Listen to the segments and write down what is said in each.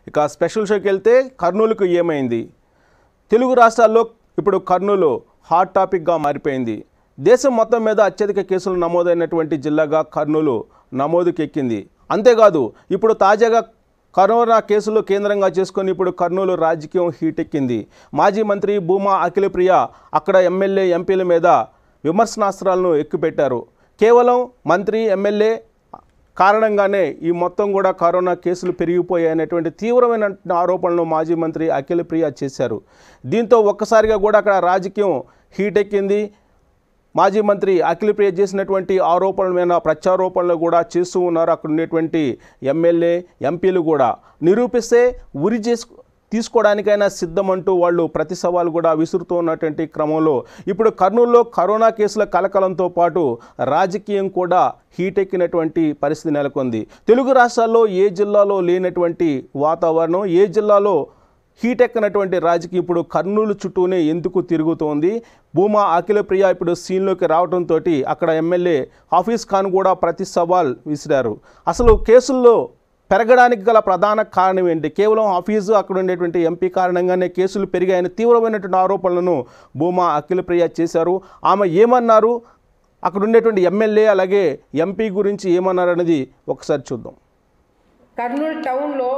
ఇక స్పెషల్ షోకి వెళ్తే కర్నూలుకు ఏమైంది తెలుగు రాష్ట్రాల్లో ఇప్పుడు కర్నూలు హాట్ టాపిక్గా మారిపోయింది దేశం మొత్తం మీద అత్యధిక కేసులు నమోదైనటువంటి జిల్లాగా కర్నూలు నమోదుకెక్కింది అంతేకాదు ఇప్పుడు తాజాగా కరోనా కేసులు కేంద్రంగా చేసుకొని ఇప్పుడు కర్నూలు రాజకీయం హీటెక్కింది మాజీ మంత్రి భూమా అఖిలప్రియ అక్కడ ఎమ్మెల్యే ఎంపీల మీద విమర్శనాస్త్రాలను ఎక్కుపెట్టారు కేవలం మంత్రి ఎమ్మెల్యే కారణంగానే ఈ మొత్తం కూడా కరోనా కేసులు పెరిగిపోయాయనేటువంటి తీవ్రమైన ఆరోపణలు మాజీ మంత్రి అఖిల ప్రియ చేశారు దీంతో ఒక్కసారిగా కూడా అక్కడ రాజకీయం హీట్ ఎక్కింది మాజీ మంత్రి అఖిల ప్రియ చేసినటువంటి ఆరోపణల మీద ప్రత్యారోపణలు కూడా చేస్తూ ఉన్నారు అక్కడ ఉండేటువంటి ఎమ్మెల్యే ఎంపీలు కూడా నిరూపిస్తే ఉరి చేసు తీసుకోవడానికైనా సిద్ధమంటూ వాళ్ళు ప్రతి సవాలు కూడా విసురుతూ ఉన్నటువంటి క్రమంలో ఇప్పుడు కర్నూలులో కరోనా కేసుల కలకలంతో పాటు రాజకీయం కూడా హీట్ ఎక్కినటువంటి పరిస్థితి నెలకొంది తెలుగు రాష్ట్రాల్లో ఏ జిల్లాలో లేనటువంటి వాతావరణం ఏ జిల్లాలో హీట్ ఎక్కనటువంటి రాజకీయం ఇప్పుడు కర్నూలు చుట్టూనే ఎందుకు తిరుగుతోంది భూమా అఖిల ప్రియ ఇప్పుడు సీన్లోకి రావడంతో అక్కడ ఎమ్మెల్యే హాఫీజ్ ఖాన్ కూడా ప్రతి సవాల్ విసిరారు అసలు కేసుల్లో పెరగడానికి గల ప్రధాన కారణం ఏంటి కేవలం హఫీజు అక్కడ ఉండేటువంటి ఎంపీ కారణంగానే కేసులు పెరిగాయని తీవ్రమైనటువంటి ఆరోపణలను భూమా అఖిల ప్రియ చేశారు ఆమె ఏమన్నారు అక్కడ ఉండేటువంటి ఎమ్మెల్యే అలాగే ఎంపీ గురించి ఏమన్నారు అనేది ఒకసారి చూద్దాం కర్నూలు టౌన్లో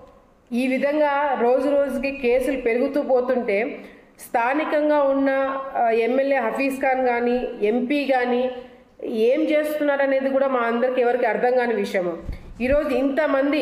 ఈ విధంగా రోజు రోజుకి కేసులు పెరుగుతూ పోతుంటే స్థానికంగా ఉన్న ఆ, ఎమ్మెల్యే హఫీజ్ ఖాన్ కానీ ఎంపీ కానీ ఏం చేస్తున్నారనేది కూడా మా అందరికి ఎవరికి అర్థం కాని విషయము ఈరోజు ఇంతమంది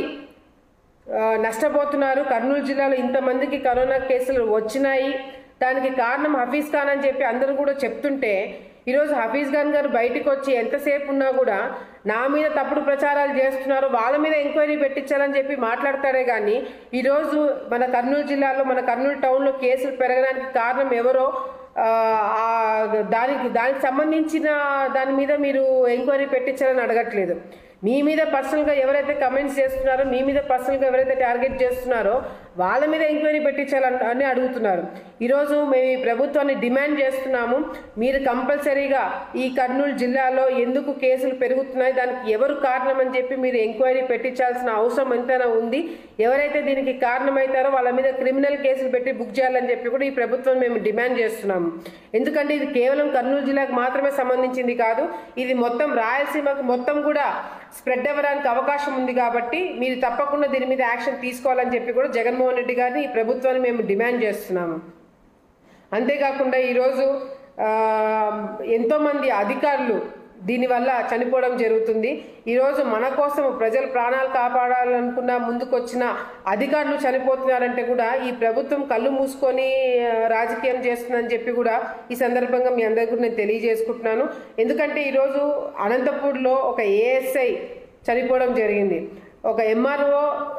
ఆ, నష్టపోతున్నారు కర్నూలు జిల్లాలో ఇంతమందికి కరోనా కేసులు వచ్చినాయి దానికి కారణం హఫీజ్ ఖాన్ అని చెప్పి అందరూ కూడా చెప్తుంటే ఈరోజు హఫీజ్ ఖాన్ గారు బయటకు వచ్చి ఎంతసేపు ఉన్నా కూడా నా మీద తప్పుడు ప్రచారాలు చేస్తున్నారు వాళ్ళ మీద ఎంక్వైరీ పెట్టించాలని చెప్పి మాట్లాడతారే కానీ ఈరోజు మన కర్నూలు జిల్లాలో మన కర్నూలు టౌన్లో కేసులు పెరగడానికి కారణం ఎవరో ఆ, ఆ, దానికి దానికి సంబంధించిన దాని మీద మీరు ఎంక్వైరీ పెట్టించాలని అడగట్లేదు మీ మీద పర్సనల్గా ఎవరైతే కమెంట్స్ చేస్తున్నారో మీ మీద పర్సనల్గా ఎవరైతే టార్గెట్ చేస్తున్నారో వాళ్ళ మీద ఎంక్వైరీ పెట్టించాలని అని అడుగుతున్నారు ఈరోజు మేము ఈ ప్రభుత్వాన్ని డిమాండ్ చేస్తున్నాము మీరు కంపల్సరీగా ఈ కర్నూలు జిల్లాలో ఎందుకు కేసులు పెరుగుతున్నాయి దానికి ఎవరు కారణం అని చెప్పి మీరు ఎంక్వైరీ పెట్టించాల్సిన అవసరం ఎంతైనా ఉంది ఎవరైతే దీనికి కారణమవుతారో వాళ్ళ మీద క్రిమినల్ కేసులు పెట్టి బుక్ చేయాలని చెప్పి కూడా ఈ ప్రభుత్వం మేము డిమాండ్ చేస్తున్నాము ఎందుకంటే ఇది కేవలం కర్నూలు జిల్లాకు మాత్రమే సంబంధించింది కాదు ఇది మొత్తం రాయలసీమకు మొత్తం కూడా స్ప్రెడ్ అవ్వడానికి అవకాశం ఉంది కాబట్టి మీరు తప్పకుండా దీని మీద యాక్షన్ తీసుకోవాలని చెప్పి కూడా జగన్మోహన్ రెడ్డి గారిని ఈ ప్రభుత్వాన్ని మేము డిమాండ్ చేస్తున్నాము అంతేకాకుండా ఈరోజు ఆ, ఎంతోమంది అధికారులు దీనివల్ల చనిపోవడం జరుగుతుంది ఈరోజు మన కోసం ప్రజల ప్రాణాలు కాపాడాలనుకున్న ముందుకొచ్చిన అధికారులు చనిపోతున్నారంటే కూడా ఈ ప్రభుత్వం కళ్ళు మూసుకొని ఆ, రాజకీయం చేస్తుందని చెప్పి కూడా ఈ సందర్భంగా మీ అందరికీ కూడా నేను తెలియజేసుకుంటున్నాను ఎందుకంటే ఈరోజు అనంతపూర్లో ఒక ఏఎస్ఐ చనిపోవడం జరిగింది ఒక ఎంఆర్ఓ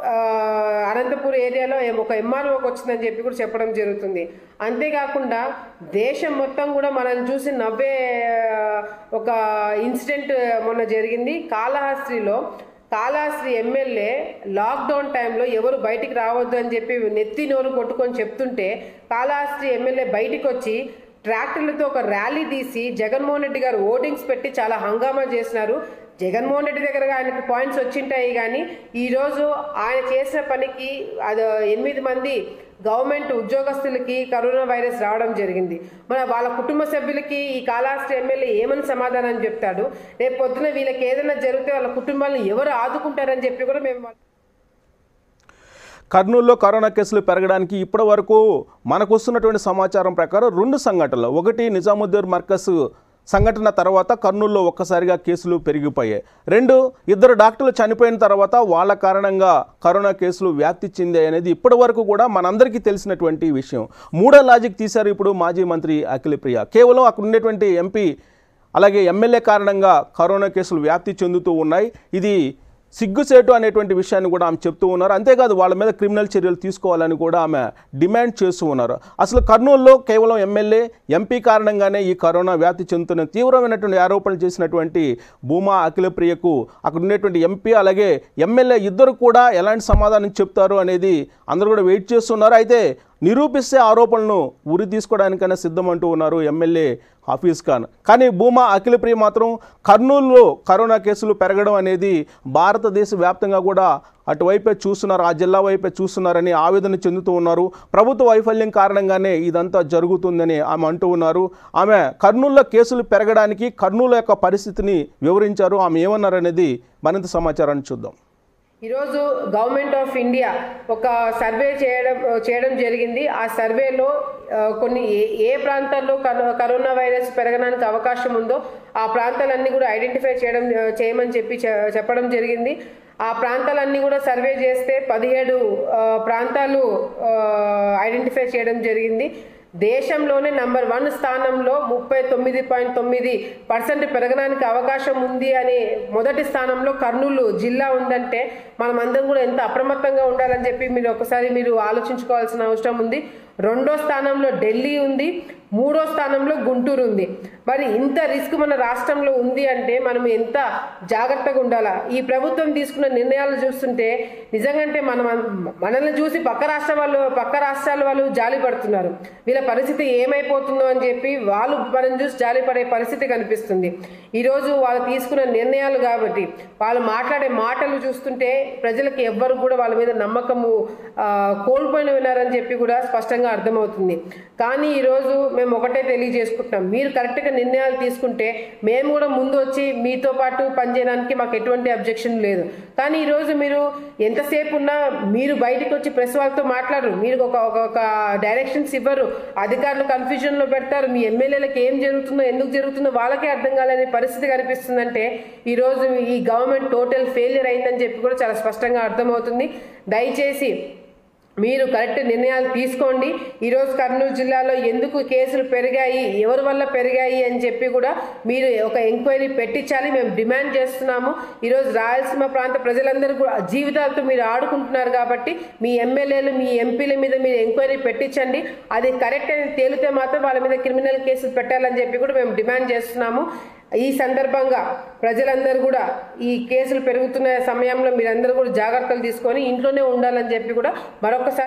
అనంతపూర్ ఏరియాలో ఎం- ఒక ఎంఆర్ఓకి వచ్చిందని చెప్పి కూడా చెప్పడం జరుగుతుంది అంతేకాకుండా దేశం మొత్తం కూడా మనం చూసి నవ్వే ఆ, ఒక ఇన్సిడెంట్ మొన్న జరిగింది కాళహస్త్రిలో కాళహస్త్రి ఎమ్మెల్యే లాక్డౌన్ టైంలో ఎవరు బయటికి రావద్దు అని చెప్పి నెత్తి నోరు కొట్టుకొని చెప్తుంటే కాళహస్త్రి ఎమ్మెల్యే బయటికి వచ్చి ట్రాక్టర్లతో ఒక ర్యాలీ తీసి జగన్మోహన్ రెడ్డి గారు ఓటింగ్స్ పెట్టి చాలా హంగామా చేసినారు జగన్మోహన్ రెడ్డి దగ్గర ఆయనకు పాయింట్స్ వచ్చింటాయి కానీ ఈరోజు ఆయన చేసిన పనికి అది ఎనిమిది మంది గవర్నమెంట్ ఉద్యోగస్తులకి కరోనా వైరస్ రావడం జరిగింది మన వాళ్ళ కుటుంబ సభ్యులకి ఈ కాళహస్తి ఎమ్మెల్యే ఏమని సమాధానం చెప్తాడు రేపు పొద్దున వీళ్ళకి ఏదైనా జరిగితే వాళ్ళ కుటుంబాలను ఎవరు ఆదుకుంటారని చెప్పి కూడా మేము వాళ్ళ- కర్నూలులో కరోనా కేసులు పెరగడానికి ఇప్పటి వరకు మనకు వస్తున్నటువంటి సమాచారం ప్రకారం రెండు సంఘటనలు ఒకటి నిజాముద్దీన్ మర్కస్ సంఘటన తర్వాత కర్నూలులో ఒక్కసారిగా కేసులు పెరిగిపోయాయి రెండు ఇద్దరు డాక్టర్లు చనిపోయిన తర్వాత వాళ్ళ కారణంగా కరోనా కేసులు వ్యాప్తి చెందాయి అనేది ఇప్పటి వరకు కూడా మనందరికీ తెలిసినటువంటి విషయం మూడో లాజిక్ తీశారు ఇప్పుడు మాజీ మంత్రి అఖిల ప్రియ కేవలం అక్కడ ఉండేటువంటి ఎంపీ అలాగే ఎమ్మెల్యే కారణంగా కరోనా కేసులు వ్యాప్తి చెందుతూ ఉన్నాయి ఇది సిగ్గుసేటు అనేటువంటి విషయాన్ని కూడా ఆమె చెప్తూ ఉన్నారు అంతేకాదు వాళ్ళ మీద క్రిమినల్ చర్యలు తీసుకోవాలని కూడా ఆమె డిమాండ్ చేస్తూ ఉన్నారు అసలు కర్నూలులో కేవలం ఎమ్మెల్యే ఎంపీ కారణంగానే ఈ కరోనా వ్యాప్తి చెందుతున్న తీవ్రమైనటువంటి ఆరోపణలు చేసినటువంటి భూమా అఖిలప్రియకు అక్కడ ఉండేటువంటి ఎంపీ అలాగే ఎమ్మెల్యే ఇద్దరు కూడా ఎలాంటి సమాధానం చెప్తారు అనేది అందరూ కూడా వెయిట్ చేస్తున్నారు అయితే నిరూపిస్తే ఆరోపణలను ఉరి తీసుకోవడానికైనా సిద్ధమంటూ ఉన్నారు ఎమ్మెల్యే హఫీజ్ ఖాన్ కానీ భూమా అఖిలప్రియ మాత్రం కర్నూలులో కరోనా కేసులు పెరగడం అనేది భారతదేశ వ్యాప్తంగా కూడా అటువైపే చూస్తున్నారు ఆ జిల్లా వైపే చూస్తున్నారని ఆవేదన చెందుతూ ఉన్నారు ప్రభుత్వ వైఫల్యం కారణంగానే ఇదంతా జరుగుతుందని ఆమె అంటూ ఉన్నారు ఆమె కర్నూలులో కేసులు పెరగడానికి కర్నూలు యొక్క పరిస్థితిని వివరించారు ఆమె ఏమన్నారనేది మరింత సమాచారాన్ని చూద్దాం ఈరోజు గవర్నమెంట్ ఆఫ్ ఇండియా ఒక సర్వే చేయడం చేయడం జరిగింది ఆ సర్వేలో ఆ, కొన్ని ఏ ఏ ప్రాంతాల్లో కరో- కరోనా వైరస్ పెరగడానికి అవకాశం ఉందో ఆ ప్రాంతాలన్నీ కూడా ఐడెంటిఫై చేయడం ఆ, చేయమని చెప్పి చె- చెప్పడం జరిగింది ఆ ప్రాంతాలన్నీ కూడా సర్వే చేస్తే పదిహేడు ఆ, ప్రాంతాలు ఐడెంటిఫై చేయడం జరిగింది దేశంలోనే నంబర్ వన్ స్థానంలో ముప్పై తొమ్మిది పాయింట్ తొమ్మిది పర్సెంట్ పెరగడానికి అవకాశం ఉంది అని మొదటి స్థానంలో కర్నూలు జిల్లా ఉందంటే మనం అందరం కూడా ఎంత అప్రమత్తంగా ఉండాలని చెప్పి మీరు ఒకసారి మీరు ఆలోచించుకోవాల్సిన అవసరం ఉంది రెండో స్థానంలో ఢిల్లీ ఉంది మూడో స్థానంలో గుంటూరు ఉంది మరి ఇంత రిస్క్ మన రాష్ట్రంలో ఉంది అంటే మనం ఎంత జాగ్రత్తగా ఉండాలా ఈ ప్రభుత్వం తీసుకున్న నిర్ణయాలు చూస్తుంటే నిజంగంటే మనం మనల్ని చూసి పక్క రాష్ట్ర వాళ్ళు పక్క రాష్ట్రాల వాళ్ళు జాలి పడుతున్నారు వీళ్ళ పరిస్థితి ఏమైపోతుందో అని చెప్పి వాళ్ళు మనం చూసి జాలి పడే పరిస్థితి కనిపిస్తుంది ఈరోజు వాళ్ళు తీసుకున్న నిర్ణయాలు కాబట్టి వాళ్ళు మాట్లాడే మాటలు చూస్తుంటే ప్రజలకు ఎవ్వరు కూడా వాళ్ళ మీద నమ్మకము ఆ, కోల్పోయిన వినారని చెప్పి కూడా స్పష్టంగా అర్థమవుతుంది కానీ ఈరోజు మేము ఒకటే తెలియజేసుకుంటున్నాం మీరు కరెక్ట్గా నిర్ణయాలు తీసుకుంటే మేము కూడా ముందు వచ్చి మీతో పాటు పనిచేయడానికి మాకు ఎటువంటి అబ్జెక్షన్ లేదు కానీ ఈరోజు మీరు ఎంతసేపు ఉన్నా మీరు బయటకు వచ్చి ప్రెస్ వాళ్ళతో మాట్లాడరు మీరు ఒక ఒక ఒక డైరెక్షన్స్ ఇవ్వరు అధికారులు కన్ఫ్యూజన్లో పెడతారు మీ ఎమ్మెల్యేలకు ఏం జరుగుతుందో ఎందుకు జరుగుతుందో వాళ్ళకే అర్థం కాలేని పరిస్థితి కనిపిస్తుందంటే ఈరోజు ఈ గవర్నమెంట్ టోటల్ ఫెయిలియర్ అయిందని చెప్పి కూడా చాలా స్పష్టంగా అర్థమవుతుంది దయచేసి మీరు కరెక్ట్ నిర్ణయాలు తీసుకోండి ఈరోజు కర్నూలు జిల్లాలో ఎందుకు కేసులు పెరిగాయి ఎవరి వల్ల పెరిగాయి అని చెప్పి కూడా మీరు ఒక ఎంక్వైరీ పెట్టించాలి మేము డిమాండ్ చేస్తున్నాము ఈరోజు రాయలసీమ ప్రాంత ప్రజలందరూ కూడా జీవితాలతో మీరు ఆడుకుంటున్నారు కాబట్టి మీ ఎమ్మెల్యేలు మీ ఎంపీల మీద మీరు ఎంక్వైరీ పెట్టించండి అది కరెక్ట్ అని తేలితే మాత్రం వాళ్ళ మీద క్రిమినల్ కేసులు పెట్టాలని చెప్పి కూడా మేము డిమాండ్ చేస్తున్నాము ఈ సందర్భంగా ప్రజలందరూ కూడా ఈ కేసులు పెరుగుతున్న సమయంలో మీరందరూ కూడా జాగ్రత్తలు తీసుకొని ఇంట్లోనే ఉండాలని చెప్పి కూడా మరొకసారి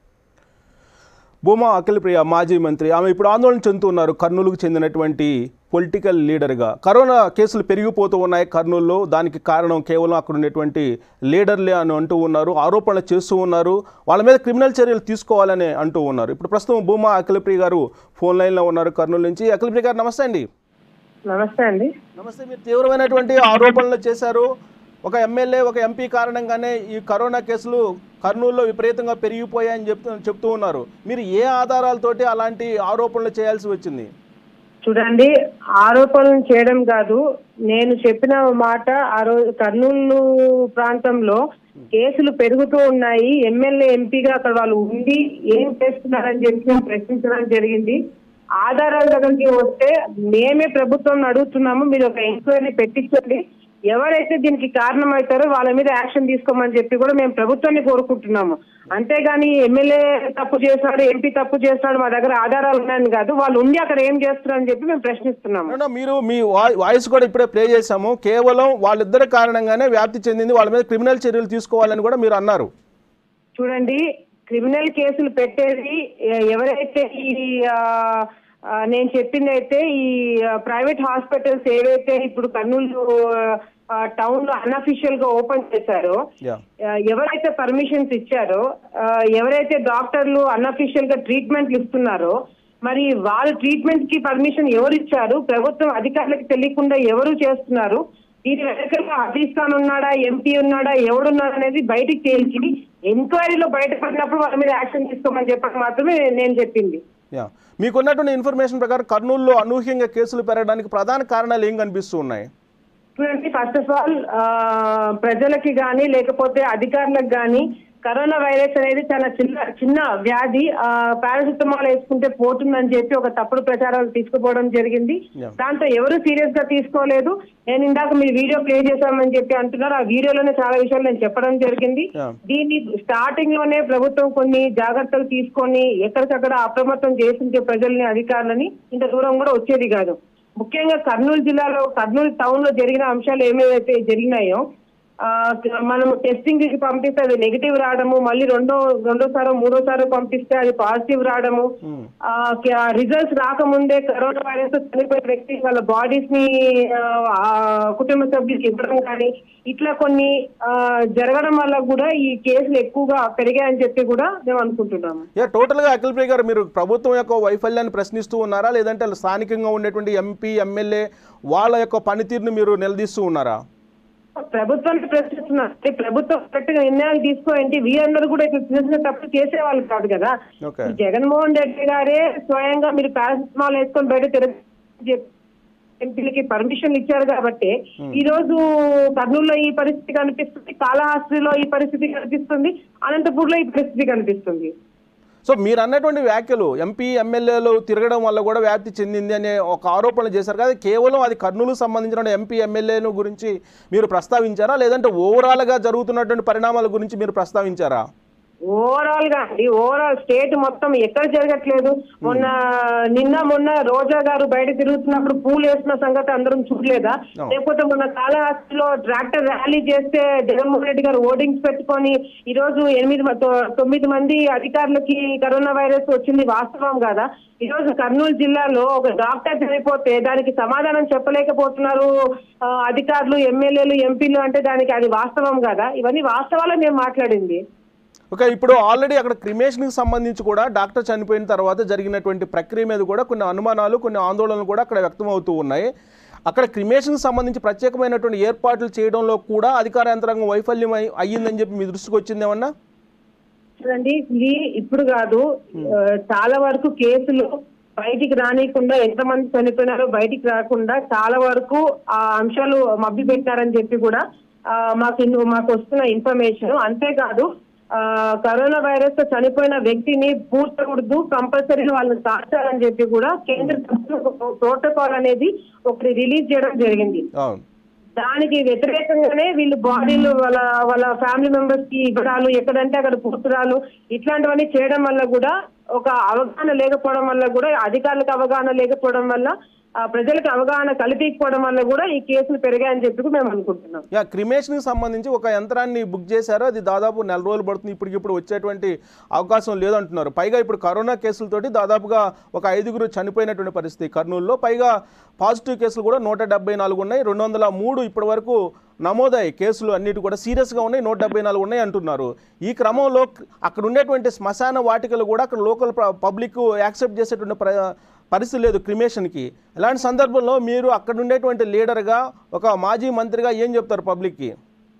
భూమా అఖిలప్రియ మాజీ మంత్రి ఆమె ఇప్పుడు ఆందోళన చెందుతున్నారు కర్నూలుకు చెందినటువంటి పొలిటికల్ లీడర్గా కరోనా కేసులు పెరిగిపోతూ ఉన్నాయి కర్నూలులో దానికి కారణం కేవలం అక్కడ ఉన్నటువంటి లీడర్లే అని అంటూ ఉన్నారు ఆరోపణలు చేస్తూ ఉన్నారు వాళ్ళ మీద క్రిమినల్ చర్యలు తీసుకోవాలని అంటూ ఉన్నారు ఇప్పుడు ప్రస్తుతం భూమా అఖిలప్రియ గారు ఫోన్ లైన్లో ఉన్నారు కర్నూలు నుంచి అఖిలప్రియ గారు నమస్తే అండి నమస్తే అండి నమస్తే మీరు తీవ్రమైనటువంటి ఆరోపణలు చేశారు ఒక ఎమ్మెల్యే ఒక ఎంపీ కారణంగానే ఈ కరోనా కేసులు కర్నూలులో విపరీతంగా పెరిగిపోయాయని చెప్తూ చెప్తూ ఉన్నారు మీరు ఏ ఆధారాలతోటి అలాంటి ఆరోపణలు చేయాల్సి వచ్చింది చూడండి ఆరోపణలు చేయడం కాదు నేను చెప్పిన మాట ఆ రోజు కర్నూలు ప్రాంతంలో కేసులు పెరుగుతూ ఉన్నాయి ఎమ్మెల్యే ఎంపీగా అక్కడ వాళ్ళు ఉండి ఏం చేస్తున్నారని చెప్పి మేము ప్రశ్నించడం జరిగింది ఆధారాల దగ్గరికి వస్తే మేమే ప్రభుత్వం అడుగుతున్నాము మీరు ఒక ఎంక్వైరీ పెట్టించండి ఎవరైతే దీనికి కారణం అవుతారో వాళ్ళ మీద యాక్షన్ తీసుకోమని చెప్పి కూడా మేము ప్రభుత్వాన్ని కోరుకుంటున్నాము అంతేగాని ఎమ్మెల్యే తప్పు చేస్తాడు ఎంపీ తప్పు చేస్తాడు మా దగ్గర ఆధారాలు ఉన్నాయని కాదు వాళ్ళు ఉండి అక్కడ ఏం చేస్తున్నారని చెప్పి మేము ప్రశ్నిస్తున్నాము అవునా, మీరు మీ వాయి- వాయిస్ కూడా ఇప్పుడే ప్లే చేశాము కేవలం వాళ్ళిద్దరి కారణంగానే వ్యాప్తి చెందింది వాళ్ళ మీద క్రిమినల్ చర్యలు తీసుకోవాలని కూడా మీరు అన్నారు చూడండి క్రిమినల్ కేసులు పెట్టేది ఎ- ఎవరైతే ఈ ఆ, ఆ, నేను చెప్పింది అయితే ఈ ప్రైవేట్ హాస్పిటల్స్ ఏవైతే ఇప్పుడు కర్నూలు టౌన్ లో అన్అఫిషియల్ గా ఓపెన్ చేశారో యా ఆ, ఎవరైతే పర్మిషన్స్ ఇచ్చారో ఆ, ఎవరైతే డాక్టర్లు అన్అఫిషియల్ గా ట్రీట్మెంట్లు ఇస్తున్నారో మరి వాళ్ళ ట్రీట్మెంట్ కి పర్మిషన్ ఎవరు ఇచ్చారు ప్రభుత్వం అధికారులకు తెలియకుండా ఎవరు చేస్తున్నారు దీని వెనకాల హఫీజ్ ఖాన్ ఉన్నాడా ఎంపీ ఉన్నాడా ఎవడున్నాడు అనేది బయటికి తేల్చి ఎంక్వైరీలో బయటపడినప్పుడు వాళ్ళ మీద యాక్షన్ తీసుకోమని చెప్పడం మాత్రమే నేను చెప్పింది యా మీకున్నటువంటి ఇన్ఫర్మేషన్ ప్రకారం కర్నూలులో అనూహ్యంగా కేసులు పెరగడానికి ప్రధాన కారణాలు ఏం కనిపిస్తూ ఉన్నాయి చూడండి ఫస్ట్ ఆఫ్ ఆల్ ప్రజలకి కానీ లేకపోతే అధికారులకు కానీ కరోనా వైరస్ అనేది చాలా చిన్న చిన్న వ్యాధి పారాసిటమాల్ వేసుకుంటే పోతుందని చెప్పి ఒక తప్పుడు ప్రచారాలు తీసుకుపోవడం జరిగింది Yeah. దాంతో ఎవరు సీరియస్ గా తీసుకోలేదు నేను ఇందాక మీ వీడియో ప్లే చేశామని చెప్పి అంటున్నారు ఆ వీడియోలోనే చాలా విషయాలు నేను చెప్పడం జరిగింది Yeah. దీన్ని స్టార్టింగ్ లోనే ప్రభుత్వం కొన్ని జాగ్రత్తలు తీసుకొని ఎక్కడికక్కడ అప్రమత్తం చేసించే ప్రజల్ని అధికారులని ఇంత దూరం కూడా వచ్చేది కాదు ముఖ్యంగా కర్నూలు జిల్లాలో కర్నూలు టౌన్ లో జరిగిన అంశాలు ఏమేవైతే జరిగినాయో ఆ, మనం టెస్టింగ్ కి పంపిస్తే అది నెగిటివ్ రావడము మళ్ళీ రెండో రెండోసారో మూడోసారో పంపిస్తే అది పాజిటివ్ రావడము రిజల్ట్స్ రాకముందే కరోనా వైరస్ చనిపోయిన వ్యక్తి వాళ్ళ బాడీస్ ని ఆ, ఆ, కుటుంబ సభ్యులకి ఇవ్వడం కానీ ఇట్లా కొన్ని ఆ, జరగడం వల్ల కూడా ఈ కేసులు ఎక్కువగా పెరిగాయని చెప్పి కూడా మేము అనుకుంటున్నాము యా టోటల్గా అఖిల్ ప్రియ గారు మీరు ప్రభుత్వం యొక్క వైఫల్యాన్ని ప్రశ్నిస్తూ ఉన్నారా లేదంటే స్థానికంగా ఉండేటువంటి ఎంపీ ఎమ్మెల్యే వాళ్ళ యొక్క పనితీరుని మీరు నిలదీస్తూ ఉన్నారా ప్రభుత్వాన్ని ప్రశ్నిస్తున్నారు అంటే ప్రభుత్వం కరెక్ట్ గా నిర్ణయాలు తీసుకోండి వీరందరూ కూడా ఇట్లా చిన్న చిన్న తప్పులు చేసేవాళ్ళు కాదు కదా ఓకే జగన్మోహన్ రెడ్డి గారే స్వయంగా మీరు పారాసిటమాల్ వేసుకొని బయట తిరగ ఎంపీలకి పర్మిషన్ ఇచ్చారు కాబట్టి ఈ రోజు కర్నూలులో ఈ పరిస్థితి కనిపిస్తుంది కాళహస్తిలో ఈ పరిస్థితి కనిపిస్తుంది అనంతపూర్లో ఈ పరిస్థితి కనిపిస్తుంది సో మీరు అన్నటువంటి వ్యాఖ్యలు ఎంపీ ఎమ్మెల్యేలు తిరగడం వల్ల కూడా వ్యాప్తి చెందింది అనే ఒక ఆరోపణలు చేశారు కదా కేవలం అది కర్నూలుకు సంబంధించిన ఎంపీ ఎమ్మెల్యేను గురించి మీరు ప్రస్తావించారా లేదంటే ఓవరాల్గా జరుగుతున్నటువంటి పరిణామాల గురించి మీరు ప్రస్తావించారా ఓవరాల్ గా అండి ఓవరాల్ స్టేట్ మొత్తం ఎక్కడ జరగట్లేదు మొన్న నిన్న మొన్న రోజా గారు బయట తిరుగుతున్నప్పుడు పూలు వేసిన సంగతి అందరం చూడలేదా No. లేకపోతే మొన్న కాళహస్తిలో ట్రాక్టర్ ర్యాలీ చేస్తే జగన్మోహన్ రెడ్డి గారు ఓటింగ్స్ పెట్టుకొని ఈ రోజు ఎనిమిది మ- తొ- తొమ్మిది మంది అధికారులకి కరోనా వైరస్ వచ్చింది వాస్తవం కదా ఈ రోజు కర్నూలు జిల్లాలో ఒక డాక్టర్ చనిపోతే దానికి సమాధానం చెప్పలేకపోతున్నారు ఆ, అధికారులు ఎమ్మెల్యేలు ఎంపీలు అంటే దానికి అది వాస్తవం కదా ఇవన్నీ వాస్తవాలే మేము మాట్లాడింది ఓకే ఇప్పుడు ఆల్రెడీ అక్కడ క్రిమేషన్కి సంబంధించి కూడా డాక్టర్ చనిపోయిన తర్వాత జరిగినటువంటి ప్రక్రియ మీద కూడా కొన్ని అనుమానాలు కొన్ని ఆందోళనలు కూడా అక్కడ వ్యక్తమవుతూ ఉన్నాయి అక్కడ క్రిమేషన్కి సంబంధించి ప్రత్యేకమైనటువంటి ఏర్పాట్లు చేయడంలో కూడా అధికార యంత్రాంగం వైఫల్యం అయి- అయ్యిందని చెప్పి మీ దృష్టికి వచ్చిందేమన్నా చూడండి ఇది ఇప్పుడు కాదు ఆ, చాలా వరకు కేసులు బయటికి రానియకుండా ఎంతమంది చనిపోయినారో బయటికి రాకుండా చాలా వరకు ఆ అంశాలు మభ్య పెట్టారని చెప్పి కూడా ఆ, మాకు ఇన్ను- మాకు వస్తున్న ఇన్ఫర్మేషన్ అంతేకాదు ఆ, కరోనా వైరస్ తో చనిపోయిన వ్యక్తిని పూర్తకూడదు కంపల్సరీ వాళ్ళని తాచాలని చెప్పి కూడా కేంద్ర ప్రభుత్వం ప్రోటోకాల్ అనేది ఒకటి రిలీజ్ చేయడం జరిగింది అవును దానికి వ్యతిరేకంగానే వీళ్ళు బాడీలు వాళ్ళ వాళ్ళ ఫ్యామిలీ మెంబర్స్ కి ఇవ్వడాలు ఎక్కడంటే అక్కడ పూర్తురాలు ఇట్లాంటివన్నీ చేయడం వల్ల కూడా ఒక అవగాహన లేకపోవడం వల్ల కూడా అధికారులకు అవగాహన లేకపోవడం వల్ల ఆ, ప్రజలకు అవగాహన కల్పించకపోవడం వల్ల కూడా ఈ కేసులు పెరిగాయని చెప్పి కూడా మేము అనుకుంటున్నాం యా క్రిమేషన్కి సంబంధించి ఒక యంత్రాన్ని బుక్ చేశారు అది దాదాపు నెల రోజులు పడుతుంది ఇప్పటికిప్పుడు వచ్చేటువంటి అవకాశం లేదంటున్నారు పైగా ఇప్పుడు కరోనా కేసులతోటి దాదాపుగా ఒక ఐదుగురు చనిపోయినటువంటి పరిస్థితి కర్నూలులో పైగా పాజిటివ్ కేసులు కూడా నూట డెబ్బై నాలుగు ఉన్నాయి రెండు వందల మూడు ఇప్పటి వరకు నమోదయ్యాయి కేసులు అన్నిటి కూడా సీరియస్గా ఉన్నాయి నూట డెబ్బై నాలుగు ఉన్నాయి అంటున్నారు ఈ క్రమంలో అక్కడ ఉండేటువంటి శ్మశాన వాటికలు కూడా అక్కడ లోకల్ పబ్లిక్ యాక్సెప్ట్ చేసేటువంటి ప్ర పరిస్థితి లేదు క్రిమేషన్కి ఇలాంటి సందర్భంలో మీరు అక్కడ ఉండేటువంటి లీడర్గా ఒక మాజీ మంత్రిగా ఏం చెప్తారు పబ్లిక్కి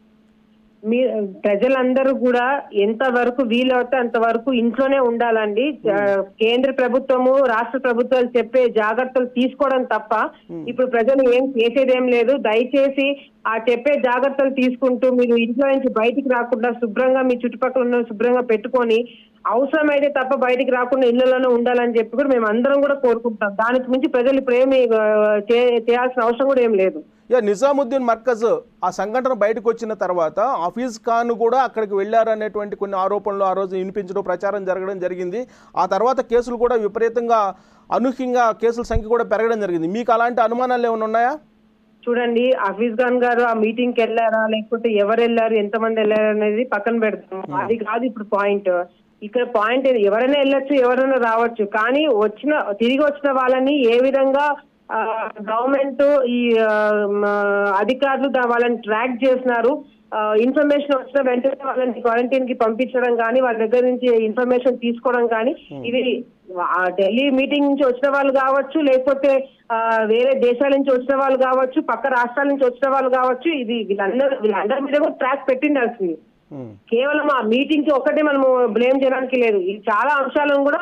మీ ప్రజలందరూ కూడా ఎంత వరకు వీలవుతే అంతవరకు ఇంట్లోనే ఉండాలండి ఆ, కేంద్ర ప్రభుత్వము రాష్ట్ర ప్రభుత్వాలు చెప్పే జాగ్రత్తలు తీసుకోవడం తప్ప ఇప్పుడు ప్రజలు ఏం చేసేదేం లేదు దయచేసి ఆ చెప్పే జాగ్రత్తలు తీసుకుంటూ మీరు ఇంట్లో నుంచి బయటికి రాకుండా శుభ్రంగా మీ చుట్టుపక్కల ఉన్న శుభ్రంగా పెట్టుకొని అవసరమైతే తప్ప బయటికి రాకుండా ఇళ్లలోనే ఉండాలని చెప్పి కూడా మేము అందరం కూడా కోరుకుంటాం దానికి మించి ప్రజలు ఇప్పుడు ఏమి ఆ, చే- చేయాల్సిన అవసరం కూడా ఏం లేదు యా నిజాముద్దీన్ మర్కజ్ ఆ సంఘటన బయటకు వచ్చిన తర్వాత హఫీజ్ ఖాన్ కూడా అక్కడికి వెళ్ళారనేటువంటి కొన్ని ఆరోపణలు ఆ రోజు వినిపించడం ప్రచారం జరగడం జరిగింది ఆ తర్వాత కేసులు కూడా విపరీతంగా అనూహ్యంగా కేసుల సంఖ్య కూడా పెరగడం జరిగింది మీకు అలాంటి అనుమానాలు ఏమైనా ఉన్నాయా చూడండి హఫీజ్ ఖాన్ గారు ఆ మీటింగ్ కి వెళ్ళారా లేకపోతే ఎవరు వెళ్ళారు ఎంతమంది వెళ్ళారు అనేది పక్కన పెడతాం అది కాదు ఇప్పుడు పాయింట్ ఇక్కడ పాయింట్ ఎవరైనా వెళ్ళొచ్చు ఎవరైనా రావచ్చు కానీ వచ్చిన తిరిగి వచ్చిన వాళ్ళని ఏ విధంగా గవర్నమెంట్ ఈ ఆ, మ, అధికారులు దా- వాళ్ళని ట్రాక్ చేసినారు ఇన్ఫర్మేషన్ వచ్చిన వెంటనే వాళ్ళని క్వారంటైన్ కి పంపించడం కానీ వాళ్ళ దగ్గర నుంచి ఇన్ఫర్మేషన్ తీసుకోవడం కానీ ఇది ఆ ఢిల్లీ మీటింగ్ నుంచి వచ్చిన వాళ్ళు కావచ్చు లేకపోతే ఆ, వేరే దేశాల నుంచి వచ్చిన వాళ్ళు కావచ్చు పక్క రాష్ట్రాల నుంచి వచ్చిన వాళ్ళు కావచ్చు ఇది వీళ్ళందరూ వీళ్ళందరి మీద కూడా ట్రాక్ పెట్టిండాల్సింది ఉమ్. కేవలం ఆ మీటింగ్ కి ఒక్కటే మనము బ్లేమ్ చేయడానికి లేదు ఇది చాలా అంశాలను కూడా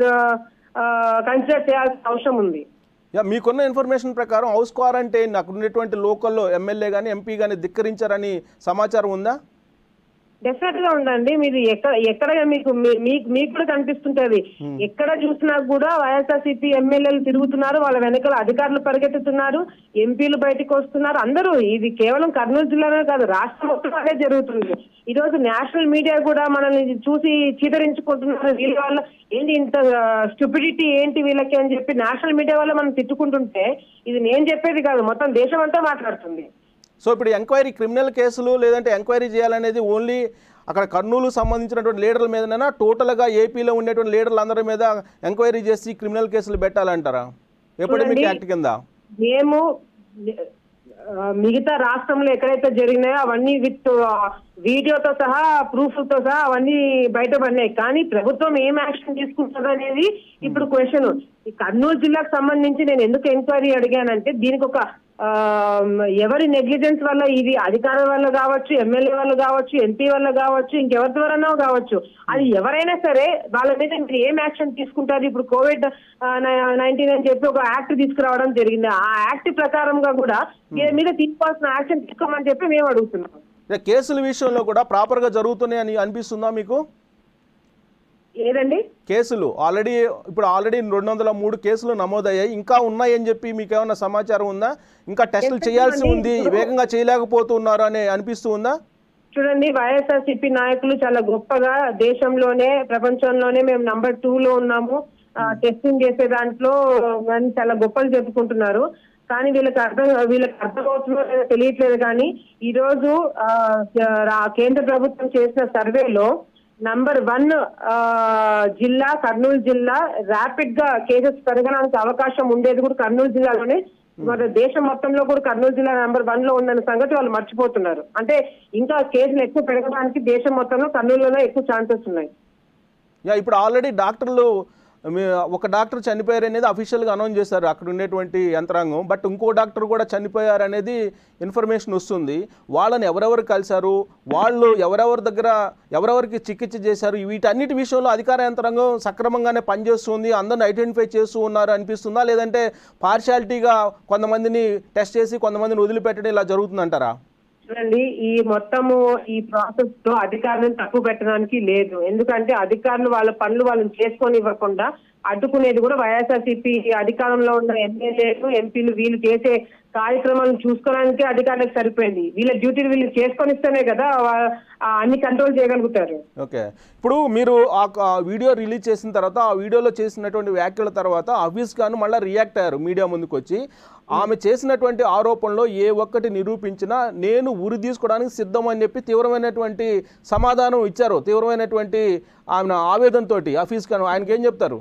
కన్సిడర్ చేయాల్సిన అవసరం ఉంది యా మీకున్న ఇన్ఫర్మేషన్ ప్రకారం హౌస్ క్వారంటైన్ అక్కడ ఉండేటువంటి లోకల్లో ఎమ్మెల్యే కానీ ఎంపీ కానీ ధిక్కరించారని సమాచారం ఉందా డెఫినెట్ గా ఉందండి మీరు ఎక్కడ ఎక్కడ మీకు మీ- మీకు మీకు కూడా కనిపిస్తుంటది ఎక్కడ చూసినా కూడా వైఎస్ఆర్సీపీ ఎమ్మెల్యేలు తిరుగుతున్నారు వాళ్ళ వెనకాల అధికారులు పరిగెత్తుతున్నారు ఎంపీలు బయటకు వస్తున్నారు అందరూ ఇది కేవలం కర్నూలు జిల్లానే కాదు రాష్ట్రం మొత్తం అదే జరుగుతుంది ఈ రోజు నేషనల్ మీడియా కూడా మనల్ని చూసి చీదరించుకుంటున్నారు వీళ్ళ వల్ల ఏంటి ఇంత స్టూపిడిటీ ఏంటి వీళ్ళకి అని చెప్పి నేషనల్ మీడియా వల్ల మనం తిట్టుకుంటుంటే ఇది నేను చెప్పేది కాదు మొత్తం దేశం అంతా మాట్లాడుతుంది సో ఇప్పుడు ఎంక్వైరీ క్రిమినల్ కేసులు లేదంటే ఎంక్వైరీ చేయాలనేది ఓన్లీ అక్కడ కర్నూలు సంబంధించినటువంటి లీడర్ల మీదనైనా టోటల్గా ఏపీలో ఉండేటువంటి లీడర్లు అందరి మీద ఎంక్వైరీ చేసి క్రిమినల్ కేసులు పెట్టాలంటారా ఎపిడమిక్ చూడండి. యాక్ట్ కింద మేము ఆ, మిగతా రాష్ట్రంలో ఎక్కడైతే జరిగినాయో అవన్నీ విత్ వీడియోతో సహా ప్రూఫ్ తో సహా అవన్నీ బయటపడినాయి కానీ ప్రభుత్వం ఏం యాక్షన్ తీసుకుంటుంది అనేది ఇప్పుడు క్వశ్చన్ ఈ కర్నూలు జిల్లాకు సంబంధించి నేను ఎందుకు ఎంక్వైరీ అడిగానంటే దీనికి ఒక ఆ, ఎవరి నెగ్లిజెన్స్ వల్ల ఇది అధికారం వల్ల కావచ్చు ఎమ్మెల్యే వల్ల కావచ్చు ఎంపీ వల్ల కావచ్చు ఇంకెవరి ద్వారానో కావచ్చు అది ఎవరైనా సరే వాళ్ళ మీద మీరు ఏం యాక్షన్ తీసుకుంటారు ఇప్పుడు కోవిడ్ నైన్టీన్ అని చెప్పి ఒక యాక్ట్ తీసుకురావడం జరిగింది ఆ యాక్ట్ ప్రకారంగా కూడా దీని మీద తీసుకోవాల్సిన యాక్షన్ తీసుకోమని చెప్పి మేము అడుగుతున్నాం ఇక కేసుల విషయంలో కూడా ప్రాపర్గా జరుగుతున్నాయి అని అనిపిస్తుందా మీకు ఏదండి కేసులు ఆల్రెడీ ఇప్పుడు ఆల్రెడీ రెండు వందల మూడు కేసులు నమోదయ్యాయి ఇంకా ఉన్నాయని చెప్పి మీకు ఏమైనా సమాచారం ఉందా ఇంకా టెస్టులు చేయాల్సి ఉంది వేగంగా చేయలేకపోతున్నారు అని అనిపిస్తూ ఉందా చూడండి వైఎస్ఆర్సీపీ నాయకులు చాలా గొప్పగా దేశంలోనే ప్రపంచంలోనే మేము నంబర్ టూ లో ఉన్నాము టెస్టింగ్ చేసే దాంట్లో అని చాలా గొప్పలు చెప్పుకుంటున్నారు కానీ వీళ్ళకి అర్థం వీళ్ళకి అర్థమవుతుందో లేదో తెలియట్లేదు కానీ ఈ రోజు ఆ, రా- కేంద్ర ప్రభుత్వం చేసిన సర్వేలో నంబర్ వన్ జిల్లా కర్నూలు జిల్లా ర్యాపిడ్ గా కేసెస్ పెరగడానికి అవకాశం ఉండేది కూడా కర్నూలు జిల్లాలోనే మన దేశం మొత్తంలో కూడా కర్నూలు జిల్లా నెంబర్ వన్ లో ఉందన్న సంగతి వాళ్ళు మర్చిపోతున్నారు అంటే ఇంకా కేసులు ఎక్కువ పెరగడానికి దేశం మొత్తంలో కర్నూలులోనే ఎక్కువ ఛాన్సెస్ ఉన్నాయి యా ఇప్పుడు ఆల్రెడీ డాక్టర్లు మీ- ఒక డాక్టర్ చనిపోయారు అనేది అఫీషియల్గా అనౌన్స్ చేశారు అక్కడ ఉండేటువంటి యంత్రాంగం బట్ ఇంకో డాక్టర్ కూడా చనిపోయారు అనేది ఇన్ఫర్మేషన్ వస్తుంది వాళ్ళని ఎవరెవరు కలిశారు వాళ్ళు ఎవరెవరి దగ్గర ఎవరెవరికి చికిత్స చేశారు వీటన్నిటి విషయంలో అధికార యంత్రాంగం సక్రమంగానే పనిచేస్తుంది అందరిని ఐడెంటిఫై చేస్తూ ఉన్నారు అనిపిస్తుందా లేదంటే పార్షాలిటీగా కొంతమందిని టెస్ట్ చేసి కొంతమందిని వదిలిపెట్టడం ఇలా జరుగుతుందంటారా చూడండి ఈ మొత్తము ఈ ప్రాసెస్ లో అధికారులను తప్పు పెట్టడానికి లేదు ఎందుకంటే అధికారులు వాళ్ళ పనులు వాళ్ళని చేసుకొని ఇవ్వకుండా అడ్డుకునేది కూడా వైఎస్ఆర్సీపీ అధికారంలో ఉన్న ఎమ్మెల్యేలు ఎంపీలు వీళ్ళు చేసే కార్యక్రమాలను చూసుకోవడానికి అధికారులకు సరిపోయింది వీళ్ళ డ్యూటీలు వీళ్ళు చేసుకొని ఇస్తేనే కదా వా- ఆ అన్ని కంట్రోల్ చేయగలుగుతారు ఓకే ఇప్పుడు మీరు ఆ క- ఆ వీడియో రిలీజ్ చేసిన తర్వాత ఆ వీడియోలో చేసినటువంటి వ్యాఖ్యల తర్వాత అఫీస్ ఖాన్ మళ్ళీ రియాక్ట్ అయ్యారు మీడియా ముందుకు వచ్చి ఆమె చేసినటువంటి ఆరోపణలో ఏ ఒక్కటి నిరూపించినా నేను ఉరి తీసుకోవడానికి సిద్ధం అని చెప్పి తీవ్రమైనటువంటి సమాధానం ఇచ్చారు తీవ్రమైనటువంటి ఆమె ఆవేదనతోటి అఫీస్ ఖాన్ ఆయనకి ఏం చెప్తారు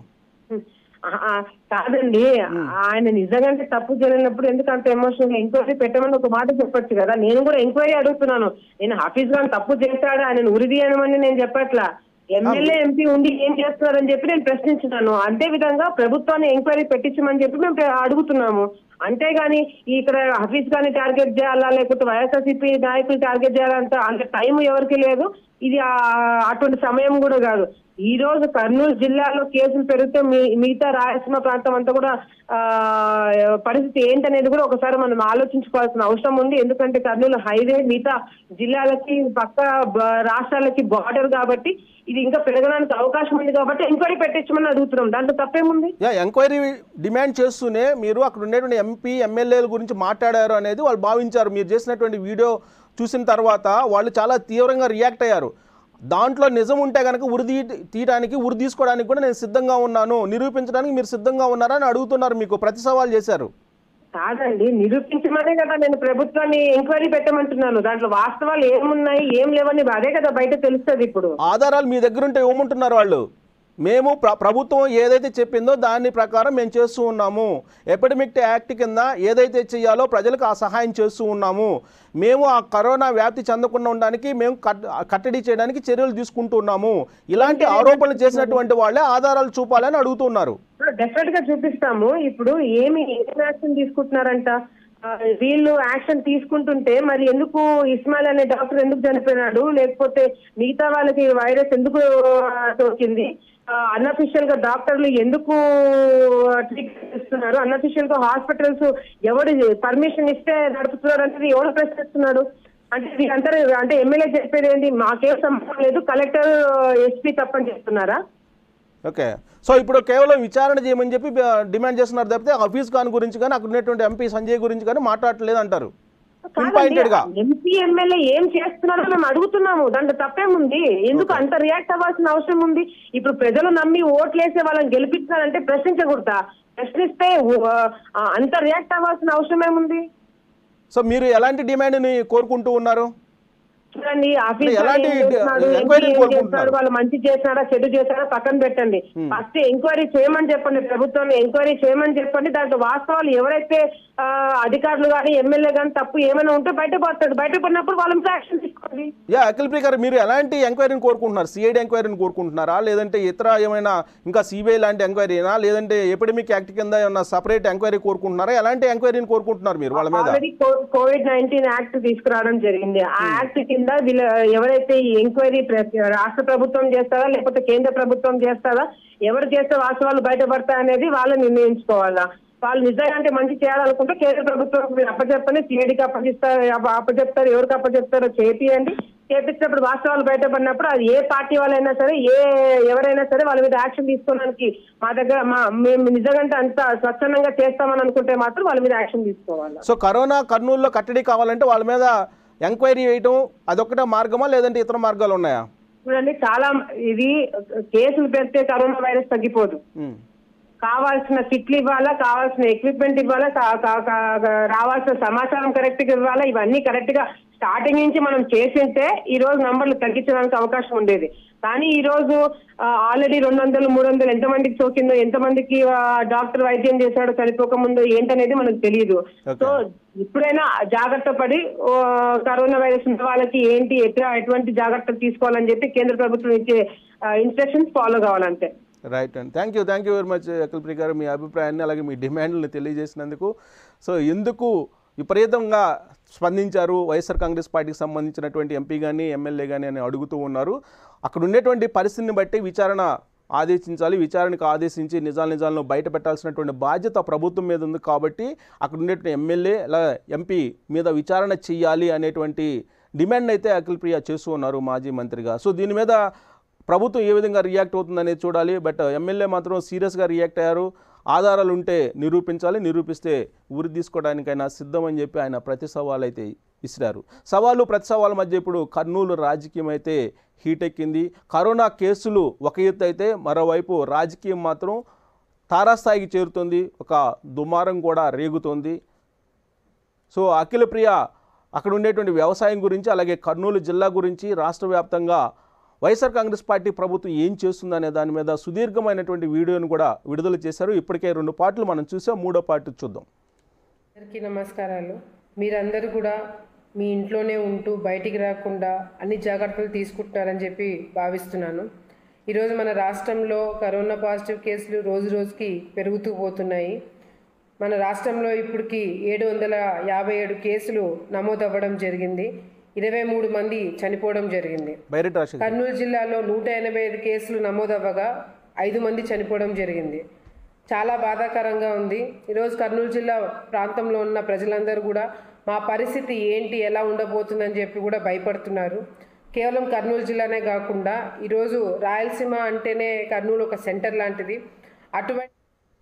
ఆ, ఆ, కాదండి ఆయన నిజంగానే తప్పు జరిగినప్పుడు ఎందుకు అంత ఎమోషనల్ ఎంక్వైరీ పెట్టమని ఒక మాట చెప్పొచ్చు కదా నేను కూడా ఎంక్వైరీ అడుగుతున్నాను నేను హఫీజ్ గారు తప్పు చేశాడు ఆయన ఉరిది అనమని నేను చెప్పట్లా ఎమ్మెల్యే ఎంపీ ఉండి ఏం చేస్తున్నారని చెప్పి నేను ప్రశ్నించున్నాను అదే విధంగా ప్రభుత్వాన్ని ఎంక్వైరీ పెట్టించమని చెప్పి మేము ప్ర- అడుగుతున్నాము అంతేగాని ఇక్కడ హఫీజ్ గారిని టార్గెట్ చేయాలా లేకపోతే వైఎస్ఆర్సీపీ నాయకులు టార్గెట్ చేయాలంటే అంత టైం ఎవరికి లేదు ఇది ఆ- అటువంటి సమయం కూడా కాదు ఈ రోజు కర్నూలు జిల్లాలో కేసులు పెరిగితే మీ- మిగతా రాయలసీమ ప్రాంతం అంతా కూడా ఆ పరిస్థితి ఏంటనేది కూడా ఒకసారి మనం ఆలోచించుకోవాల్సిన అవసరం ఉంది ఎందుకంటే కర్నూలు హైవే మిగతా జిల్లాలకి పక్క బ- రాష్ట్రాలకి బార్డర్ కాబట్టి ఇది ఇంకా పెరగడానికి అవకాశం ఉంది కాబట్టి ఎంక్వైరీ పెట్టించమని అడుగుతున్నాం దాంట్లో తప్పేముంది యా ఎంక్వైరీ డిమాండ్ చేస్తూనే మీరు అక్కడ ఉండేటువంటి ఎంపీ ఎమ్మెల్యేల గురించి మాట్లాడారు అనేది వాళ్ళు భావించారు మీరు చేసినటువంటి వీడియో చూసిన తర్వాత వాళ్ళు చాలా తీవ్రంగా రియాక్ట్ అయ్యారు దాంట్లో నిజం ఉంటే కనుక ఉరి తీ- తీయడానికి ఉరి తీసుకోవడానికి కూడా నేను సిద్ధంగా ఉన్నాను నిరూపించడానికి మీరు సిద్ధంగా ఉన్నారా అని అడుగుతున్నారు మీకు ప్రతి సవాల్ చేశారు కాదండి నిరూపించమనే కదా నేను ప్రభుత్వాన్ని ఎంక్వైరీ పెట్టమంటున్నాను దాంట్లో వాస్తవాలు ఏమున్నాయి ఏం లేవని అదే కదా బయట తెలుస్తుంది ఇప్పుడు ఆధారాలు మీ దగ్గర ఉంటే ఇవ్వమంటున్నారు వాళ్ళు మేము ప్ర ప్రభుత్వం ఏదైతే చెప్పిందో దాని ప్రకారం మేము చేస్తూ ఉన్నాము ఎపిడమిక్ యాక్ట్ కింద ఏదైతే చేయాలో ప్రజలకు ఆ సహాయం చేస్తూ ఉన్నాము మేము ఆ కరోనా వ్యాప్తి చెందకుండా ఉండడానికి మేము కట్ కట్టడి చేయడానికి చర్యలు తీసుకుంటూ ఉన్నాము ఇలాంటి ఆరోపణలు చేసినటువంటి వాళ్ళే ఆధారాలు చూపాలని అడుగుతున్నారు డెఫినెట్ గా చూపిస్తాము ఇప్పుడు ఏమి ఏం యాక్షన్ తీసుకుంటున్నారంట ఆ, వీళ్ళు యాక్షన్ తీసుకుంటుంటే మరి ఎందుకు ఇస్మాయిల్ అనే డాక్టర్ ఎందుకు చనిపోయినాడు లేకపోతే మిగతా వాళ్ళకి వైరస్ ఎందుకు ఆ, సోకింది అన్అఫిషియల్ గా డాక్టర్లు ఎందుకు ట్రీట్మెంట్ ఇస్తున్నారు అన్అఫిషియల్ గా హాస్పిటల్స్ ఎవరు పర్మిషన్ ఇస్తే నడుపుతున్నారు అంటే ఎవరు ప్రశ్నిస్తున్నాడు అంటే వీళ్ళందరూ అంటే ఎమ్మెల్యే చెప్పేది ఏంటి మాకేం సంబంధం లేదు కలెక్టర్ ఎస్పీ తప్పని చెప్తున్నారా ఓకే సో ఇప్పుడు కేవలం విచారణ చేయమని చెప్పి బ- డిమాండ్ చేస్తున్నారు తప్పితే హఫీజ్ ఖాన్ గురించి కానీ అక్కడ ఉన్నటువంటి ఎంపీ సంజయ్ గురించి కానీ మాట్లాడట్లేదు అంటారు Pinpointed గా ఎంపీ ఎమ్మెల్యే ఏం చేస్తున్నారో మేము అడుగుతున్నాము దాంట్లో తప్పేముంది ఎందుకు అంత రియాక్ట్ అవ్వాల్సిన అవసరం ఉంది ఇప్పుడు ప్రజలు నమ్మి ఓట్లేసే వాళ్ళని గెలిపించాలంటే ప్రశ్నించకూడదా ప్రశ్నిస్తే ఆ, అంత రియాక్ట్ అవ్వాల్సిన అవసరం ఏముంది సో మీరు ఎలాంటి డిమాండ్ని కోరుకుంటూ ఉన్నారు చూడండి ఆఫీస్ అంటే ఎలాంటి ఏం చేస్తున్నాడు, ఎంక్వైరీ ఎంపీ ఏం కోరుకుంటున్నారు? చేస్తున్నాడు, వాళ్ళు మంచి చేస్తున్నాడా చెడు చేస్తున్నాడా పక్కన పెట్టండి ఫస్ట్ ఎంక్వైరీ చేయమని చెప్పండి ప్రభుత్వాన్ని ఎంక్వైరీ చేయమని చెప్పండి దాంట్లో వాస్తవాలు ఎవరైతే ఆ, అధికారులు కానీ ఎమ్మెల్యే కానీ తప్పు ఏమైనా ఉంటే బయట పడతాడు బయట పడినప్పుడు వాళ్ళ మీద యాక్షన్ తీసుకోండి యా అఖిల్ ప్రియ గారు మీరు ఎలాంటి ఎంక్వైరీని కోరుకుంటున్నారు సిఐడి ఎంక్వైరీని కోరుకుంటున్నారా లేదంటే ఇతర ఏమైనా ఇంకా సిబిఐ లాంటి ఎంక్వైరీనా లేదంటే ఎపిడమిక్ యాక్ట్ కింద ఏమైనా సపరేట్ ఎంక్వైరీ కోరుకుంటున్నారా ఎలాంటి ఎంక్వైరీని కోరుకుంటున్నారు మీరు వాళ్ళ మీద ఆల్రెడీ కోవిడ్ నైన్టీన్ యాక్ట్ తీసుకురావడం జరిగింది ఆ యాక్ట్ కింద వీళ్ళ ఎవరైతే ఈ ఎంక్వైరీ ప్ర- రాష్ట్ర ప్రభుత్వం చేస్తారా లేకపోతే కేంద్ర ప్రభుత్వం చేస్తారా ఎవరు చేస్తే వాస్తవాలు బయటపడతాయి అనేది వాళ్ళు నిర్ణయించుకోవాలా వాళ్ళు నిజంగా అంటే మంచి చేయాలనుకుంటే కేంద్ర ప్రభుత్వం మీరు అప్పచెప్పని సిఐడికి అప్పచెప్తారు అప్ప- అప్పచెప్తారు ఎవరికి అప్పచెప్తారో చేపియండి చేపించినప్పుడు వాస్తవాలు బయటపడినప్పుడు అది ఏ పార్టీ వాళ్ళైనా సరే ఏ ఎవరైనా సరే వాళ్ళ మీద యాక్షన్ తీసుకోవడానికి మా దగ్గర మా మేము నిజంగా అంత స్వచ్ఛందంగా చేస్తామని అనుకుంటే మాత్రం వాళ్ళ మీద యాక్షన్ తీసుకోవాలి సో కరోనా కర్నూలులో కట్టడి కావాలంటే వాళ్ళ మీద ఎంక్వైరీ చేయటం అదొక్కటే మార్గమా లేదంటే ఇతర మార్గాలు ఉన్నాయా చూడండి చాలా ఇది కేసులు పెడితే కరోనా వైరస్ తగ్గిపోదు ఉమ్. కావాల్సిన కిట్లు ఇవ్వాలా కావాల్సిన ఎక్విప్మెంట్ ఇవ్వాలా కా- కా- కా- రావాల్సిన సమాచారం కరెక్ట్ గా ఇవ్వాలా ఇవన్నీ కరెక్ట్ గా స్టార్టింగ్ నుంచి మనం చేసింటే ఈ రోజు నంబర్లు తగ్గించడానికి అవకాశం ఉండేది కానీ ఈ రోజు ఆల్రెడీ రెండు వందలు మూడు వందలు ఎంతమందికి సోకిందో ఎంతమందికి ఆ, డాక్టర్ వైద్యం చేశాడో చనిపోక ముందు ఏంటనేది మనకు తెలియదు Okay. సో ఇప్పుడైనా జాగ్రత్త పడి ఓ, కరోనా వైరస్ ఉన్న వాళ్ళకి ఏంటి ఎట్లా ఎటువంటి జాగ్రత్తలు తీసుకోవాలని చెప్పి కేంద్ర ప్రభుత్వం ఇచ్చే ఇన్స్ట్రక్షన్స్ ఫాలో కావాలంతే రైట్ అండి thank you thank you very much Akhil Priya garu మీ అభిప్రాయాన్ని అలాగే మీ డిమాండ్లను తెలియజేసినందుకు సో ఎందుకు విపరీతంగా స్పందించారు వైఎస్ఆర్ కాంగ్రెస్ పార్టీకి సంబంధించినటువంటి ఎంపీ కానీ ఎమ్మెల్యే కానీ అని అడుగుతూ ఉన్నారు అక్కడ ఉండేటువంటి పరిస్థితిని బట్టి విచారణ ఆదేశించాలి విచారణకు ఆదేశించి నిజాలు నిజాలను బయట పెట్టాల్సినటువంటి బాధ్యత ప్రభుత్వం మీద ఉంది కాబట్టి అక్కడ ఉండేటువంటి ఎమ్మెల్యే అలా ఎంపీ మీద విచారణ చేయాలి అనేటువంటి డిమాండ్ అయితే అఖిల్ ప్రియ చేస్తూ ఉన్నారు మాజీ మంత్రిగా సో దీని మీద ప్రభుత్వం ఏ విధంగా రియాక్ట్ అవుతుందనేది చూడాలి బట్ ఎమ్మెల్యే మాత్రం సీరియస్గా రియాక్ట్ అయ్యారు ఆధారాలు ఉంటే నిరూపించాలి నిరూపిస్తే ఉరి తీసుకోవడానికైనా సిద్ధం అని చెప్పి ఆయన ప్రతి సవాల్ అయితే ఇసిరారు సవాలు ప్రతి సవాల్ మధ్య ఇప్పుడు కర్నూలు రాజకీయం అయితే హీట్ ఎక్కింది కరోనా కేసులు ఒక ఎత్తు అయితే మరోవైపు రాజకీయం మాత్రం తారాస్థాయికి చేరుతుంది ఒక దుమారం కూడా రేగుతోంది సో అఖిల ప్రియ అక్కడ ఉండేటువంటి వ్యవసాయం గురించి అలాగే కర్నూలు జిల్లా గురించి రాష్ట్ర వ్యాప్తంగా వైఎస్ఆర్ కాంగ్రెస్ పార్టీ ప్రభుత్వం ఏం చేస్తుందనే దాని మీద సుదీర్ఘమైనటువంటి వీడియోను కూడా విడుదల చేశారు ఇప్పటికే రెండు పాటలు మనం చూసాం మూడో పార్ట్ చూద్దాం అందరికీ నమస్కారాలు మీరందరూ కూడా మీ ఇంట్లోనే ఉంటూ బయటికి రాకుండా అన్ని జాగ్రత్తలు తీసుకుంటున్నారని చెప్పి భావిస్తున్నాను ఈరోజు మన రాష్ట్రంలో కరోనా పాజిటివ్ కేసులు రోజు రోజుకి పెరుగుతూ పోతున్నాయి మన రాష్ట్రంలో ఇప్పటికి ఏడు వందల యాభై ఏడు కేసులు నమోదవ్వడం జరిగింది ఇరవై మూడు మంది చనిపోవడం జరిగింది బైరెట్ రాజశేఖర్ కర్నూలు జిల్లాలో నూట ఎనభై ఐదు కేసులు నమోదవ్వగా ఐదు మంది చనిపోవడం జరిగింది చాలా బాధాకరంగా ఉంది ఈరోజు కర్నూలు జిల్లా ప్రాంతంలో ఉన్న ప్రజలందరూ కూడా మా పరిస్థితి ఏంటి ఎలా ఉండబోతుందని చెప్పి కూడా భయపడుతున్నారు కేవలం కర్నూలు జిల్లానే కాకుండా ఈరోజు రాయలసీమ అంటేనే కర్నూలు ఒక సెంటర్ లాంటిది అటువంటి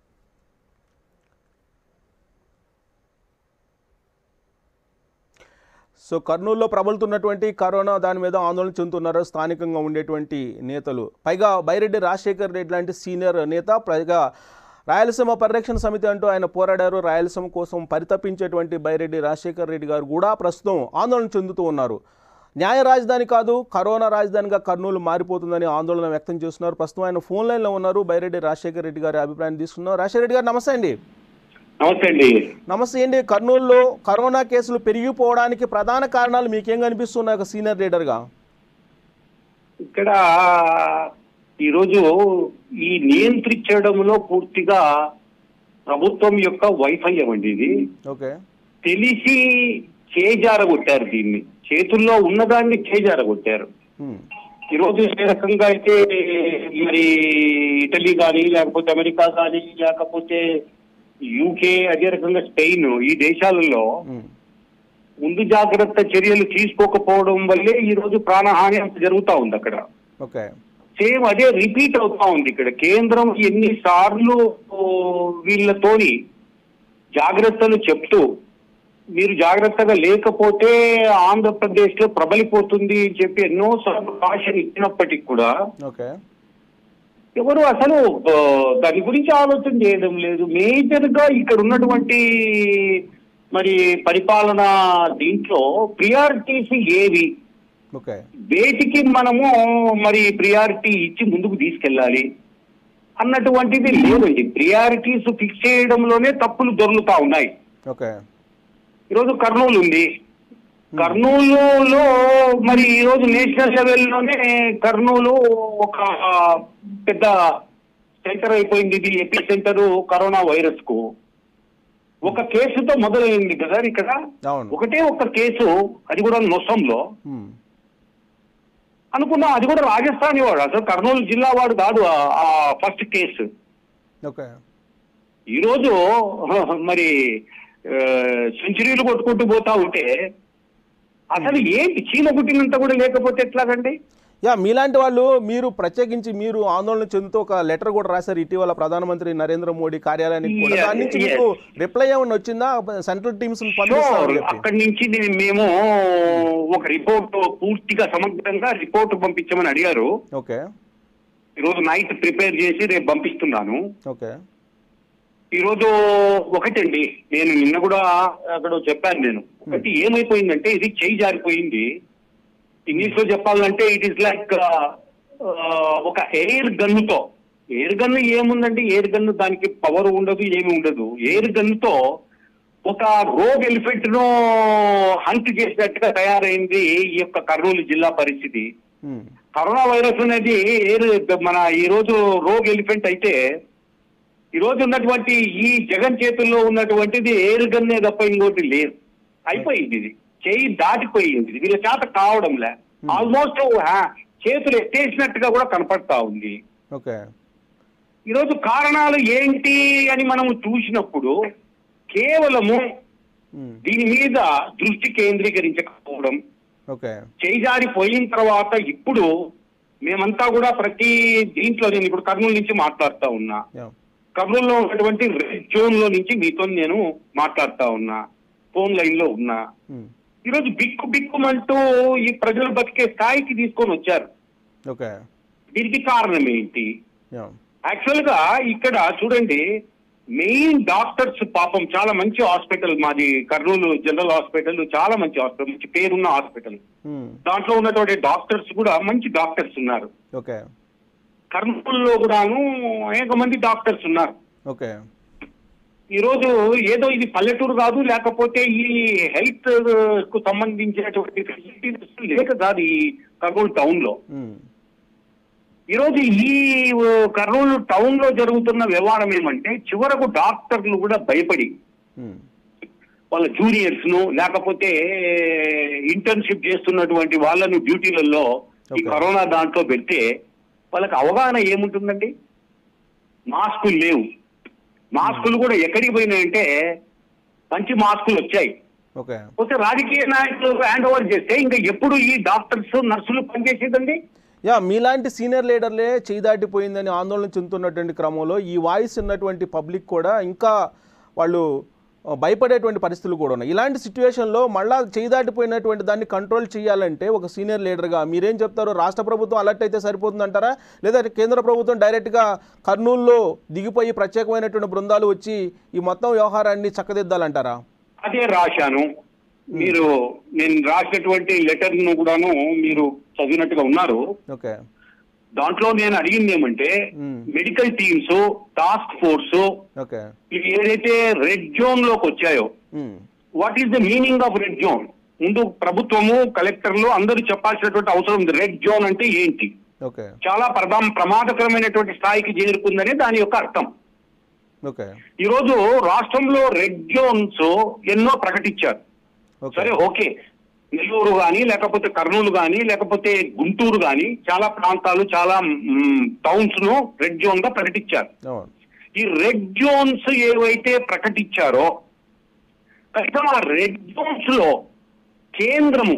సో కర్నూలులో ప్రబలుతున్నటువంటి కరోనా దాని మీద ఆందోళన చెందుతున్నారు స్థానికంగా ఉండేటువంటి నేతలు పైగా బైరెడ్డి రాజశేఖర్ రెడ్డి లాంటి సీనియర్ నేత పైగా రాయలసీమ పరిరక్షణ సమితి అంటూ ఆయన పోరాడారు రాయలసీమ కోసం పరితపించేటువంటి బైరెడ్డి రాజశేఖర్ రెడ్డి గారు కూడా ప్రస్తుతం ఆందోళన చెందుతూ ఉన్నారు న్యాయ రాజధాని కాదు కరోనా రాజధానిగా కర్నూలు మారిపోతుందని ఆందోళన వ్యక్తం చేస్తున్నారు ప్రస్తుతం ఆయన ఫోన్ లైన్లో ఉన్నారు బైరెడ్డి రాజశేఖర్ రెడ్డి గారి అభిప్రాయం తీసుకున్నారు రాజశేఖర్ రెడ్డి గారు నమస్తే అండి నమస్తే అండి నమస్తే అండి కర్నూలులో కరోనా కేసులు పెరిగిపోవడానికి ప్రధాన కారణాలు మీకేం కనిపిస్తున్నాయి ఒక సీనియర్ లీడర్గా ఇక్కడ ఈరోజు ఈ నియంత్రించడంలో పూర్తిగా ప్రభుత్వం యొక్క వైఫల్యం అండి ఇది ఓకే తెలిసి చేజారగొట్టారు దీన్ని చేతుల్లో ఉన్నదాన్ని చేజారగొట్టారు హ్మ్. ఈరోజు ఏ రకంగా అయితే మరి ఇటలీ కానీ లేకపోతే అమెరికా కానీ లేకపోతే యూకే అదే రకంగా స్పెయిన్ ఈ దేశాలలో హ్మ్. ముందు జాగ్రత్త చర్యలు తీసుకోకపోవడం వల్లే ఈ రోజు ప్రాణహాని అంత జరుగుతా ఉంది అక్కడ ఓకే సేమ్ అదే రిపీట్ అవుతా ఉంది ఇక్కడ కేంద్రం ఎన్నిసార్లు ఓ, వీళ్ళతోని జాగ్రత్తలు చెప్తూ మీరు జాగ్రత్తగా లేకపోతే ఆంధ్రప్రదేశ్ లో ప్రబలిపోతుంది అని చెప్పి ఎన్నోసార్లు కాషన్ ఇచ్చినప్పటికీ కూడా ఓకే ఎవరు అసలు ఆ, దాని గురించి ఆలోచన చేయడం లేదు మేజర్ గా ఇక్కడ ఉన్నటువంటి మరి పరిపాలన దీంట్లో ప్రియారిటీస్ ఏవి ఓకే వేటికి మనము మరి ప్రియారిటీ ఇచ్చి ముందుకు తీసుకెళ్ళాలి అన్నటువంటిది లేదండి ప్రియారిటీస్ ఫిక్స్ చేయడంలోనే తప్పులు దొరుకుతా ఉన్నాయి ఓకే ఈరోజు కర్నూలు ఉంది కర్నూలులో మరి ఈరోజు నేషనల్ లెవెల్లోనే కర్నూలు ఒక పెద్ద సెంటర్ అయిపోయింది ఇది ఎపి సెంటర్ కరోనా వైరస్ కు ఒక కేసుతో మొదలైంది కదా ఇక్కడ అవును ఒకటే ఒక కేసు అది కూడా నొసంలో ఉమ్. అనుకున్నాం అది కూడా రాజస్థానీ వాడు అసలు కర్నూలు జిల్లా వాడు కాదు ఆ- ఆ ఫస్ట్ కేసు ఓకే ఈరోజు మరి ఆ, సెంచరీలు కొట్టుకుంటూ పోతా ఉంటే అసలు ఏంటి చీమ కుట్టినంత కూడా లేకపోతే ఎట్లాగండి యా మీలాంటి వాళ్ళు మీరు ప్రత్యేకించి మీరు ఆందోళన చెందుతూ ఒక లెటర్ కూడా రాశారు ఇటీవల ప్రధానమంత్రి నరేంద్ర మోడీ కార్యాలయానికి కూడా Yeah, దాని నుంచి yes. మీకు రిప్లై ఏమైనా వచ్చిందా సెంట్రల్ టీమ్స్ సో పంపిస్తామని చెప్పి అక్కడి నుంచి నేను- మేము ఒక రిపోర్ట్ పూర్తిగా సమగ్రంగా రిపోర్ట్ పంపించమని అడిగారు ఓకే ఈరోజు నైట్ ప్రిపేర్ చేసి రేపు పంపిస్తున్నాను ఓకే ఈరోజు ఒకటండి నేను నిన్న కూడా అక్కడ చెప్పాను నేను ఒకటి ఏమైపోయిందంటే ఇది చేయి జారిపోయింది ఇంగ్లీష్ లో చెప్పాలంటే ఇట్ ఈస్ లైక్ ఒక ఎయిర్ గన్నుతో ఎయిర్ గన్ను ఏముందండి ఎయిర్ గన్ను దానికి పవర్ ఉండదు ఏమి ఉండదు ఎయిర్ గన్నుతో ఒక రోగ్ ఎలిఫెంట్ ను హంట్ చేసినట్టుగా తయారైంది ఈ యొక్క కర్నూలు జిల్లా పరిస్థితి ఉమ్. కరోనా వైరస్ అనేది ఎయిర్ మన ఈ రోజు రోగ్ ఎలిఫెంట్ అయితే ఈ రోజు ఉన్నటువంటి ఈ జగన్ చేతుల్లో ఉన్నటువంటిది ఎయిర్ గన్నే తప్ప ఇంకోటి లేదు అయిపోయింది ఇది చేయి దాటిపోయింది వీళ్ళ చేత కావడంలే ఆల్మోస్ట్ చేతులు ఎత్తేసినట్టుగా కూడా కనపడతా ఉంది ఓకే ఈరోజు కారణాలు ఏంటి అని మనం చూసినప్పుడు కేవలము ఉమ్. దీని మీద దృష్టి కేంద్రీకరించకపోవడం ఓకే చేజారి పోయిన తర్వాత ఇప్పుడు మేమంతా కూడా ప్రతి దీంట్లో నేను ఇప్పుడు కర్నూలు నుంచి మాట్లాడుతా ఉన్నా యా కర్నూలులో ఉన్నటువంటి రెడ్ జోన్ లో నుంచి మీతో నేను మాట్లాడుతా ఉన్నా ఫోన్ లైన్ లో ఉన్నా ఉమ్. ఈరోజు బిక్కు బిక్కుమంటూ ఈ ప్రజలు బతికే స్థాయికి తీసుకొని వచ్చారు ఓకే దీనికి కారణం ఏంటి యా యాక్చువల్ గా ఇక్కడ చూడండి మెయిన్ డాక్టర్స్ పాపం చాలా మంచి హాస్పిటల్ మాది కర్నూలు జనరల్ హాస్పిటల్ చాలా మంచి హాస్పిటల్ మంచి పేరున్న హాస్పిటల్ ఉమ్. దాంట్లో ఉన్నటువంటి డాక్టర్స్ కూడా మంచి డాక్టర్స్ ఉన్నారు ఓకే కర్నూలులో కూడాను అనేక మంది డాక్టర్స్ ఉన్నారు ఓకే ఈ రోజు ఏదో ఇది పల్లెటూరు కాదు లేకపోతే ఈ హెల్త్ కు సంబంధించినటువంటి ఫెసిలిటీస్ లేక కాదు ఈ కర్నూలు టౌన్ లో ఉమ్. ఈ రోజు ఈ ఆ, కర్నూలు టౌన్ లో జరుగుతున్న వ్యవహారం ఏమంటే చివరకు డాక్టర్లు కూడా భయపడి ఉమ్. వాళ్ళ జూనియర్స్ ను లేకపోతే ఇంటర్న్షిప్ చేస్తున్నటువంటి వాళ్ళను డ్యూటీలలో ఈ Okay. కరోనా దాంట్లో పెడితే వాళ్ళకి అవగాహన ఏముంటుందండి మాస్కులు లేవు మాస్కులు కూడా ఎక్కడికి పోయినాయంటే మంచి మాస్కులు వచ్చాయి ఓకే పోతే రాజకీయ నాయకులు హ్యాండ్ ఓవర్ చేస్తే ఇంకా ఎప్పుడు ఈ డాక్టర్స్ నర్సులు పనిచేసేదండి యా మీలాంటి సీనియర్ లీడర్లే చేయి దాటిపోయిందని ఆందోళన చెందుతున్నటువంటి క్రమంలో ఈ వాయిస్ ఉన్నటువంటి పబ్లిక్ కూడా ఇంకా వాళ్ళు ఆ, భయపడేటువంటి పరిస్థితులు కూడా ఉన్నాయి ఇలాంటి సిచ్యువేషన్లో మళ్ళా చేయి దాటిపోయినటువంటి దాన్ని కంట్రోల్ చేయాలంటే ఒక సీనియర్ లీడర్గా మీరేం చెప్తారు రాష్ట్ర ప్రభుత్వం అలర్ట్ అయితే సరిపోతుందంటారా లేదా కేంద్ర ప్రభుత్వం డైరెక్ట్గా కర్నూలులో దిగిపోయి ప్రత్యేకమైనటువంటి బృందాలు వచ్చి ఈ మొత్తం వ్యవహారాన్ని చక్కదిద్దాలంటారా అదే రాశాను మీరు నేను రాసినటువంటి లెటర్ ను కూడాను మీరు చదివినట్టుగా ఉన్నారు ఓకే దాంట్లో నేను అడిగింది ఏమంటే hmm. Medical teams task force okay ఇవి ఏదైతే రెడ్ జోన్ లోకి వచ్చాయో um. What is the meaning of red zone ముందు ప్రభుత్వము కలెక్టర్లు అందరూ చెప్పాల్సినటువంటి అవసరం ఉంది రెడ్ జోన్ అంటే ఏంటి ఓకే చాలా ప్రధా ప్రమాదకరమైనటువంటి స్థాయికి చేరుకుందని దాని యొక్క అర్థం ఓకే ఈ రోజు రాష్ట్రంలో రెడ్ జోన్స్ ఎన్నో ప్రకటించారు ఓకే సరే ఓకే నెల్లూరు కానీ లేకపోతే కర్నూలు కానీ లేకపోతే గుంటూరు కానీ చాలా ప్రాంతాలు చాలా టౌన్స్ ను రెడ్ జోన్ గా ప్రకటించారు అవును ఈ రెడ్ జోన్స్ ఏవైతే ప్రకటించారో కనీసం ఆ రెడ్ జోన్స్ లో కేంద్రము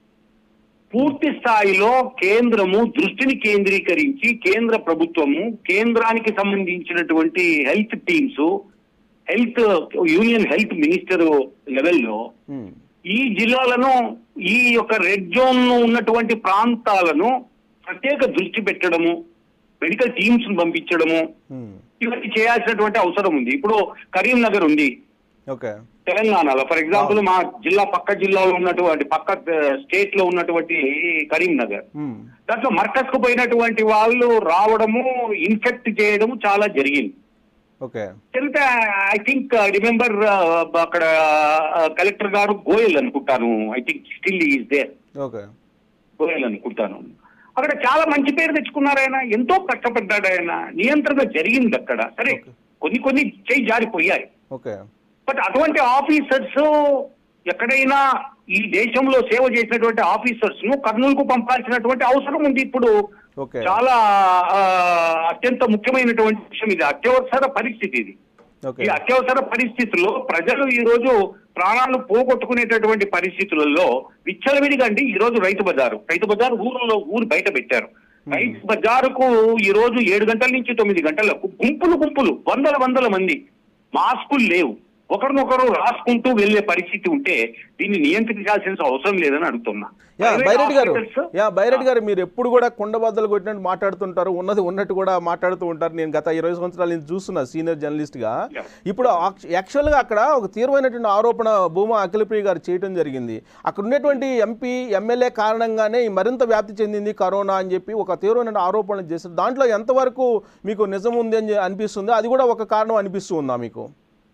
పూర్తి స్థాయిలో కేంద్రము దృష్టిని కేంద్రీకరించి కేంద్ర ప్రభుత్వము కేంద్రానికి సంబంధించినటువంటి health teams health union health minister లెవెల్లో ఉమ్. ఈ జిల్లాలను ఈ యొక్క రెడ్ జోన్ ఉన్నటువంటి ప్రాంతాలను ప్రత్యేక దృష్టి పెట్టడము మెడికల్ టీమ్స్ పంపించడము ఉమ్. ఇవన్నీ చేయాల్సినటువంటి అవసరం ఉంది ఇప్పుడు కరీంనగర్ ఉంది ఓకే తెలంగాణలో ఫర్ ఎగ్జాంపుల్ మా జిల్లా పక్క జిల్లాలో ఉన్నటువంటి పక్క స్టేట్ లో ఉన్నటువంటి కరీంనగర్ మ్మ్. దాంట్లో మర్కజ్ కు పోయినటువంటి వాళ్ళు రావడము ఇన్ఫెక్ట్ చేయడము చాలా జరిగింది ఓకే తెలితే ఐ థింక్ రిమెంబర్ అక్కడ కలెక్టర్ గారు గోయల్ అనుకుంటాను I think still is there okay Goyal అనుకుంటాను అక్కడ చాలా మంచి పేరు తెచ్చుకున్నారు ఆయన ఎంతో కష్టపడ్డాడు ఆయన నియంత్రణ జరిగింది అక్కడ సరే కొన్ని కొన్ని చేయి జారిపోయాయి ఓకే బట్ అటువంటి ఆఫీసర్స్ ఎక్కడైనా ఈ దేశంలో సేవ చేసినటువంటి ఆఫీసర్స్ ను కర్నూలుకు పంపాల్సినటువంటి అవసరం ఉంది ఇప్పుడు ఓకే చాలా ఆ, అత్యంత ముఖ్యమైనటువంటి విషయం ఇది అత్యవసర పరిస్థితి ఇది ఓకే ఈ అత్యవసర పరిస్థితుల్లో ప్రజలు ఈ రోజు ప్రాణాలు పోగొట్టుకునేటటువంటి పరిస్థితులలో విచ్చలవిడిగా అండి ఈ రోజు రైతు బజారు రైతు బజారు ఊరిలో ఊరు బయట పెట్టారు రైతు బజారుకు ఈ రోజు ఏడు గంటల నుంచి తొమ్మిది గంటలకు గుంపులు గుంపులు వందల వందల మంది మాస్కులు లేవు ఒకరినొకరు రాసుకుంటూ వెళ్లే పరిస్థితి ఉంటే దీన్ని నియంత్రించాల్సిన అవసరం లేదని అడుగుతున్నా యా Private బైరెడ్డి గారు hospitals- యా బైరెడ్డి గారు మీరు ఎప్పుడు కూడా కుండబద్దలు కొట్టినట్టు మాట్లాడుతుంటారు ఉన్నది ఉన్నట్టు కూడా మాట్లాడుతూ ఉంటారు నేను గత ఇరవై సంవత్సరాల నుంచి చూస్తున్నా సీనియర్ జర్నలిస్ట్ గా Yeah. ఇప్పుడు యాక్చువల్ గా అక్కడ ఒక తీవ్రమైనటువంటి ఆరోపణ భూమా అఖిలప్రియ గారు చేయడం జరిగింది అక్కడ ఉన్నటువంటి ఎంపీ ఎమ్మెల్యే కారణంగానే ఈ మరింత వ్యాప్తి చెందింది కరోనా అని చెప్పి ఒక తీవ్రమైన ఆరోపణలు చేశారు దాంట్లో ఎంతవరకు మీకు నిజం ఉంది అని అనిపిస్తుంది అది కూడా ఒక కారణం అనిపిస్తూ ఉందా మీకు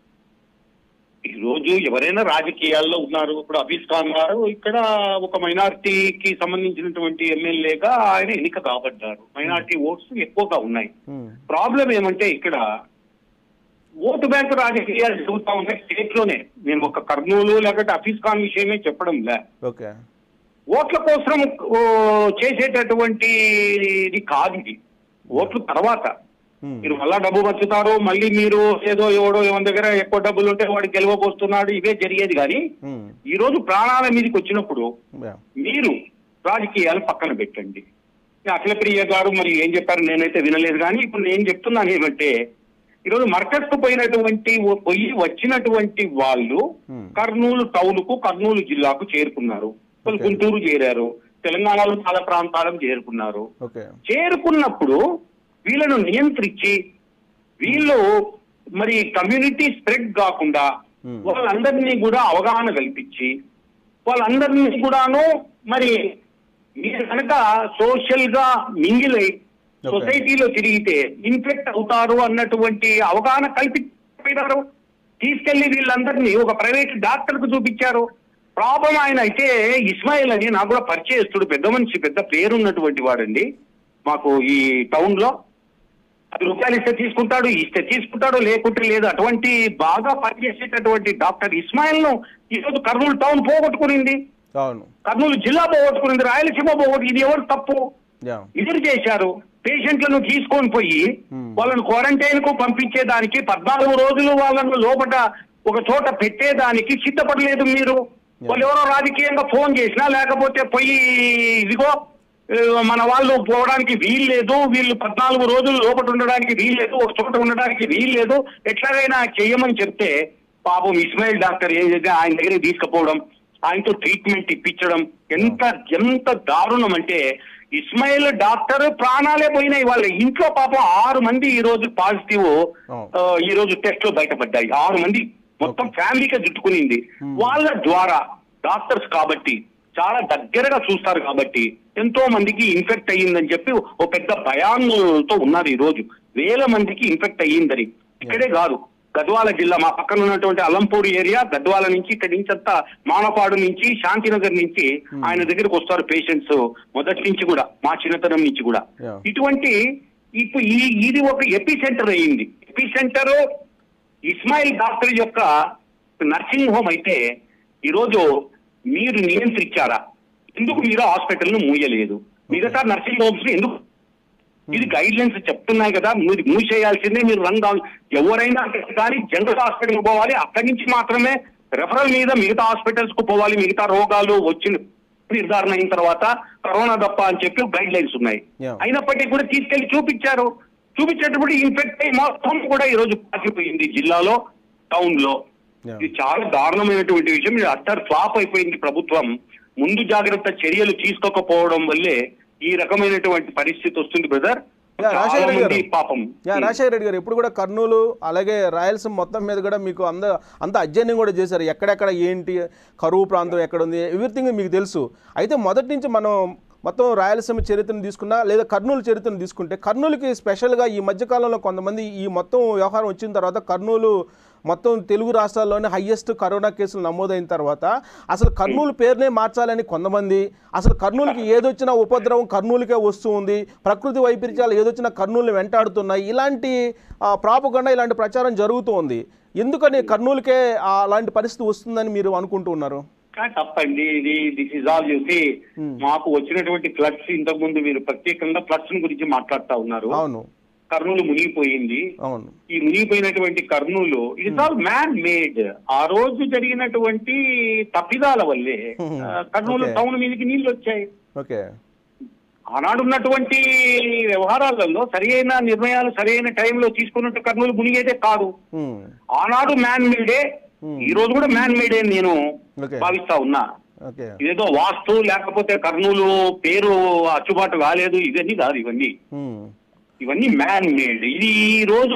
ఈ రోజు ఎవరైనా రాజకీయాల్లో ఉన్నారు ఇప్పుడు హఫీజ్ ఖాన్ గారు ఇక్కడ ఒక మైనారిటీకి సంబంధించినటువంటి ఎమ్మెల్యేగా ఆయన ఎన్నిక కాబడ్డారు మైనారిటీ ఓట్స్ ఎక్కువగా ఉన్నాయి ఉమ్, ప్రాబ్లం ఏమంటే ఇక్కడ ఓటు బ్యాంకు రాజకీయాలు జరుగుతా ఉన్నాయి స్టేట్ లోనే నేను ఒక కర్నూలు లేకపోతే హఫీజ్ ఖాన్ విషయమే చెప్పడం లే ఓకే ఓట్ల కోసం ఓ, చేసేటటువంటి ఇది కాదు ఇది ఓట్లు తర్వాత ఉమ్, మీరు మళ్ళా డబ్బు పంచుతారు మళ్ళీ మీరు ఏదో ఎవడో ఎవరి దగ్గర ఎక్కువ డబ్బులు ఉంటే వాడికి గెలవబోస్తున్నాడు ఇవే జరిగేది కానీ ఉమ్, ఈ రోజు ప్రాణాల మీదకి వచ్చినప్పుడు యా, మీరు రాజకీయాలు పక్కన పెట్టండి అఖిలప్రియ గారు మరి ఏం చెప్పారు నేనైతే వినలేదు కానీ ఇప్పుడు నేను చెప్తున్నాను ఏమంటే ఈరోజు మర్కజ్ కు పోయినటువంటి పోయి వచ్చినటువంటి వాళ్ళు Hmm. కర్నూలు టౌన్ కు కర్నూలు జిల్లాకు చేరుకున్నారు వాళ్ళు Okay. గుంటూరు చేరారు తెలంగాణలో చాలా ప్రాంతాలకు చేరుకున్నారు ఓకే చేరుకున్నప్పుడు వీళ్ళను నియంత్రించి వీళ్ళు మరి కమ్యూనిటీ స్ప్రెడ్ కాకుండా Hmm. వాళ్ళందరినీ కూడా అవగాహన కల్పించి వాళ్ళందరినీ కూడాను మరి మీరు కనుక సోషల్ గా మింగిలై Okay. సొసైటీలో తిరిగితే ఇన్ఫెక్ట్ అవుతారు అన్నటువంటి అవగాహన కల్పించారు తీసుకెళ్లి వీళ్ళందరినీ ఒక ప్రైవేట్ డాక్టర్ కు చూపించారు ప్రాబ్లం ఆయన అయితే ఇస్మాయిల్ అని నాకు కూడా పరిచయస్తుడు పెద్ద మనిషి పెద్ద పేరున్నటువంటి వాడండి మాకు ఈ టౌన్ లో పది రూపాయలు ఇస్తే తీసుకుంటాడు ఇస్తే తీసుకుంటాడు లేకుంటే లేదు అటువంటి బాగా పనిచేసేటటువంటి డాక్టర్ ఇస్మాయిల్ ను ఈ రోజు కర్నూలు టౌన్ పోగొట్టుకునింది అవును కర్నూలు జిల్లా పోగొట్టుకునింది రాయలసీమ పోగొట్టు ఇది ఎవరు తప్పు యా ఎదురు చేశారు పేషెంట్లను తీసుకొని పోయి Hmm. వాళ్ళను క్వారంటైన్ కు పంపించేదానికి పద్నాలుగు రోజులు వాళ్ళను లోపల ఒక చోట పెట్టేదానికి సిద్ధపడలేదు మీరు వాళ్ళు ఎవరో రాజకీయంగా ఫోన్ చేసినా లేకపోతే పోయి ఇదిగో ఆ, మన వాళ్ళు పోవడానికి వీలు లేదు వీళ్ళు పద్నాలుగు రోజులు లోపల ఉండడానికి వీలు లేదు ఒక చోట ఉండడానికి వీలు లేదు ఎట్లాగైనా చెయ్యమని చెప్తే పాపం ఇస్మాయిల్ డాక్టర్ ఏం చేస్తే ఆయన దగ్గరికి తీసుకుపోవడం ఆయనతో ట్రీట్మెంట్ ఇప్పించడం ఎంత ఎంత దారుణం అంటే ఇస్మాయిల్ డాక్టర్ ప్రాణాలే పోయినాయి వాళ్ళ ఇంట్లో పాపం ఆరు మంది ఈ రోజు పాజిటివ్ Oh. ఆ, ఈ రోజు టెస్ట్ లో బయటపడ్డాయి ఆరు మంది మొత్తం ఫ్యామిలీకే చుట్టుకునింది వాళ్ళ ద్వారా డాక్టర్స్ కాబట్టి చాలా దగ్గరగా చూస్తారు కాబట్టి ఎంతో మందికి ఇన్ఫెక్ట్ అయ్యిందని చెప్పి ఓ పెద్ద భయాంతో ఉన్నారు ఈ రోజు వేల మందికి ఇన్ఫెక్ట్ అయ్యిందని ఇక్కడే కాదు గద్వాల జిల్లా మా పక్కన ఉన్నటువంటి అలంపూర్ ఏరియా గద్వాల నుంచి ఇక్కడి నుంచి అంతా మానపాడు నుంచి శాంతినగర్ నుంచి ఆయన దగ్గరకు వస్తారు పేషెంట్స్ మొదటి నుంచి కూడా మా చిన్నతనం నుంచి కూడా Yeah. ఇటువంటి ఇప్పుడు ఈ ఇది ఒక ఎపి సెంటర్ అయ్యింది ఎపి సెంటర్ ఇస్మాయిల్ డాక్టర్ యొక్క నర్సింగ్ హోమ్ అయితే ఈరోజు మీరు నియంత్రించారా ఎందుకు మీరు హాస్పిటల్ ను మూయలేదు మిగతా నర్సింగ్ హోమ్స్ ని ఎందుకు ఇది గైడ్ లైన్స్ చెప్తున్నాయి కదా మీరు మూసేయాల్సిందే మీరు రన్ డౌన్ ఎవరైనా కానీ జనరల్ హాస్పిటల్ పోవాలి అక్కడి నుంచి మాత్రమే రెఫరల్ మీద మిగతా హాస్పిటల్స్ కు పోవాలి మిగతా రోగాలు వచ్చిన నిర్ధారణ అయిన తర్వాత కరోనా తప్ప అని చెప్పి గైడ్ లైన్స్ ఉన్నాయి Yeah. అయినప్పటికీ కూడా తీసుకెళ్లి చూపించారు చూపించేటప్పుడు ఇన్ఫెక్ట్ అయ్యి మొత్తం కూడా ఈ రోజు పాకిపోయింది జిల్లాలో టౌన్ లో Yeah. ఇది చాలా దారుణమైనటువంటి విషయం ఇది అట్టర్ ఫ్లాప్ అయిపోయింది ప్రభుత్వం ముందు జాగ్రత్త చర్యలు తీసుకోకపోవడం వల్లే ఈ రకమైనటువంటి పరిస్థితి వస్తుంది బ్రదర్ యా, రాజశేఖర చాలా రెడ్డి గారు. మంది పాపం యా రాజశేఖర రెడ్డి గారు ఇప్పుడు కూడా కర్నూలు అలాగే రాయలసీమ మొత్తం మీద కూడా మీకు అంద అంత అధ్యయనం కూడా చేశారు ఎక్కడెక్కడ ఏంటి కరువు ప్రాంతం ఎక్కడ ఉంది ఎవ్రీథింగ్ మీకు తెలుసు అయితే మొదటి నుంచి మనం మొత్తం రాయలసీమ చరిత్రను తీసుకున్నా లేదా కర్నూలు చరిత్రను తీసుకుంటే కర్నూలుకి స్పెషల్గా ఈ మధ్యకాలంలో కొంతమంది ఈ మొత్తం వ్యవహారం వచ్చిన తర్వాత కర్నూలు మొత్తం తెలుగు రాష్ట్రాల్లోనే హయ్యెస్ట్ కరోనా కేసులు నమోదైన తర్వాత అసలు కర్నూలు పేరునే మార్చాలని కొంతమంది అసలు కర్నూలుకి ఏదొచ్చినా ఉపద్రవం కర్నూలుకే వస్తూ ఉంది ప్రకృతి వైపరీత్యాలు ఏదొచ్చినా కర్నూలు వెంటాడుతున్నాయి ఇలాంటి ప్రాపకుండా ఇలాంటి ప్రచారం జరుగుతూ ఉంది ఎందుకని కర్నూలుకే ఆ అలాంటి పరిస్థితి వస్తుందని మీరు అనుకుంటూ ఉన్నారు కానీ తప్పండి ఇది దిస్ ఇస్ ఆల్ చూసి మాకు వచ్చినటువంటి ఫ్లడ్స్ ఇంతకు ముందు మీరు ప్రత్యేకంగా ఫ్లడ్స్ గురించి మాట్లాడుతా ఉన్నారు అవును కర్నూలు మునిగిపోయింది అవును ఈ మునిగిపోయినటువంటి Kurnool it is all man made ఆ రోజు జరిగినటువంటి తప్పిదాల వల్లే Hmm. ఆ, కర్నూలు Okay. టౌన్ మీదకి నీళ్లు వచ్చాయి ఓకే ఆనాడు ఉన్నటువంటి వ్యవహారాలలో సరైన నిర్ణయాలు సరైన టైంలో తీసుకున్నట్టు కర్నూలు మునిగేదే కాదు ఉమ్. ఆనాడు మ్యాన్ మేడే Hmm. ఈ రోజు కూడా మ్యాన్ మేడే అని నేను Okay. భావిస్తా ఉన్నా ఓకే ఇదేదో వాస్తు లేకపోతే కర్నూలు పేరు అచ్చుబాటు కాలేదు ఇవన్నీ కాదు ఇవన్నీ ఉమ్. ఇవన్నీ మ్యాన్ మేడ్ ఇది ఈ రోజు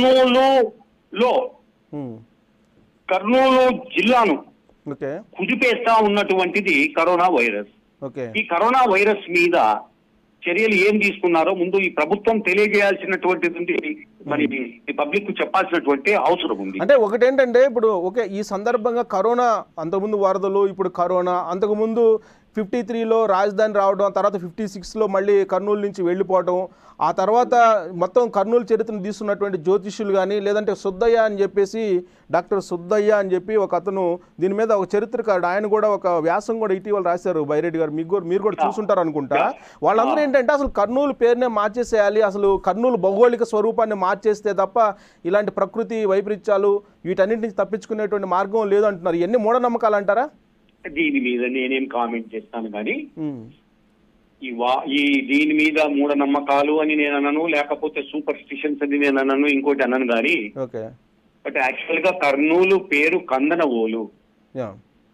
కర్నూలులో ఉమ్. కర్నూలు జిల్లాను ఓకే కుదిపేస్తా ఉన్నటువంటిది కరోనా వైరస్ ఓకే ఈ కరోనా వైరస్ మీద చర్యలు ఏం తీసుకున్నారో ముందు ఈ ప్రభుత్వం తెలియజేయాల్సినటువంటిది ఉంది మరి ఈ పబ్లిక్ కు చెప్పాల్సినటువంటి అవసరం ఉంది అంటే ఒకటేంటంటే ఇప్పుడు ఓకే ఈ సందర్భంగా కరోనా అంతకుముందు వరదలు ఇప్పుడు కరోనా అంతకుముందు ఫిఫ్టీ త్రీలో రాజధాని రావడం తర్వాత ఫిఫ్టీ సిక్స్లో మళ్ళీ కర్నూలు నుంచి వెళ్ళిపోవడం ఆ తర్వాత మొత్తం కర్నూలు చరిత్రను తీసుకున్నటువంటి జ్యోతిష్యులు కానీ లేదంటే సుద్దయ్య అని చెప్పేసి డాక్టర్ సుద్దయ్య అని చెప్పి ఒక అతను దీని మీద ఒక చరిత్రకారుడు ఆయన కూడా ఒక వ్యాసం కూడా ఇటీవల రాశారు బైరెడ్డి గారు మీకు కూడా మీరు కూడా చూసుంటారు అనుకుంటా వాళ్ళందరూ ఏంటంటే అసలు కర్నూలు పేరునే మార్చేసేయాలి అసలు కర్నూలు భౌగోళిక స్వరూపాన్ని మార్చేస్తే తప్ప ఇలాంటి ప్రకృతి వైపరీత్యాలు వీటన్నిటి నుంచి తప్పించుకునేటువంటి మార్గం లేదు అంటున్నారు ఇవన్నీ మూఢనమ్మకాలు అంటారా దీని మీద నేనేం కామెంట్ చేస్తాను కానీ ఉమ్, ఈ వా ఈ దీని మీద మూఢనమ్మకాలు అని నేను అనను లేకపోతే సూపర్ స్టిషన్స్ అని నేను అనను ఇంకోటి అనను కానీ ఓకే బట్ యాక్చువల్ గా కర్నూలు పేరు కందనవోలు యా